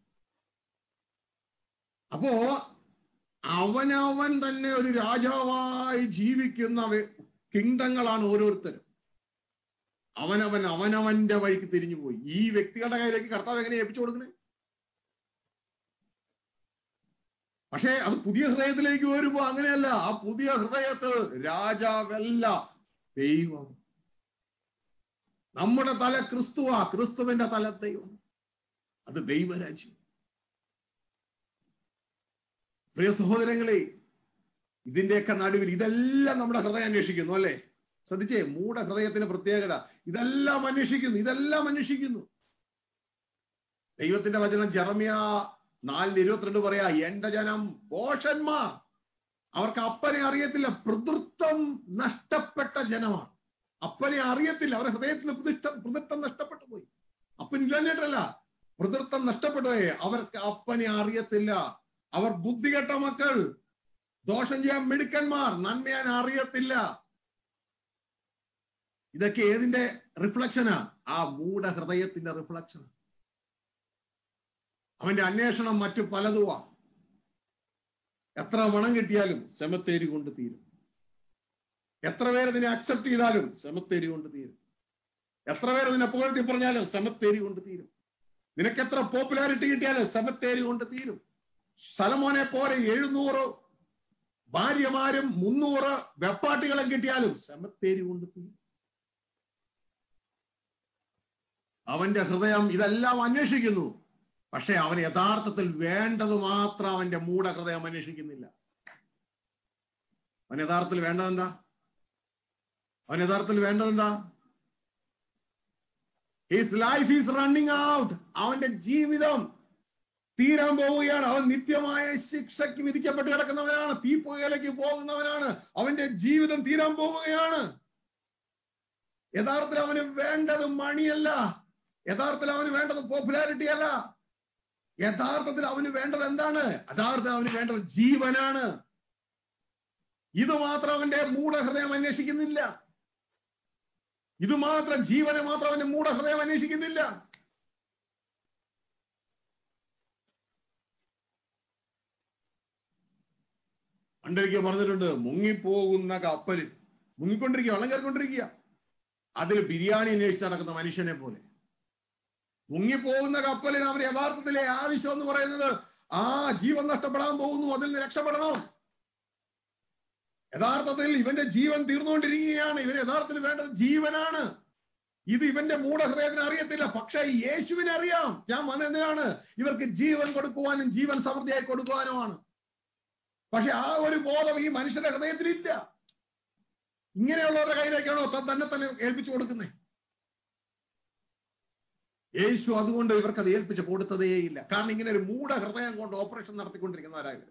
അപ്പോ അവനവൻ തന്നെ ഒരു രാജാവായി ജീവിക്കുന്ന വെ- കിങ്ഡങ്ങളാണ് ഓരോരുത്തരും അവനവൻ അവനവന്റെ വഴിക്ക് തിരിഞ്ഞു പോയി ഈ വ്യക്തികളുടെ കയ്യിലേക്ക് കർത്താവ് എങ്ങനെ ഏൽപ്പിച്ചു കൊടുക്കണേ പക്ഷേ അത് പുതിയ ഹൃദയത്തിലേക്ക് വരുമ്പോ അങ്ങനെയല്ല ആ പുതിയ ഹൃദയത്തിൽ രാജാവല്ല ദൈവം നമ്മുടെ തല ക്രിസ്തുവാ ക്രിസ്തുവിന്റെ തല ദൈവം അത് ദൈവരാജ്യം പ്രിയ സഹോദരങ്ങളെ ഇതിന്റെയൊക്കെ നടുവിൽ ഇതെല്ലാം നമ്മുടെ ഹൃദയം അന്വേഷിക്കുന്നു അല്ലെ ശ്രദ്ധിച്ചേ മൂഢ ഹൃദയത്തിന്റെ പ്രത്യേകത ഇതെല്ലാം അന്വേഷിക്കുന്നു ഇതെല്ലാം അന്വേഷിക്കുന്നു ദൈവത്തിന്റെ വചനം ജെറമിയ നാലിന് ഇരുപത്തിരണ്ട് പറയാ എന്റെ ജനം പോഷന്മാർ അവർക്ക് അപ്പനെ അറിയത്തില്ല പിതൃത്വം നഷ്ടപ്പെട്ട ജനമാണ് അപ്പനെ അറിയത്തില്ല അവരുടെ ഹൃദയത്തിന് പ്രതിഷ്ഠ പ്രതിഷ്ഠം നഷ്ടപ്പെട്ടു പോയി അപ്പൻ ഇല്ലാഞ്ഞിട്ടല്ല പ്രതിഷ്ഠം നഷ്ടപ്പെട്ടു പോയി അവർക്ക് അപ്പനെ അറിയത്തില്ല അവർ ബുദ്ധികെട്ട മക്കൾ ദോഷം ചെയ്യാൻ മിടുക്കന്മാർ നന്മയാൻ അറിയത്തില്ല ഇതൊക്കെ ഏതിന്റെ റിഫ്ലക്ഷനാ ആ മൂഢ ഹൃദയത്തിന്റെ റിഫ്ലക്ഷൻ അവന്റെ അന്വേഷണം മറ്റു പലതുവാ എത്ര മണം കിട്ടിയാലും സെമത്തേരി കൊണ്ട് തീരും എത്ര പേര് ഇതിനെ അക്സെപ്റ്റ് ചെയ്താലും സെമത്തേരി കൊണ്ട് തീരും എത്ര പേര് ഇതിനെ പുകഴ്ത്തി പറഞ്ഞാലും സെമത്തേരി കൊണ്ട് തീരും നിനക്ക് എത്ര പോപ്പുലാരിറ്റി കിട്ടിയാലും സെമത്തേരി കൊണ്ട് തീരും സലമോനെ പോലെ എഴുന്നൂറ് ഭാര്യമാരും മുന്നൂറ് വെപ്പാട്ടികളും കിട്ടിയാലും സെമത്തേരി കൊണ്ട് തീരും അവന്റെ ഹൃദയം ഇതെല്ലാം അന്വേഷിക്കുന്നു പക്ഷെ അവൻ യഥാർത്ഥത്തിൽ വേണ്ടത് മാത്രം അവന്റെ മൂഢ ഹൃദയം അന്വേഷിക്കുന്നില്ല അവൻ യഥാർത്ഥത്തിൽ വേണ്ടതെന്താ അവൻ യഥാർത്ഥത്തിൽ വേണ്ടതെന്താ his life is running out അവന്റെ ജീവിതം തീരാൻ പോവുകയാണ് അവൻ നിത്യമായ ശിക്ഷയ്ക്ക് വിധിക്കപ്പെട്ട് കിടക്കുന്നവനാണ് തീപ്പുകയിലേക്ക് പോകുന്നവനാണ് അവന്റെ ജീവിതം തീരാൻ പോവുകയാണ് യഥാർത്ഥത്തിൽ അവന് വേണ്ടത് മണിയല്ല യഥാർത്ഥത്തിൽ അവന് വേണ്ടത് പോപ്പുലാരിറ്റി അല്ല യഥാർത്ഥത്തിൽ അവന് വേണ്ടത് എന്താണ് യഥാർത്ഥത്തിൽ അവന് വേണ്ടത് ജീവനാണ് ഇത് മാത്രം അവന്റെ മൂഢഹൃദയം അന്വേഷിക്കുന്നില്ല ഇത് മാത്രം ജീവനെ മാത്രം അവന്റെ മൂഢഹൃദയം അന്വേഷിക്കുന്നില്ല പണ്ടൊരിക്കൽ പറഞ്ഞിട്ടുണ്ട് മുങ്ങിപ്പോകുന്ന കപ്പല് മുങ്ങിക്കൊണ്ടിരിക്കുക വെള്ളം കയറിക്കൊണ്ടിരിക്കുക അതിൽ ബിരിയാണി അന്വേഷിച്ച് നടക്കുന്ന മനുഷ്യനെ പോലെ മുങ്ങിപ്പോകുന്ന കപ്പലിന് അവർ യഥാർത്ഥത്തിലെ ആവശ്യം എന്ന് പറയുന്നത് ആ ജീവൻ നഷ്ടപ്പെടാൻ പോകുന്നു അതിൽ നിന്ന് രക്ഷപ്പെടണം യഥാർത്ഥത്തിൽ ഇവന്റെ ജീവൻ തീർന്നുകൊണ്ടിരിക്കുകയാണ് ഇവന് യഥാർത്ഥത്തിൽ വേണ്ടത് ജീവനാണ് ഇത് ഇവന്റെ മൂഢഹൃദയത്തിന് അറിയത്തില്ല പക്ഷെ യേശുവിനെ അറിയാം ഞാൻ വന്നെന്തിനാണ് ഇവർക്ക് ജീവൻ കൊടുക്കുവാനും ജീവൻ സമൃദ്ധിയായി കൊടുക്കുവാനുമാണ് പക്ഷെ ആ ഒരു ബോധം ഈ മനുഷ്യന്റെ ഹൃദയത്തിലില്ല ഇങ്ങനെയുള്ളവരുടെ കയ്യിലേക്കാണോ താൻ തന്നെ തന്നെ ഏൽപ്പിച്ചു കൊടുക്കുന്നത് യേശു അതുകൊണ്ട് ഇവർക്ക് അത് ഏൽപ്പിച്ച് കൊടുത്തതേയില്ല കാരണം ഇങ്ങനെ ഒരു മൂഢ ഹൃദയം കൊണ്ട് ഓപ്പറേഷൻ നടത്തിക്കൊണ്ടിരിക്കുന്നവരായത്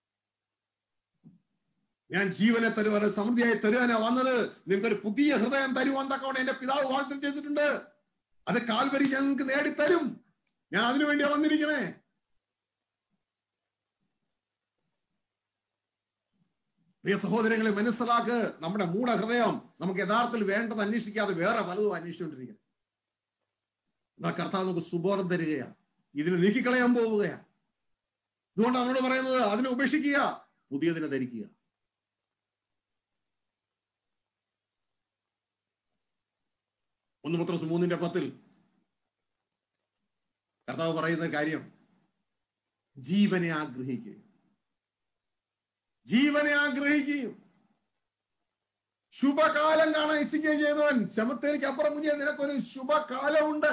ഞാൻ ജീവനെ തരുവാൻ സമൃദ്ധിയായി തരുവാനാ വന്നത് നിങ്ങൾക്കൊരു പുതിയ ഹൃദയം തരുവാൻ തക്കവണ്ണം എന്റെ പിതാവ് വാഗ്ദം ചെയ്തിട്ടുണ്ട് അത് കാൽവരി ഞങ്ങൾക്ക് നേടിത്തരും ഞാൻ അതിനു വേണ്ടിയാ വന്നിരിക്കണേ പ്രിയ സഹോദരങ്ങളെ മനസ്സിലാക്ക് നമ്മുടെ മൂഢ ഹൃദയം നമുക്ക് യഥാർത്ഥത്തിൽ വേണ്ടത് അന്വേഷിക്കാതെ വേറെ പലതും അന്വേഷിച്ചുകൊണ്ടിരിക്കണം എന്നാൽ കർത്താവ് നമുക്ക് സുബോധം തരികയാണ് ഇതിനെ നീക്കിക്കളയാൻ പോവുകയാണ് അതുകൊണ്ട് അവനോട് പറയുന്നത് അതിനെ ഉപേക്ഷിക്കുക പുതിയതിനെ ധരിക്കുക ഒന്ന് പത്രസ് മൂന്നിന്റെ പത്തിൽ കർത്താവ് പറയുന്ന കാര്യം ജീവനെ ആഗ്രഹിക്കുകയും ജീവനെ ആഗ്രഹിക്കുകയും ശുഭകാലം കാണാൻ ഇച്ഛിക്കുകയും ചെയ്തവൻ ശമത്തേരിക്ക് അപ്പുറം മുന്നേ നിനക്കൊരു ശുഭകാലമുണ്ട്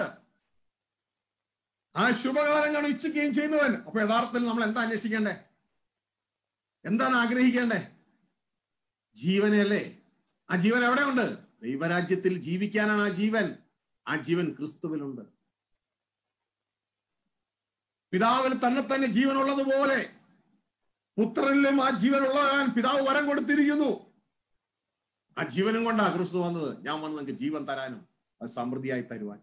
ആ ശുഭകാലം കാണാൻ ഇച്ഛിക്കുകയും ചെയ്യുന്നവൻ അപ്പൊ യഥാർത്ഥത്തിൽ നമ്മൾ എന്താ അന്വേഷിക്കേണ്ടേ എന്താണ് ആഗ്രഹിക്കേണ്ടേ ജീവനല്ലേ ആ ജീവൻ എവിടെയുണ്ട് ദൈവരാജ്യത്തിൽ ജീവിക്കാനാണ് ആ ജീവൻ ആ ജീവൻ ക്രിസ്തുവിലുണ്ട് പിതാവിൽ തന്നെ തന്നെ ജീവനുള്ളതുപോലെ പുത്രനിലും ആ ജീവനുള്ളതാൻ പിതാവ് വരം കൊടുത്തിരിക്കുന്നു ആ ജീവനും കൊണ്ടാണ് ക്രിസ്തു വന്നത് ഞാൻ വന്ന് നിങ്ങൾക്ക് ജീവൻ തരാനും അത് സമൃദ്ധിയായി തരുവാൻ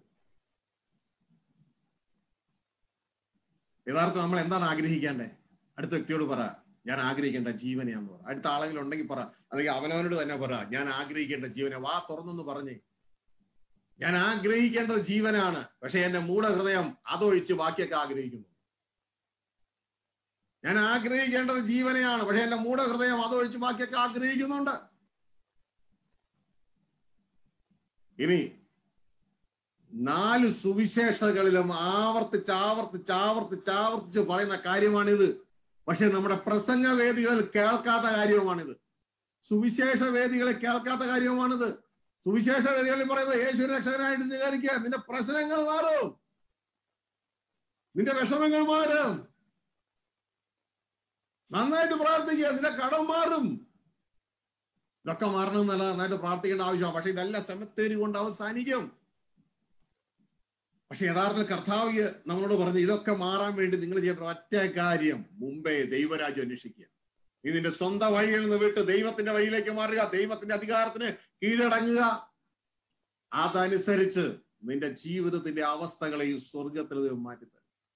യഥാർത്ഥം നമ്മൾ എന്താണ് ആഗ്രഹിക്കേണ്ടേ അടുത്ത വ്യക്തിയോട് പറ ഞാൻ ആഗ്രഹിക്കേണ്ട ജീവനെയാന്ന് പറ അടുത്ത ആളെങ്കിലും ഉണ്ടെങ്കിൽ പറ അല്ലെങ്കിൽ അവനവനോട് തന്നെ പറ ഞാൻ ആഗ്രഹിക്കേണ്ട ജീവനെ വാ തുറന്നൊന്ന് പറഞ്ഞേ ഞാൻ ആഗ്രഹിക്കേണ്ടത് ജീവനാണ് പക്ഷെ എന്റെ മൂഢഹൃദയം അതൊഴിച്ച് ബാക്കിയൊക്കെ ആഗ്രഹിക്കുന്നു ഞാൻ ആഗ്രഹിക്കേണ്ടത് ജീവനെയാണ് പക്ഷെ എന്റെ മൂഢഹൃദയം അതൊഴിച്ച് ബാക്കിയൊക്കെ ആഗ്രഹിക്കുന്നുണ്ട് ഇനി നാല് സുവിശേഷകളിലും ആവർത്തിച്ച് ആവർത്തിച്ച് ആവർത്തിച്ച് ആവർത്തിച്ച് പറയുന്ന കാര്യമാണിത് പക്ഷെ നമ്മുടെ പ്രസംഗ വേദികൾ കേൾക്കാത്ത കാര്യവുമാണിത് സുവിശേഷ വേദികളെ കേൾക്കാത്ത കാര്യവുമാണിത് സുവിശേഷ വേദികളിൽ പറയുന്നത് യേശു രക്ഷകനായിട്ട് സ്വീകരിക്കുക നിന്റെ പ്രശ്നങ്ങൾ മാറും നിന്റെ വിഷമങ്ങൾ മാറും നന്നായിട്ട് പ്രാർത്ഥിക്കുക നിന്റെ കടം മാറും ഇതൊക്കെ മാറണമെന്നല്ല നന്നായിട്ട് പ്രാർത്ഥിക്കേണ്ട ആവശ്യമാണ് പക്ഷെ ഇതെല്ലാം സെമത്തേരി കൊണ്ട് അവസാനിക്കും പക്ഷെ യഥാർത്ഥത്തിൽ കർത്താവ് നമ്മളോട് പറഞ്ഞു ഇതൊക്കെ മാറാൻ വേണ്ടി നിങ്ങൾ ചെയ്യേണ്ട ഒറ്റ കാര്യം മുമ്പേ ദൈവരാജ്യം അന്വേഷിക്കുക നീ നിന്റെ സ്വന്തം വഴിയിൽ നിന്ന് വിട്ട് ദൈവത്തിന്റെ വഴിയിലേക്ക് മാറുക ദൈവത്തിന്റെ അധികാരത്തിന് കീഴടങ്ങുക അതനുസരിച്ച് നിന്റെ ജീവിതത്തിന്റെ അവസ്ഥകളെയും സ്വർഗത്തിൽ ദൈവം മാറ്റിത്തരും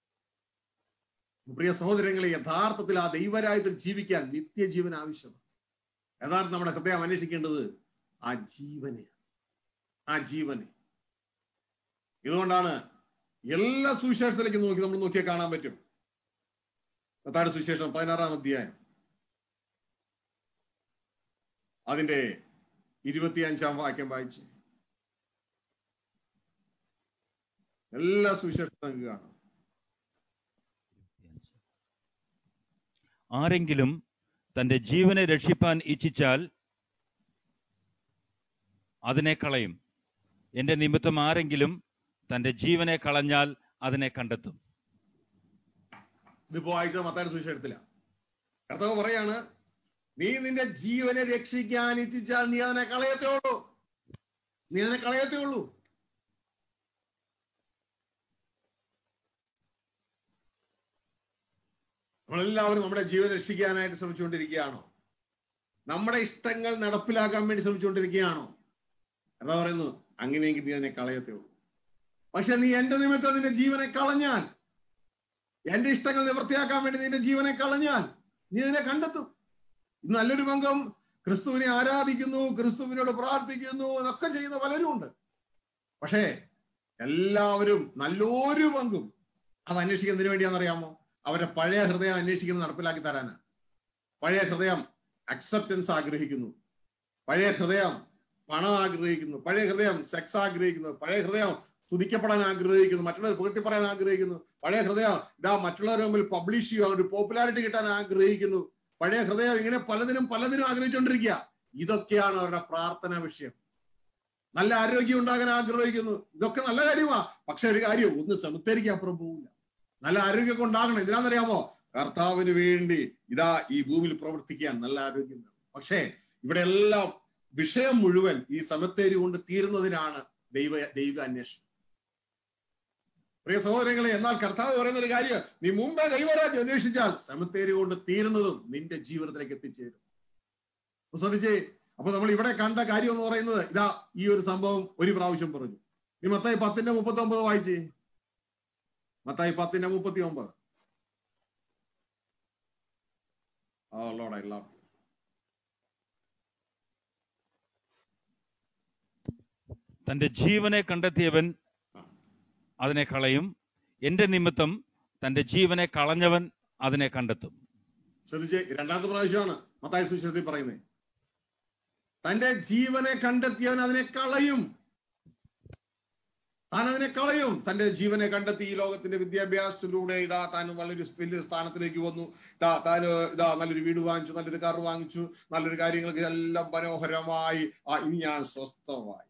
പ്രിയ സഹോദരങ്ങളെ യഥാർത്ഥത്തിൽ ആ ദൈവരാജ്യത്തിൽ ജീവിക്കാൻ നിത്യജീവൻ ആവശ്യമാണ് യഥാർത്ഥം നമ്മുടെ ഹൃദയം അന്വേഷിക്കേണ്ടത് ആ ജീവനെ ആ ജീവനെ ഇതുകൊണ്ടാണ് എല്ലാ സുവിശേഷത്തിലേക്ക് നോക്കി നമ്മൾ നോക്കിയാൽ കാണാൻ പറ്റും പത്താട് സുവിശേഷം പതിനാറാം അധ്യായം അതിന്റെ ഇരുപത്തിയഞ്ചാം വാക്യം വായിച്ച് എല്ലാ സുവിശേഷവും നമുക്ക് കാണാം ആരെങ്കിലും തന്റെ ജീവനെ രക്ഷിപ്പാൻ ഇച്ഛിച്ചാൽ അതിനെ കളയും എന്റെ നിമിത്തം ആരെങ്കിലും തന്റെ ജീവനെ കളഞ്ഞാൽ അതിനെ കണ്ടെത്തും ഇതിപ്പോ വായിച്ച മത്തായുടെ സുവിശേഷത്തില കർത്താവ് പറയാണ് നീ നിന്റെ ജീവനെ രക്ഷിക്കാൻ ഇച്ഛിച്ചാൽ നീ അതിനെ കളയത്തേ ഉള്ളൂ നീ അതിനെ കളയത്തേ ഉള്ളൂ നമ്മളെല്ലാവരും നമ്മുടെ ജീവൻ രക്ഷിക്കാനായിട്ട് ശ്രമിച്ചുകൊണ്ടിരിക്കുകയാണോ നമ്മുടെ ഇഷ്ടങ്ങൾ നടപ്പിലാക്കാൻ വേണ്ടി ശ്രമിച്ചുകൊണ്ടിരിക്കുകയാണോ എന്താ പറയുന്നു അങ്ങനെയെങ്കിൽ നീ അതിനെ കളയത്തേ ഉള്ളൂ പക്ഷെ നീ എന്റെ നിമിത്തം നിന്റെ ജീവനെ കളഞ്ഞാൽ എന്റെ ഇഷ്ടങ്ങൾ നിവൃത്തിയാക്കാൻ വേണ്ടി നിന്റെ ജീവനെ കളഞ്ഞാൽ നീ അതിനെ കണ്ടെത്തും ഇന്ന് നല്ലൊരു പങ്കം ക്രിസ്തുവിനെ ആരാധിക്കുന്നു ക്രിസ്തുവിനോട് പ്രാർത്ഥിക്കുന്നു എന്നൊക്കെ ചെയ്യുന്ന പലരും ഉണ്ട് പക്ഷേ എല്ലാവരും നല്ലൊരു പങ്കും അത് അന്വേഷിക്കുന്നതിന് വേണ്ടിയാണെന്നറിയാമോ അവരുടെ പഴയ ഹൃദയം അന്വേഷിക്കുന്നത് നടപ്പിലാക്കി തരാനാ പഴയ ഹൃദയം അക്സെപ്റ്റൻസ് ആഗ്രഹിക്കുന്നു പഴയ ഹൃദയം പണം ആഗ്രഹിക്കുന്നു പഴയ ഹൃദയം സെക്സ് ആഗ്രഹിക്കുന്നു പഴയ ഹൃദയം സ്തുതിക്കപ്പെടാൻ ആഗ്രഹിക്കുന്നു മറ്റുള്ളവർ പുകഴ്ത്തി പറയാൻ ആഗ്രഹിക്കുന്നു പഴയ ഹൃദയം ഇതാ മറ്റുള്ളവരുടെ മുമ്പിൽ പബ്ലിഷ് ചെയ്യുക ഒരു പോപ്പുലാരിറ്റി കിട്ടാൻ ആഗ്രഹിക്കുന്നു പഴയ ഹൃദയം ഇങ്ങനെ പലതിനും പലതിനും ആഗ്രഹിച്ചുകൊണ്ടിരിക്കുക ഇതൊക്കെയാണ് അവരുടെ പ്രാർത്ഥന വിഷയം നല്ല ആരോഗ്യം ഉണ്ടാകാൻ ആഗ്രഹിക്കുന്നു ഇതൊക്കെ നല്ല കാര്യമാ പക്ഷെ ഒരു കാര്യം ഒന്ന് സെമിത്തേരിക്ക് അപ്പുറം പോകില്ല നല്ല ആരോഗ്യമൊക്കെ ഉണ്ടാകണം ഇതിനാന്നറിയാമോ കർത്താവിന് വേണ്ടി ഇതാ ഈ ഭൂമിയിൽ പ്രവർത്തിക്കാൻ നല്ല ആരോഗ്യം വേണം പക്ഷേ ഇവിടെ എല്ലാം വിഷയം മുഴുവൻ ഈ സമത്തേരി കൊണ്ട് തീരുന്നതിനാണ് ദൈവ ദൈവ അന്വേഷണം പ്രിയ സഹോദരങ്ങളെ എന്നാൽ കർത്താവ് പറയുന്ന ഒരു കാര്യം നീ മുമ്പേ ദൈവരാജ്യം അന്വേഷിച്ചാൽ സമത്തേരി കൊണ്ട് തീരുന്നതും നിന്റെ ജീവിതത്തിലേക്ക് എത്തിച്ചേരും അപ്പൊ ശ്രദ്ധിച്ചേ അപ്പൊ നമ്മൾ ഇവിടെ കണ്ട കാര്യം എന്ന് പറയുന്നത് ഇതാ ഈ ഒരു സംഭവം ഒരു പ്രാവശ്യം പറഞ്ഞു ഈ മത്തായി പത്തിന്റെ മുപ്പത്തി ഒമ്പത് വായിച്ചേ മത്തായി പത്തിന്റെ മുപ്പത്തി ഒമ്പത് Oh Lord, I love you. തന്റെ ജീവനെ കണ്ടെത്തിയവൻ അതിനെ കളയും എന്റെ നിമിത്തം തന്റെ ജീവനെ കളഞ്ഞവൻ അതിനെ കണ്ടെത്തും ശ്രദ്ധിച്ച് രണ്ടാമത്തെ പ്രാവശ്യമാണ് മത്തായ സുശേഷത്തിൽ പറയുന്നത് തന്റെ ജീവനെ കണ്ടെത്തിയവൻ അതിനെ കളയും താൻ അതിനെ കളയും തന്റെ ജീവനെ കണ്ടെത്തി ഈ ലോകത്തിന്റെ വിദ്യാഭ്യാസത്തിലൂടെ ഇതാ താൻ വലിയൊരു വലിയ സ്ഥാനത്തിലേക്ക് വന്നു ഇതാ താൻ ഇതാ നല്ലൊരു വീട് വാങ്ങിച്ചു നല്ലൊരു കാർ വാങ്ങിച്ചു നല്ലൊരു കാര്യങ്ങൾക്ക് എല്ലാം മനോഹരമായി ആ ഇനി ഞാൻ സ്വസ്ഥമായി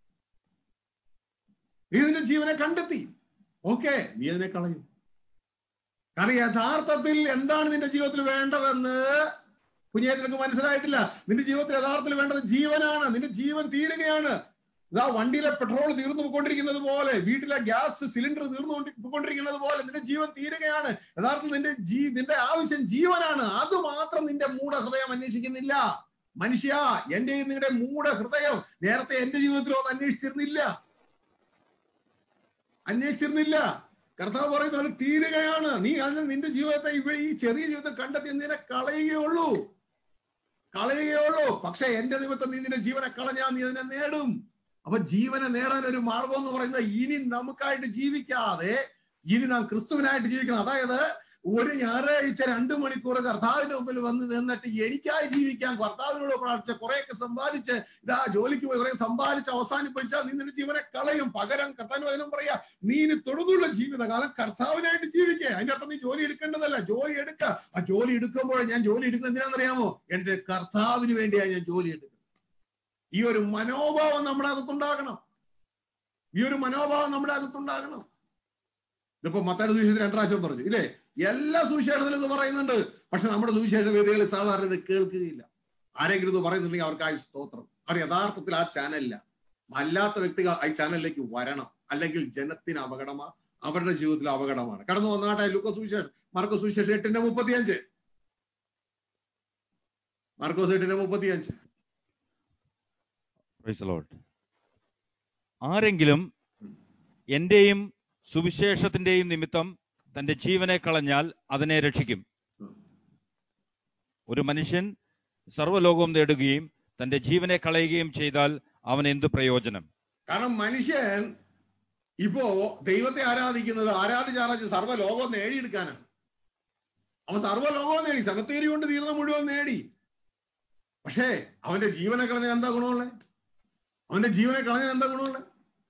നീ നിന്റെ ജീവനെ കണ്ടെത്തി ഓക്കെ നീ അതിനെ കളയും കാരണം യഥാർത്ഥത്തിൽ എന്താണ് നിന്റെ ജീവിതത്തിൽ വേണ്ടതെന്ന് കുഞ്ഞേറ്റർക്ക് മനസ്സിലായിട്ടില്ല നിന്റെ ജീവിതത്തിൽ യഥാർത്ഥത്തിൽ വേണ്ടത് ജീവനാണ് നിന്റെ ജീവൻ തീരുകയാണ് ഇതാ വണ്ടിയിലെ പെട്രോൾ തീർന്നു പോയിക്കൊണ്ടിരിക്കുന്നത് പോലെ വീട്ടിലെ ഗ്യാസ് സിലിണ്ടർ തീർന്നു പോയിക്കൊണ്ടിരിക്കുന്നത് പോലെ നിന്റെ ജീവൻ തീരുകയാണ് യഥാർത്ഥത്തിൽ നിന്റെ ജീ നിന്റെ ആവശ്യം ജീവനാണ് അത് മാത്രം നിന്റെ മൂഢ ഹൃദയം അന്വേഷിക്കുന്നില്ല മനുഷ്യ എന്റെ നിങ്ങളുടെ മൂഢ ഹൃദയം നേരത്തെ എന്റെ ജീവിതത്തിൽ അത് അന്വേഷിച്ചിരുന്നില്ല അന്വേഷിച്ചിരുന്നില്ല കർത്താവ് പറയുന്നത് അത് തീരുകയാണ് നീ അതിന് നിന്റെ ജീവിതത്തെ ഇവിടെ ഈ ചെറിയ ജീവിതം കണ്ടെത്തി നിന്നെ കളയുകയുള്ളൂ കളയുകയുള്ളൂ പക്ഷെ എന്റെ നിമിത്തം നീ നിന്റെ ജീവനെ കളഞ്ഞാൽ നീ അതിനെ നേടും അപ്പൊ ജീവനെ നേടാൻ ഒരു മാർഗം എന്ന് പറയുന്നത് ഇനി നമുക്കായിട്ട് ജീവിക്കാതെ ഇനി നാം ക്രിസ്തുവിനായിട്ട് ജീവിക്കണം അതായത് ഒരു ഞായറാഴ്ച രണ്ടു മണിക്കൂർ കർത്താവിന്റെ മുമ്പിൽ വന്ന് നിന്നിട്ട് എനിക്കായി ജീവിക്കാൻ കർത്താവിനോട് പ്രാർത്ഥിച്ച കുറെയൊക്കെ സമ്പാദിച്ച് ഇതാ ജോലിക്ക് പോയി കുറെ സമ്പാദിച്ച് അവസാനിപ്പിച്ചാൽ നീ നിന്റെ ജീവനെ കളയും പകരം കർത്താവിന് വചനം പറയാ നീ ഇനി തുടർന്നുള്ള ജീവിതകാലം കർത്താവിനായിട്ട് ജീവിക്കുക അതിന്റെ അർത്ഥം നീ ജോലി എടുക്കേണ്ടതല്ല ജോലി എടുക്ക ആ ജോലി എടുക്കുമ്പോൾ ഞാൻ ജോലി എടുക്കുന്നത് എന്തിനാണെന്നറിയാമോ എന്റെ കർത്താവിന് വേണ്ടിയാണ് ഞാൻ ജോലി എടുക്കുന്നത് ഈ ഒരു മനോഭാവം നമ്മുടെ അകത്തുണ്ടാകണം ഈ ഒരു മനോഭാവം നമ്മുടെ അകത്തുണ്ടാകണം ഇതിപ്പോ മത്തായുടെ സുവിശേഷത്തിൽ രണ്ടു പ്രാവശ്യം പറഞ്ഞു ഇല്ലേ എല്ലാ സുവിശേഷത്തിലും ഇത് പറയുന്നുണ്ട് പക്ഷെ നമ്മുടെ സുവിശേഷ വേദികളിൽ സാധാരണ ഇത് കേൾക്കുകയില്ല ആരെങ്കിലും ഇത് പറയുന്നുണ്ടെങ്കിൽ അവർക്കായി സ്തോത്രം അവർ യഥാർത്ഥത്തിൽ ആ ചാനലില്ല അല്ലാത്ത വ്യക്തികൾ ആ ചാനലിലേക്ക് വരണം അല്ലെങ്കിൽ ജനത്തിന് അപകടമാ അവരുടെ ജീവിതത്തിൽ അപകടമാണ് കടന്നു വന്നാട്ടെ ലൂക്കോസ് സുവിശേഷം മാർക്കോസ് സുവിശേഷം എട്ടിന്റെ മുപ്പത്തിയഞ്ച് മാർക്കോസ് എട്ടിന്റെ മുപ്പത്തിയഞ്ച് Praise the Lord. ആരെങ്കിലും എന്റെയും സുവിശേഷത്തിന്റെയും നിമിത്തം തന്റെ ജീവനെ കളഞ്ഞാൽ അതിനെ രക്ഷിക്കും ഒരു മനുഷ്യൻ സർവ്വലോകവും നേടുകയും തന്റെ ജീവനെ കളയുകയും ചെയ്താൽ അവൻ എന്തു പ്രയോജനം കാരണം മനുഷ്യൻ ഇപ്പോ ദൈവത്തെ ആരാധിക്കുന്നത് ആരാധിച്ചാരാധിച്ച് സർവ്വലോകം നേടിയെടുക്കാനാണ് അവൻ സർവ്വലോകവും നേടി സകത്തേരി കൊണ്ട് തീർന്ന മുഴുവൻ നേടി പക്ഷേ അവന്റെ ജീവനെ കളഞ്ഞാൽ എന്താ ഗുണമുള്ളത് അവന്റെ ജീവനെ കളഞ്ഞാൽ എന്താ ഗുണമുള്ളത്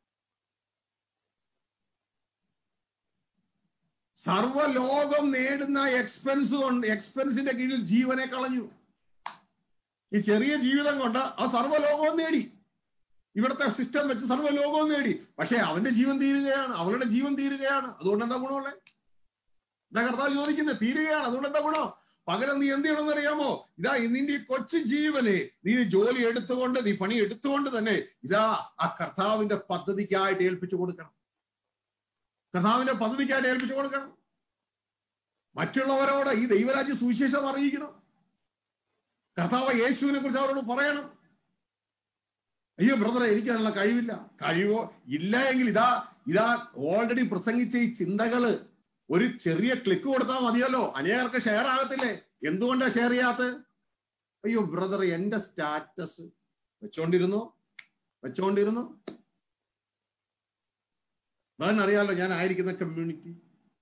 സർവ്വലോകം നേടുന്ന എക്സ്പെൻസ് കൊണ്ട് എക്സ്പെൻസിന്റെ കീഴിൽ ജീവനെ കളഞ്ഞു ഈ ചെറിയ ജീവിതം കൊണ്ട് ആ സർവ്വലോകവും നേടി ഇവിടുത്തെ സിസ്റ്റം വെച്ച് സർവ്വലോകവും നേടി പക്ഷേ അവന്റെ ജീവൻ തീരുകയാണ് അവളുടെ ജീവൻ തീരുകയാണ് അതുകൊണ്ട് എന്താ ഗുണമുള്ളത് എന്താ കർത്താവ് ചോദിക്കുന്നത് തീരുകയാണ് അതുകൊണ്ട് എന്താ ഗുണം പകരം നീ എന്ത് ചെയ്യണമെന്ന് അറിയാമോ ഇതാ നിന്റെ ഈ കൊച്ചു ജീവനെ നീ ജോലി എടുത്തുകൊണ്ട് നീ പണി എടുത്തുകൊണ്ട് തന്നെ ഇതാ ആ കർത്താവിന്റെ പദ്ധതിക്കായിട്ട് ഏൽപ്പിച്ചു കൊടുക്കണം കർത്താവിന്റെ പദ്ധതിക്കായിട്ട് ഏൽപ്പിച്ചു കൊടുക്കണം മറ്റുള്ളവരോട് ഈ ദൈവരാജ്യ സുവിശേഷം അറിയിക്കണം കർത്താവ് യേശുവിനെ കുറിച്ച് അവരോട് പറയണം അയ്യോ ബ്രദറെ എനിക്ക് അതിനുള്ള കഴിവില്ല കഴിവോ ഇല്ല എങ്കിൽ ഇതാ ഇതാ ഓൾറെഡി പ്രസംഗിച്ച ഈ ചിന്തകള് ഒരു ചെറിയ ക്ലിക്ക് കൊടുത്താൽ മതിയല്ലോ അനേകർക്ക് ഷെയർ ആകത്തില്ലേ എന്തുകൊണ്ടാ ഷെയർ ചെയ്യാത്തത് അയ്യോ ബ്രദർ എന്റെ സ്റ്റാറ്റസ് വെച്ചോണ്ടിരുന്നു വെച്ചോണ്ടിരുന്നു അറിയാലോ ഞാൻ ആയിരിക്കുന്ന കമ്മ്യൂണിറ്റി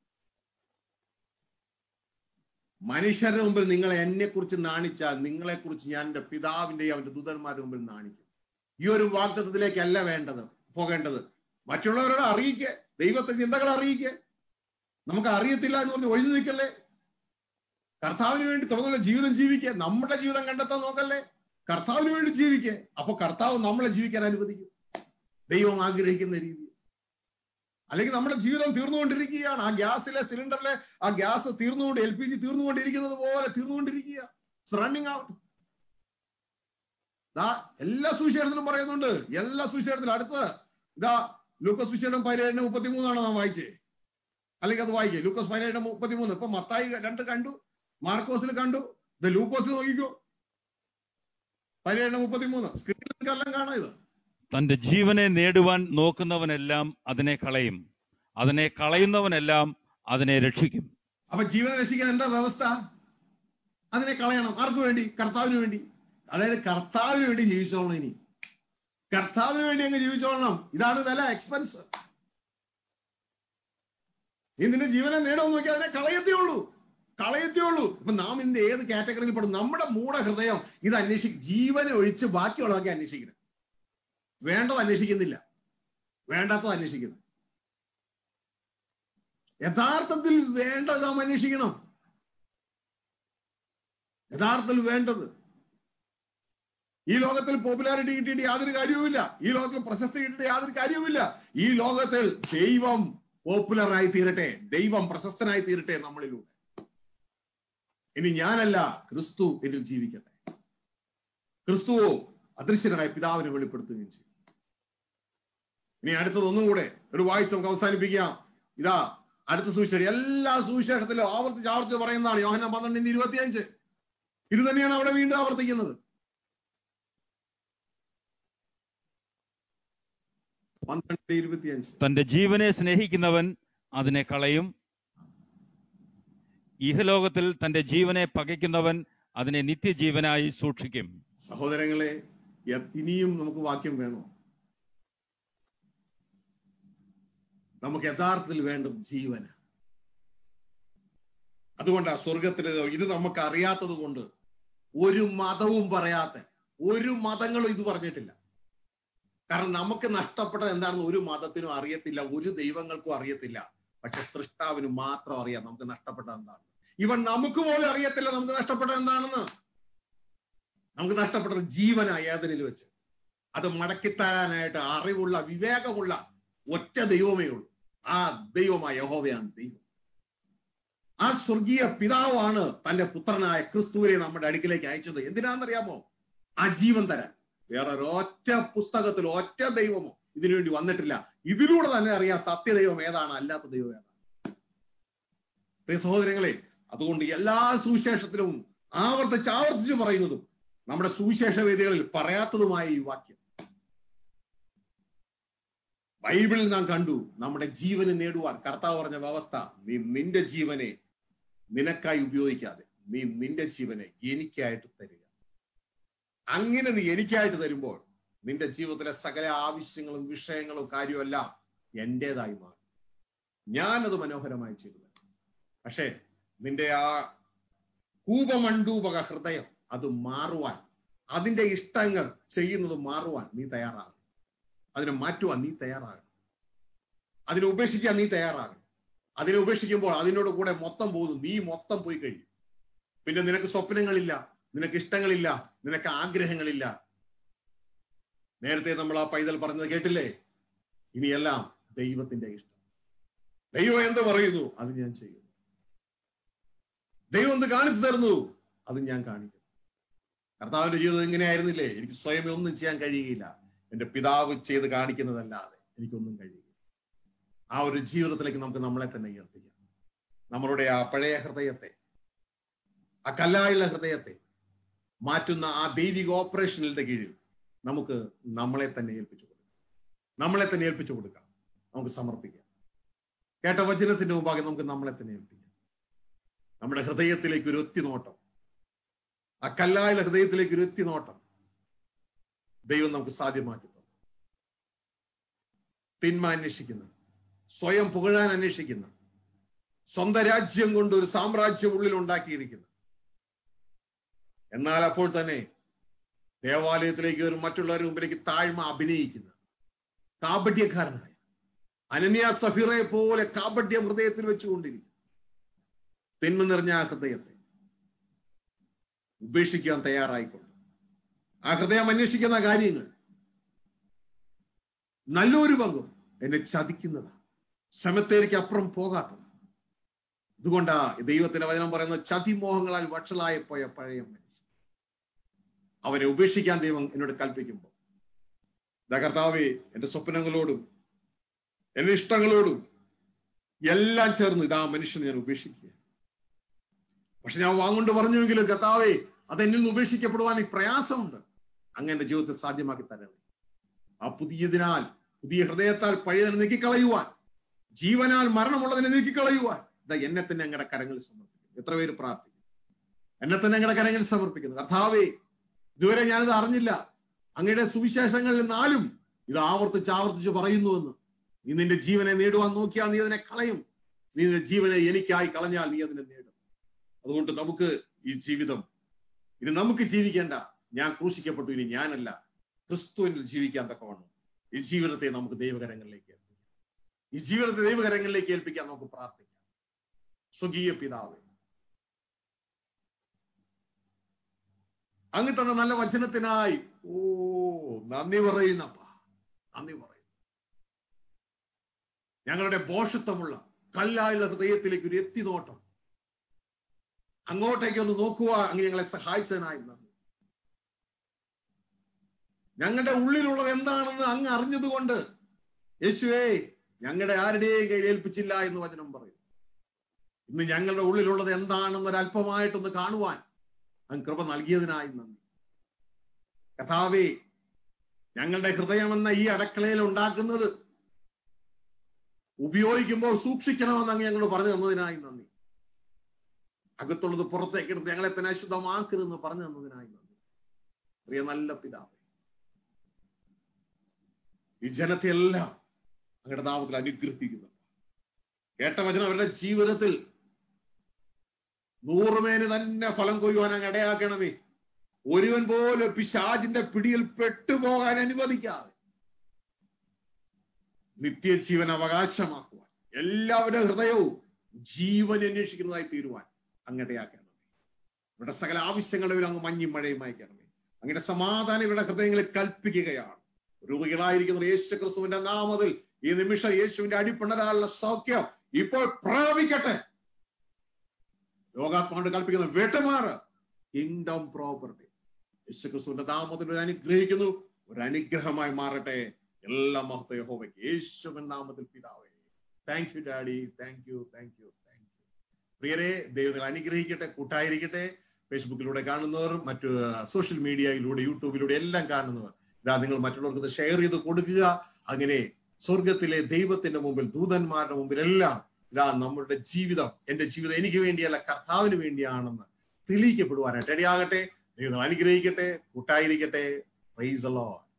മനുഷ്യരുടെ മുമ്പിൽ നിങ്ങൾ എന്നെ കുറിച്ച് നാണിച്ചാൽ നിങ്ങളെ കുറിച്ച് ഞാൻ എന്റെ പിതാവിന്റെയും അവന്റെ ദൂതന്മാരുടെ മുമ്പിൽ നാണിക്കും ഈ ഒരു വാക്തത്വത്തിലേക്കല്ല വേണ്ടത് പോകേണ്ടത് മറ്റുള്ളവരോട് അറിയിക്കുക ദൈവത്തെ ചിന്തകൾ അറിയിക്കുക നമുക്ക് അറിയത്തില്ല എന്ന് പറഞ്ഞ് ഒഴിഞ്ഞു നിൽക്കല്ലേ കർത്താവിന് വേണ്ടി തുറന്നുള്ള ജീവിതം ജീവിക്കുക നമ്മുടെ ജീവിതം കണ്ടെത്താൻ നോക്കല്ലേ കർത്താവിന് വേണ്ടി ജീവിക്കുക അപ്പൊ കർത്താവ് നമ്മളെ ജീവിക്കാൻ അനുവദിക്കും ദൈവം ആഗ്രഹിക്കുന്ന രീതി അല്ലെങ്കിൽ നമ്മുടെ ജീവിതം തീർന്നുകൊണ്ടിരിക്കുകയാണ് ആ ഗ്യാസിലെ സിലിണ്ടറിലെ ആ ഗ്യാസ് തീർന്നുകൊണ്ട് എൽ പി ജി തീർന്നുകൊണ്ടിരിക്കുന്നത് പോലെ തീർന്നുകൊണ്ടിരിക്കുക റണ്ണിങ് ഔട്ട് ദാ എല്ലാ സുവിശേഷത്തിലും പറയുന്നുണ്ട് എല്ലാ സുവിശേഷത്തിലും അടുത്ത് ഇതാ ലൂക്കസ് സുവിശേഷം പതിനേഴിന് മുപ്പത്തിമൂന്നാണ് നാം വായിച്ചേ അല്ലെങ്കിൽ അത് വായിക്കേ ലൂക്കോസ് പതിനേഴിന് മുപ്പത്തിമൂന്ന് ഇപ്പൊ മത്തായി രണ്ട് കണ്ടു മാർക്കോസിൽ കണ്ടു ഇത് ലൂക്കോസിൽ നോക്കിക്കോ പതിനേഴിന് മുപ്പത്തിമൂന്ന് സ്ക്രീനിൽ നിങ്ങൾക്കെല്ലാം കാണാം ഇത് തന്റെ ജീവനെ നേടുവാൻ നോക്കുന്നവനെല്ലാം അതിനെ കളയും അതിനെ കളയുന്നവനെല്ലാം അതിനെ രക്ഷിക്കും അപ്പൊ ജീവനെ രക്ഷിക്കാൻ എന്താ വ്യവസ്ഥ അതിനെ കളയണം ആർക്ക് വേണ്ടി കർത്താവിന് വേണ്ടി അതായത് കർത്താവിന് വേണ്ടി ജീവിച്ചോളണം ഇനി കർത്താവിന് വേണ്ടി അങ്ങ് ജീവിച്ചോളണം ഇതാണ് വില എക്സ്പെൻസ് നീ നിന്റെ ജീവനെ നേടുമെന്ന് നോക്കി അതിനെ കളയത്തേ ഉള്ളൂ കളയത്തേ ഉള്ളൂ ഇപ്പൊ നാം ഇന്ന് ഏത് കാറ്റഗറിയിൽ പെടും നമ്മുടെ മൂട ഹൃദയം ഇത് അന്വേഷിക്കും ജീവനെ ഒഴിച്ച് ബാക്കിയുള്ളതൊക്കെ അന്വേഷിക്കണം വേണ്ടത് അന്വേഷിക്കുന്നില്ല വേണ്ടാത്തത് അന്വേഷിക്കുന്നു യഥാർത്ഥത്തിൽ വേണ്ടത് നാം അന്വേഷിക്കണം യഥാർത്ഥത്തിൽ വേണ്ടത് ഈ ലോകത്തിൽ പോപ്പുലാരിറ്റി കിട്ടിയിട്ട് യാതൊരു കാര്യവുമില്ല ഈ ലോകത്തിൽ പ്രശസ്തി കിട്ടിയിട്ട് യാതൊരു കാര്യവുമില്ല ഈ ലോകത്തിൽ ദൈവം പോപ്പുലറായി തീരട്ടെ ദൈവം പ്രശസ്തനായി തീരട്ടെ നമ്മളിലൂടെ ഇനി ഞാനല്ല ക്രിസ്തു എന്നിൽ ജീവിക്കട്ടെ ക്രിസ്തുവോ അദൃശ്യനായ പിതാവിനെ വെളിപ്പെടുത്തുകയും ചെയ്യും ഇനി അടുത്തത് ഒന്നും കൂടെ ഒരു വായിച്ച് നമുക്ക് അവസാനിപ്പിക്കാം ഇതാ അടുത്ത സുവിശേഷം എല്ലാ സുവിശേഷത്തിലും ആവർത്തിച്ച് ആവർത്തിച്ച് പറയുന്നതാണ് യോഹന പന്ത്രണ്ടിന്റെ ഇരുപത്തിയഞ്ച് ഇത് തന്നെയാണ് അവിടെ വീണ്ടും ആവർത്തിക്കുന്നത് പന്ത്രണ്ട് ഇരുപത്തിയഞ്ച് തന്റെ ജീവനെ സ്നേഹിക്കുന്നവൻ അതിനെ കളയും ഇഹലോകത്തിൽ തന്റെ ജീവനെ പകയ്ക്കുന്നവൻ അതിനെ നിത്യജീവനായി സൂക്ഷിക്കും സഹോദരങ്ങളെ യ- ഇനിയും നമുക്ക് വാക്യം വേണോ നമുക്ക് യഥാർത്ഥത്തിൽ വേണ്ടത് ജീവന അതുകൊണ്ടാ സ്വർഗത്തില് ഇത് നമുക്ക് അറിയാത്തത് കൊണ്ട് ഒരു മതവും പറയാത്ത ഒരു മതങ്ങളും ഇത് പറഞ്ഞിട്ടില്ല കാരണം നമുക്ക് നഷ്ടപ്പെട്ടത് എന്താണെന്ന് ഒരു മതത്തിനും അറിയത്തില്ല ഒരു ദൈവങ്ങൾക്കും അറിയത്തില്ല പക്ഷെ സൃഷ്ടാവിന് മാത്രം അറിയാം നമുക്ക് നഷ്ടപ്പെട്ടത് എന്താണ് ഇവൻ നമുക്ക് പോലും അറിയത്തില്ല നമുക്ക് നഷ്ടപ്പെട്ടത് എന്താണെന്ന് നമുക്ക് നഷ്ടപ്പെട്ടത് ജീവന ഏതനിൽ വെച്ച് അത് മടക്കിത്തരാനായിട്ട് അറിവുള്ള വിവേകമുള്ള ഒറ്റ ദൈവമേ ഉള്ളൂ ആ ദൈവമായ യഹോവയാണ് ദൈവം ആ സ്വർഗീയ പിതാവാണ് തന്റെ പുത്രനായ ക്രിസ്തുവിനെ നമ്മുടെ അടുക്കിലേക്ക് അയച്ചത് എന്തിനാണെന്നറിയാമോ ആ ജീവൻ തരാൻ വേറെ ഒരൊറ്റ പുസ്തകത്തിൽ ഒറ്റ ദൈവമോ ഇതിനുവേണ്ടി വന്നിട്ടില്ല ഇതിലൂടെ തന്നെ അറിയാം സത്യദൈവം ഏതാണ് അല്ലാത്ത ദൈവം ഏതാണ് പ്രിയ സഹോദരങ്ങളെ അതുകൊണ്ട് എല്ലാ സുവിശേഷത്തിലും ആവർത്തിച്ച് ആവർത്തിച്ച് പറയുന്നതും നമ്മുടെ സുവിശേഷ വേദികളിൽ പറയാത്തതുമായ ഈ വാക്യം ബൈബിളിൽ നാം കണ്ടു നമ്മുടെ ജീവന് നേടുവാൻ കർത്താവ് പറഞ്ഞ വ്യവസ്ഥ നീ നിന്റെ ജീവനെ നിനക്കായി ഉപയോഗിക്കാതെ നീ നിന്റെ ജീവനെ എനിക്കായിട്ട് തരിക അങ്ങനെ നീ എനിക്കായിട്ട് തരുമ്പോൾ നിന്റെ ജീവിതത്തിലെ സകല ആവശ്യങ്ങളും വിഷയങ്ങളും കാര്യമെല്ലാം എന്റേതായി മാറും ഞാനത് മനോഹരമായി ചെയ്തു തരും പക്ഷേ നിന്റെ ആ കൂപമണ്ടൂപക ഹൃദയം അത് മാറുവാൻ അതിന്റെ ഇഷ്ടങ്ങൾ ചെയ്യുന്നത് മാറുവാൻ നീ തയ്യാറാകണം അതിനെ മാറ്റുവാൻ നീ തയ്യാറാകണം അതിനെ ഉപേക്ഷിക്കാൻ നീ തയ്യാറാകണം അതിനെ ഉപേക്ഷിക്കുമ്പോൾ അതിനോട് കൂടെ മൊത്തം പോകുന്നു നീ മൊത്തം പോയി കഴിയും പിന്നെ നിനക്ക് സ്വപ്നങ്ങളില്ല നിനക്ക് ഇഷ്ടങ്ങളില്ല നിനക്ക് ആഗ്രഹങ്ങളില്ല നേരത്തെ നമ്മൾ ആ പൈതൽ പറഞ്ഞത് കേട്ടില്ലേ ഇനിയെല്ലാം ദൈവത്തിന്റെ ഇഷ്ടം ദൈവം എന്ത് പറയുന്നു അത് ഞാൻ ചെയ്യുന്നു ദൈവം എന്ത് കാണിച്ചു തരുന്നു അത് ഞാൻ കാണിക്കുന്നു കർത്താവിന്റെ ജീവിതം ഇങ്ങനെയായിരുന്നില്ലേ എനിക്ക് സ്വയം ഒന്നും ചെയ്യാൻ കഴിയുകയില്ല എന്റെ പിതാവ് ചെയ്ത് കാണിക്കുന്നതല്ലാതെ എനിക്കൊന്നും കഴിയില്ല ആ ഒരു ജീവിതത്തിലേക്ക് നമുക്ക് നമ്മളെ തന്നെ ഉയർത്തിക്കാം നമ്മളുടെ ആ പഴയ ഹൃദയത്തെ ആ കല്ലായുള്ള ഹൃദയത്തെ മാറ്റുന്ന ആ ദൈവിക ഓപ്പറേഷനിന്റെ കീഴിൽ നമുക്ക് നമ്മളെ തന്നെ ഏൽപ്പിച്ചു കൊടുക്കാം നമ്മളെ തന്നെ ഏൽപ്പിച്ചു കൊടുക്കാം നമുക്ക് സമർപ്പിക്കാം കേട്ട വചനത്തിന്റെ മുമ്പാകെ നമുക്ക് നമ്മളെ തന്നെ ഏൽപ്പിക്കാം നമ്മുടെ ഹൃദയത്തിലേക്ക് ഒരു ഒത്തി നോട്ടം ആ കല്ലായുള്ള ഹൃദയത്തിലേക്ക് ഒരു ഒത്തി നോട്ടം ദൈവം നമുക്ക് സാധ്യമാക്കി തന്നു തിന്മ അന്വേഷിക്കുന്ന സ്വയം പുകഴാൻ അന്വേഷിക്കുന്ന സ്വന്തം രാജ്യം കൊണ്ട് ഒരു സാമ്രാജ്യം ഉള്ളിൽ ഉണ്ടാക്കിയിരിക്കുന്ന എന്നാൽ അപ്പോൾ തന്നെ ദേവാലയത്തിലേക്ക് കയറി മറ്റുള്ളവരുടെ മുമ്പിലേക്ക് താഴ്മ അഭിനയിക്കുന്ന കാപട്യക്കാരനായ അനന്യ സഫീറയെ പോലെ കാപട്യം ഹൃദയത്തിൽ വെച്ചുകൊണ്ടിരിക്കുന്നു തിന്മ നിറഞ്ഞ ആ ഹൃദയത്തെ ഉപേക്ഷിക്കാൻ തയ്യാറായിക്കൊണ്ട് ആ ഹൃദയം അന്വേഷിക്കുന്ന കാര്യങ്ങൾ നല്ലൊരു പങ്കും എന്നെ ചതിക്കുന്നതാണ് ശ്രമത്തേക്ക് അപ്പുറം പോകാത്തത് ഇതുകൊണ്ടാ ദൈവത്തിന്റെ വചനം പറയുന്നത് ചതിമോഹങ്ങളാൽ വഷളായി പോയ പഴയ മനുഷ്യൻ അവനെ ഉപേക്ഷിക്കാൻ ദൈവം എന്നോട് കൽപ്പിക്കുമ്പോൾ കർത്താവെ എന്റെ സ്വപ്നങ്ങളോടും എന്റെ ഇഷ്ടങ്ങളോടും എല്ലാം ചേർന്ന് ഇതാ മനുഷ്യനെ ഞാൻ ഉപേക്ഷിക്കുക പക്ഷെ ഞാൻ വാങ്ങുകൊണ്ട് പറഞ്ഞുവെങ്കിലും കർത്താവെ അത് എന്നിൽ നിന്ന് ഉപേക്ഷിക്കപ്പെടുവാൻ ഈ പ്രയാസമുണ്ട് അങ്ങ് എന്റെ ജീവിതത്തിൽ സാധ്യമാക്കി തരണം ആ പുതിയതിനാൽ പുതിയ ഹൃദയത്താൽ പഴയതിനെ നീക്കിക്കളയുവാൻ ജീവനാൽ മരണമുള്ളതിനെ നീക്കിക്കളയുവാൻ ഇതാ എന്നെ തന്നെ അങ്ങയുടെ കരങ്ങളിൽ സമർപ്പിക്കുന്നു എത്ര പേര് പ്രാർത്ഥിക്കും എന്നെ തന്നെ അങ്ങയുടെ കരങ്ങളിൽ സമർപ്പിക്കുന്നു കർത്താവേ ഇതുവരെ ഞാനിത് അറിഞ്ഞില്ല അങ്ങയുടെ സുവിശേഷങ്ങളിൽ നാലും ഇത് ആവർത്തിച്ച് ആവർത്തിച്ച് പറയുന്നുവെന്ന് നീ നിന്റെ ജീവനെ നേടുവാൻ നോക്കിയാൽ നീ അതിനെ കളയും നീ നിന്റെ ജീവനെ എനിക്കായി കളഞ്ഞാൽ നീ അതിനെ നേടും അതുകൊണ്ട് നമുക്ക് ഈ ജീവിതം ഇനി നമുക്ക് ജീവിക്കേണ്ട ഞാൻ ക്രൂശിക്കപ്പെട്ടു ഇനി ഞാനല്ല ക്രിസ്തുവിനിൽ ജീവിക്കാൻ തക്കവണ്ണം ഈ ജീവിതത്തെ നമുക്ക് ദൈവകരങ്ങളിലേക്ക് ഏൽപ്പിക്കാം ഈ ജീവിതത്തെ ദൈവകരങ്ങളിലേക്ക് ഏൽപ്പിക്കാൻ നമുക്ക് പ്രാർത്ഥിക്കാം സ്വകീയ പിതാവ് അങ്ങ് തന്ന നല്ല വചനത്തിനായി ഓ നന്ദി പറയുന്നപ്പ നന്ദി പറയുന്നു ഞങ്ങളുടെ ബോഷത്വമുള്ള കല്ലായുള്ള ഹൃദയത്തിലേക്ക് ഒരു എത്തി നോട്ടം അങ്ങോട്ടേക്ക് ഒന്ന് നോക്കുക അങ്ങ് ഞങ്ങളെ സഹായിച്ചതിനായി നന്ദി ഞങ്ങളുടെ ഉള്ളിലുള്ളത് എന്താണെന്ന് അങ്ങ് അറിഞ്ഞതുകൊണ്ട് യേശുവേ ഞങ്ങളുടെ ആരുടെയും കയ്യിൽ ഏൽപ്പിച്ചില്ല എന്ന് വചനം പറയും ഇന്ന് ഞങ്ങളുടെ ഉള്ളിലുള്ളത് എന്താണെന്ന് അല്പമായിട്ടൊന്ന് കാണുവാൻ അങ്ങ് കൃപ നൽകിയതിനായി നന്ദി കഥാവേ ഞങ്ങളുടെ ഹൃദയമെന്ന ഈ അടക്കളയിൽ ഉണ്ടാക്കുന്നത് ഉപയോഗിക്കുമ്പോൾ സൂക്ഷിക്കണമെന്ന് അങ്ങ് ഞങ്ങൾ പറഞ്ഞു തന്നതിനായി നന്ദി അകത്തുള്ളത് പുറത്തേക്ക് എടുത്ത് ഞങ്ങളെ തന്നെ അശുദ്ധമാക്കരുതെന്ന് പറഞ്ഞു തന്നതിനായി നന്ദി പ്രിയ നല്ല പിതാവ് ഈ ജനത്തെ എല്ലാം അങ്ങയുടെ നാമത്തിൽ അനുഗ്രഹിക്കുന്നു കേട്ട വചനം അവരുടെ ജീവിതത്തിൽ നൂറുമേന് തന്നെ ഫലം കൊയ്യുവാൻ അങ്ങ് ഇടയാക്കണമേ ഒരുവൻ പോലും പിശാജിന്റെ പിടിയിൽ പെട്ടുപോകാൻ അനുവദിക്കാതെ നിത്യജീവൻ അവകാശമാക്കുവാൻ എല്ലാവരുടെ ഹൃദയവും ജീവൻ അന്വേഷിക്കുന്നതായി തീരുവാൻ അങ്ങടയാക്കണമേ ഇവിടെ സകല ആവശ്യങ്ങളുടെ അങ്ങ് മഞ്ഞും മഴയും അയക്കണമേ അങ്ങനെ സമാധാനം ഇവരുടെ ഹൃദയങ്ങളിൽ കൽപ്പിക്കുകയാണ് രോഗികളായിരിക്കുന്ന യേശു ക്രിസ്തുവിന്റെ നാമത്തിൽ ഈ നിമിഷം യേശുവിന്റെ അടിപ്പിണരാനുള്ള സൗഖ്യം ഇപ്പോൾ പ്രാപിക്കട്ടെ യോഗാത്മാണ്ട് കൽപ്പിക്കുന്ന വിട്ടുമാറ് കിങ്ഡം പ്രോപ്പർട്ടി യേശു ക്രിസ്തുവിന്റെ നാമത്തിൽ ഒരു അനുഗ്രഹിക്കുന്നു ഒരു അനുഗ്രഹമായി മാറട്ടെ എല്ലാ മഹത്വ യഹോവയ്ക്ക് യേശുവൻ നാമത്തിൽ പിതാവേ thank you daddy thank you thank you thank you പ്രിയരെ ദൈവങ്ങൾ അനുഗ്രഹിക്കട്ടെ കൂട്ടായിരിക്കട്ടെ ഫേസ്ബുക്കിലൂടെ കാണുന്നവർ മറ്റു സോഷ്യൽ മീഡിയയിലൂടെ യൂട്യൂബിലൂടെ എല്ലാം കാണുന്നവർ ഇതാ നിങ്ങൾ മറ്റുള്ളവർക്ക് ഇത് ഷെയർ ചെയ്ത് കൊടുക്കുക അങ്ങനെ സ്വർഗത്തിലെ ദൈവത്തിന്റെ മുമ്പിൽ ദൂതന്മാരുടെ മുമ്പിൽ എല്ലാം ഇതാ നമ്മളുടെ ജീവിതം എന്റെ ജീവിതം എനിക്ക് വേണ്ടിയല്ല കർത്താവിന് വേണ്ടിയാണെന്ന് തെളിയിക്കപ്പെടുവാനായിട്ട് ഇടയാകട്ടെ ദൈവം അനുഗ്രഹിക്കട്ടെ കൂട്ടായിരിക്കട്ടെ പ്രൈസ് അല്ലോ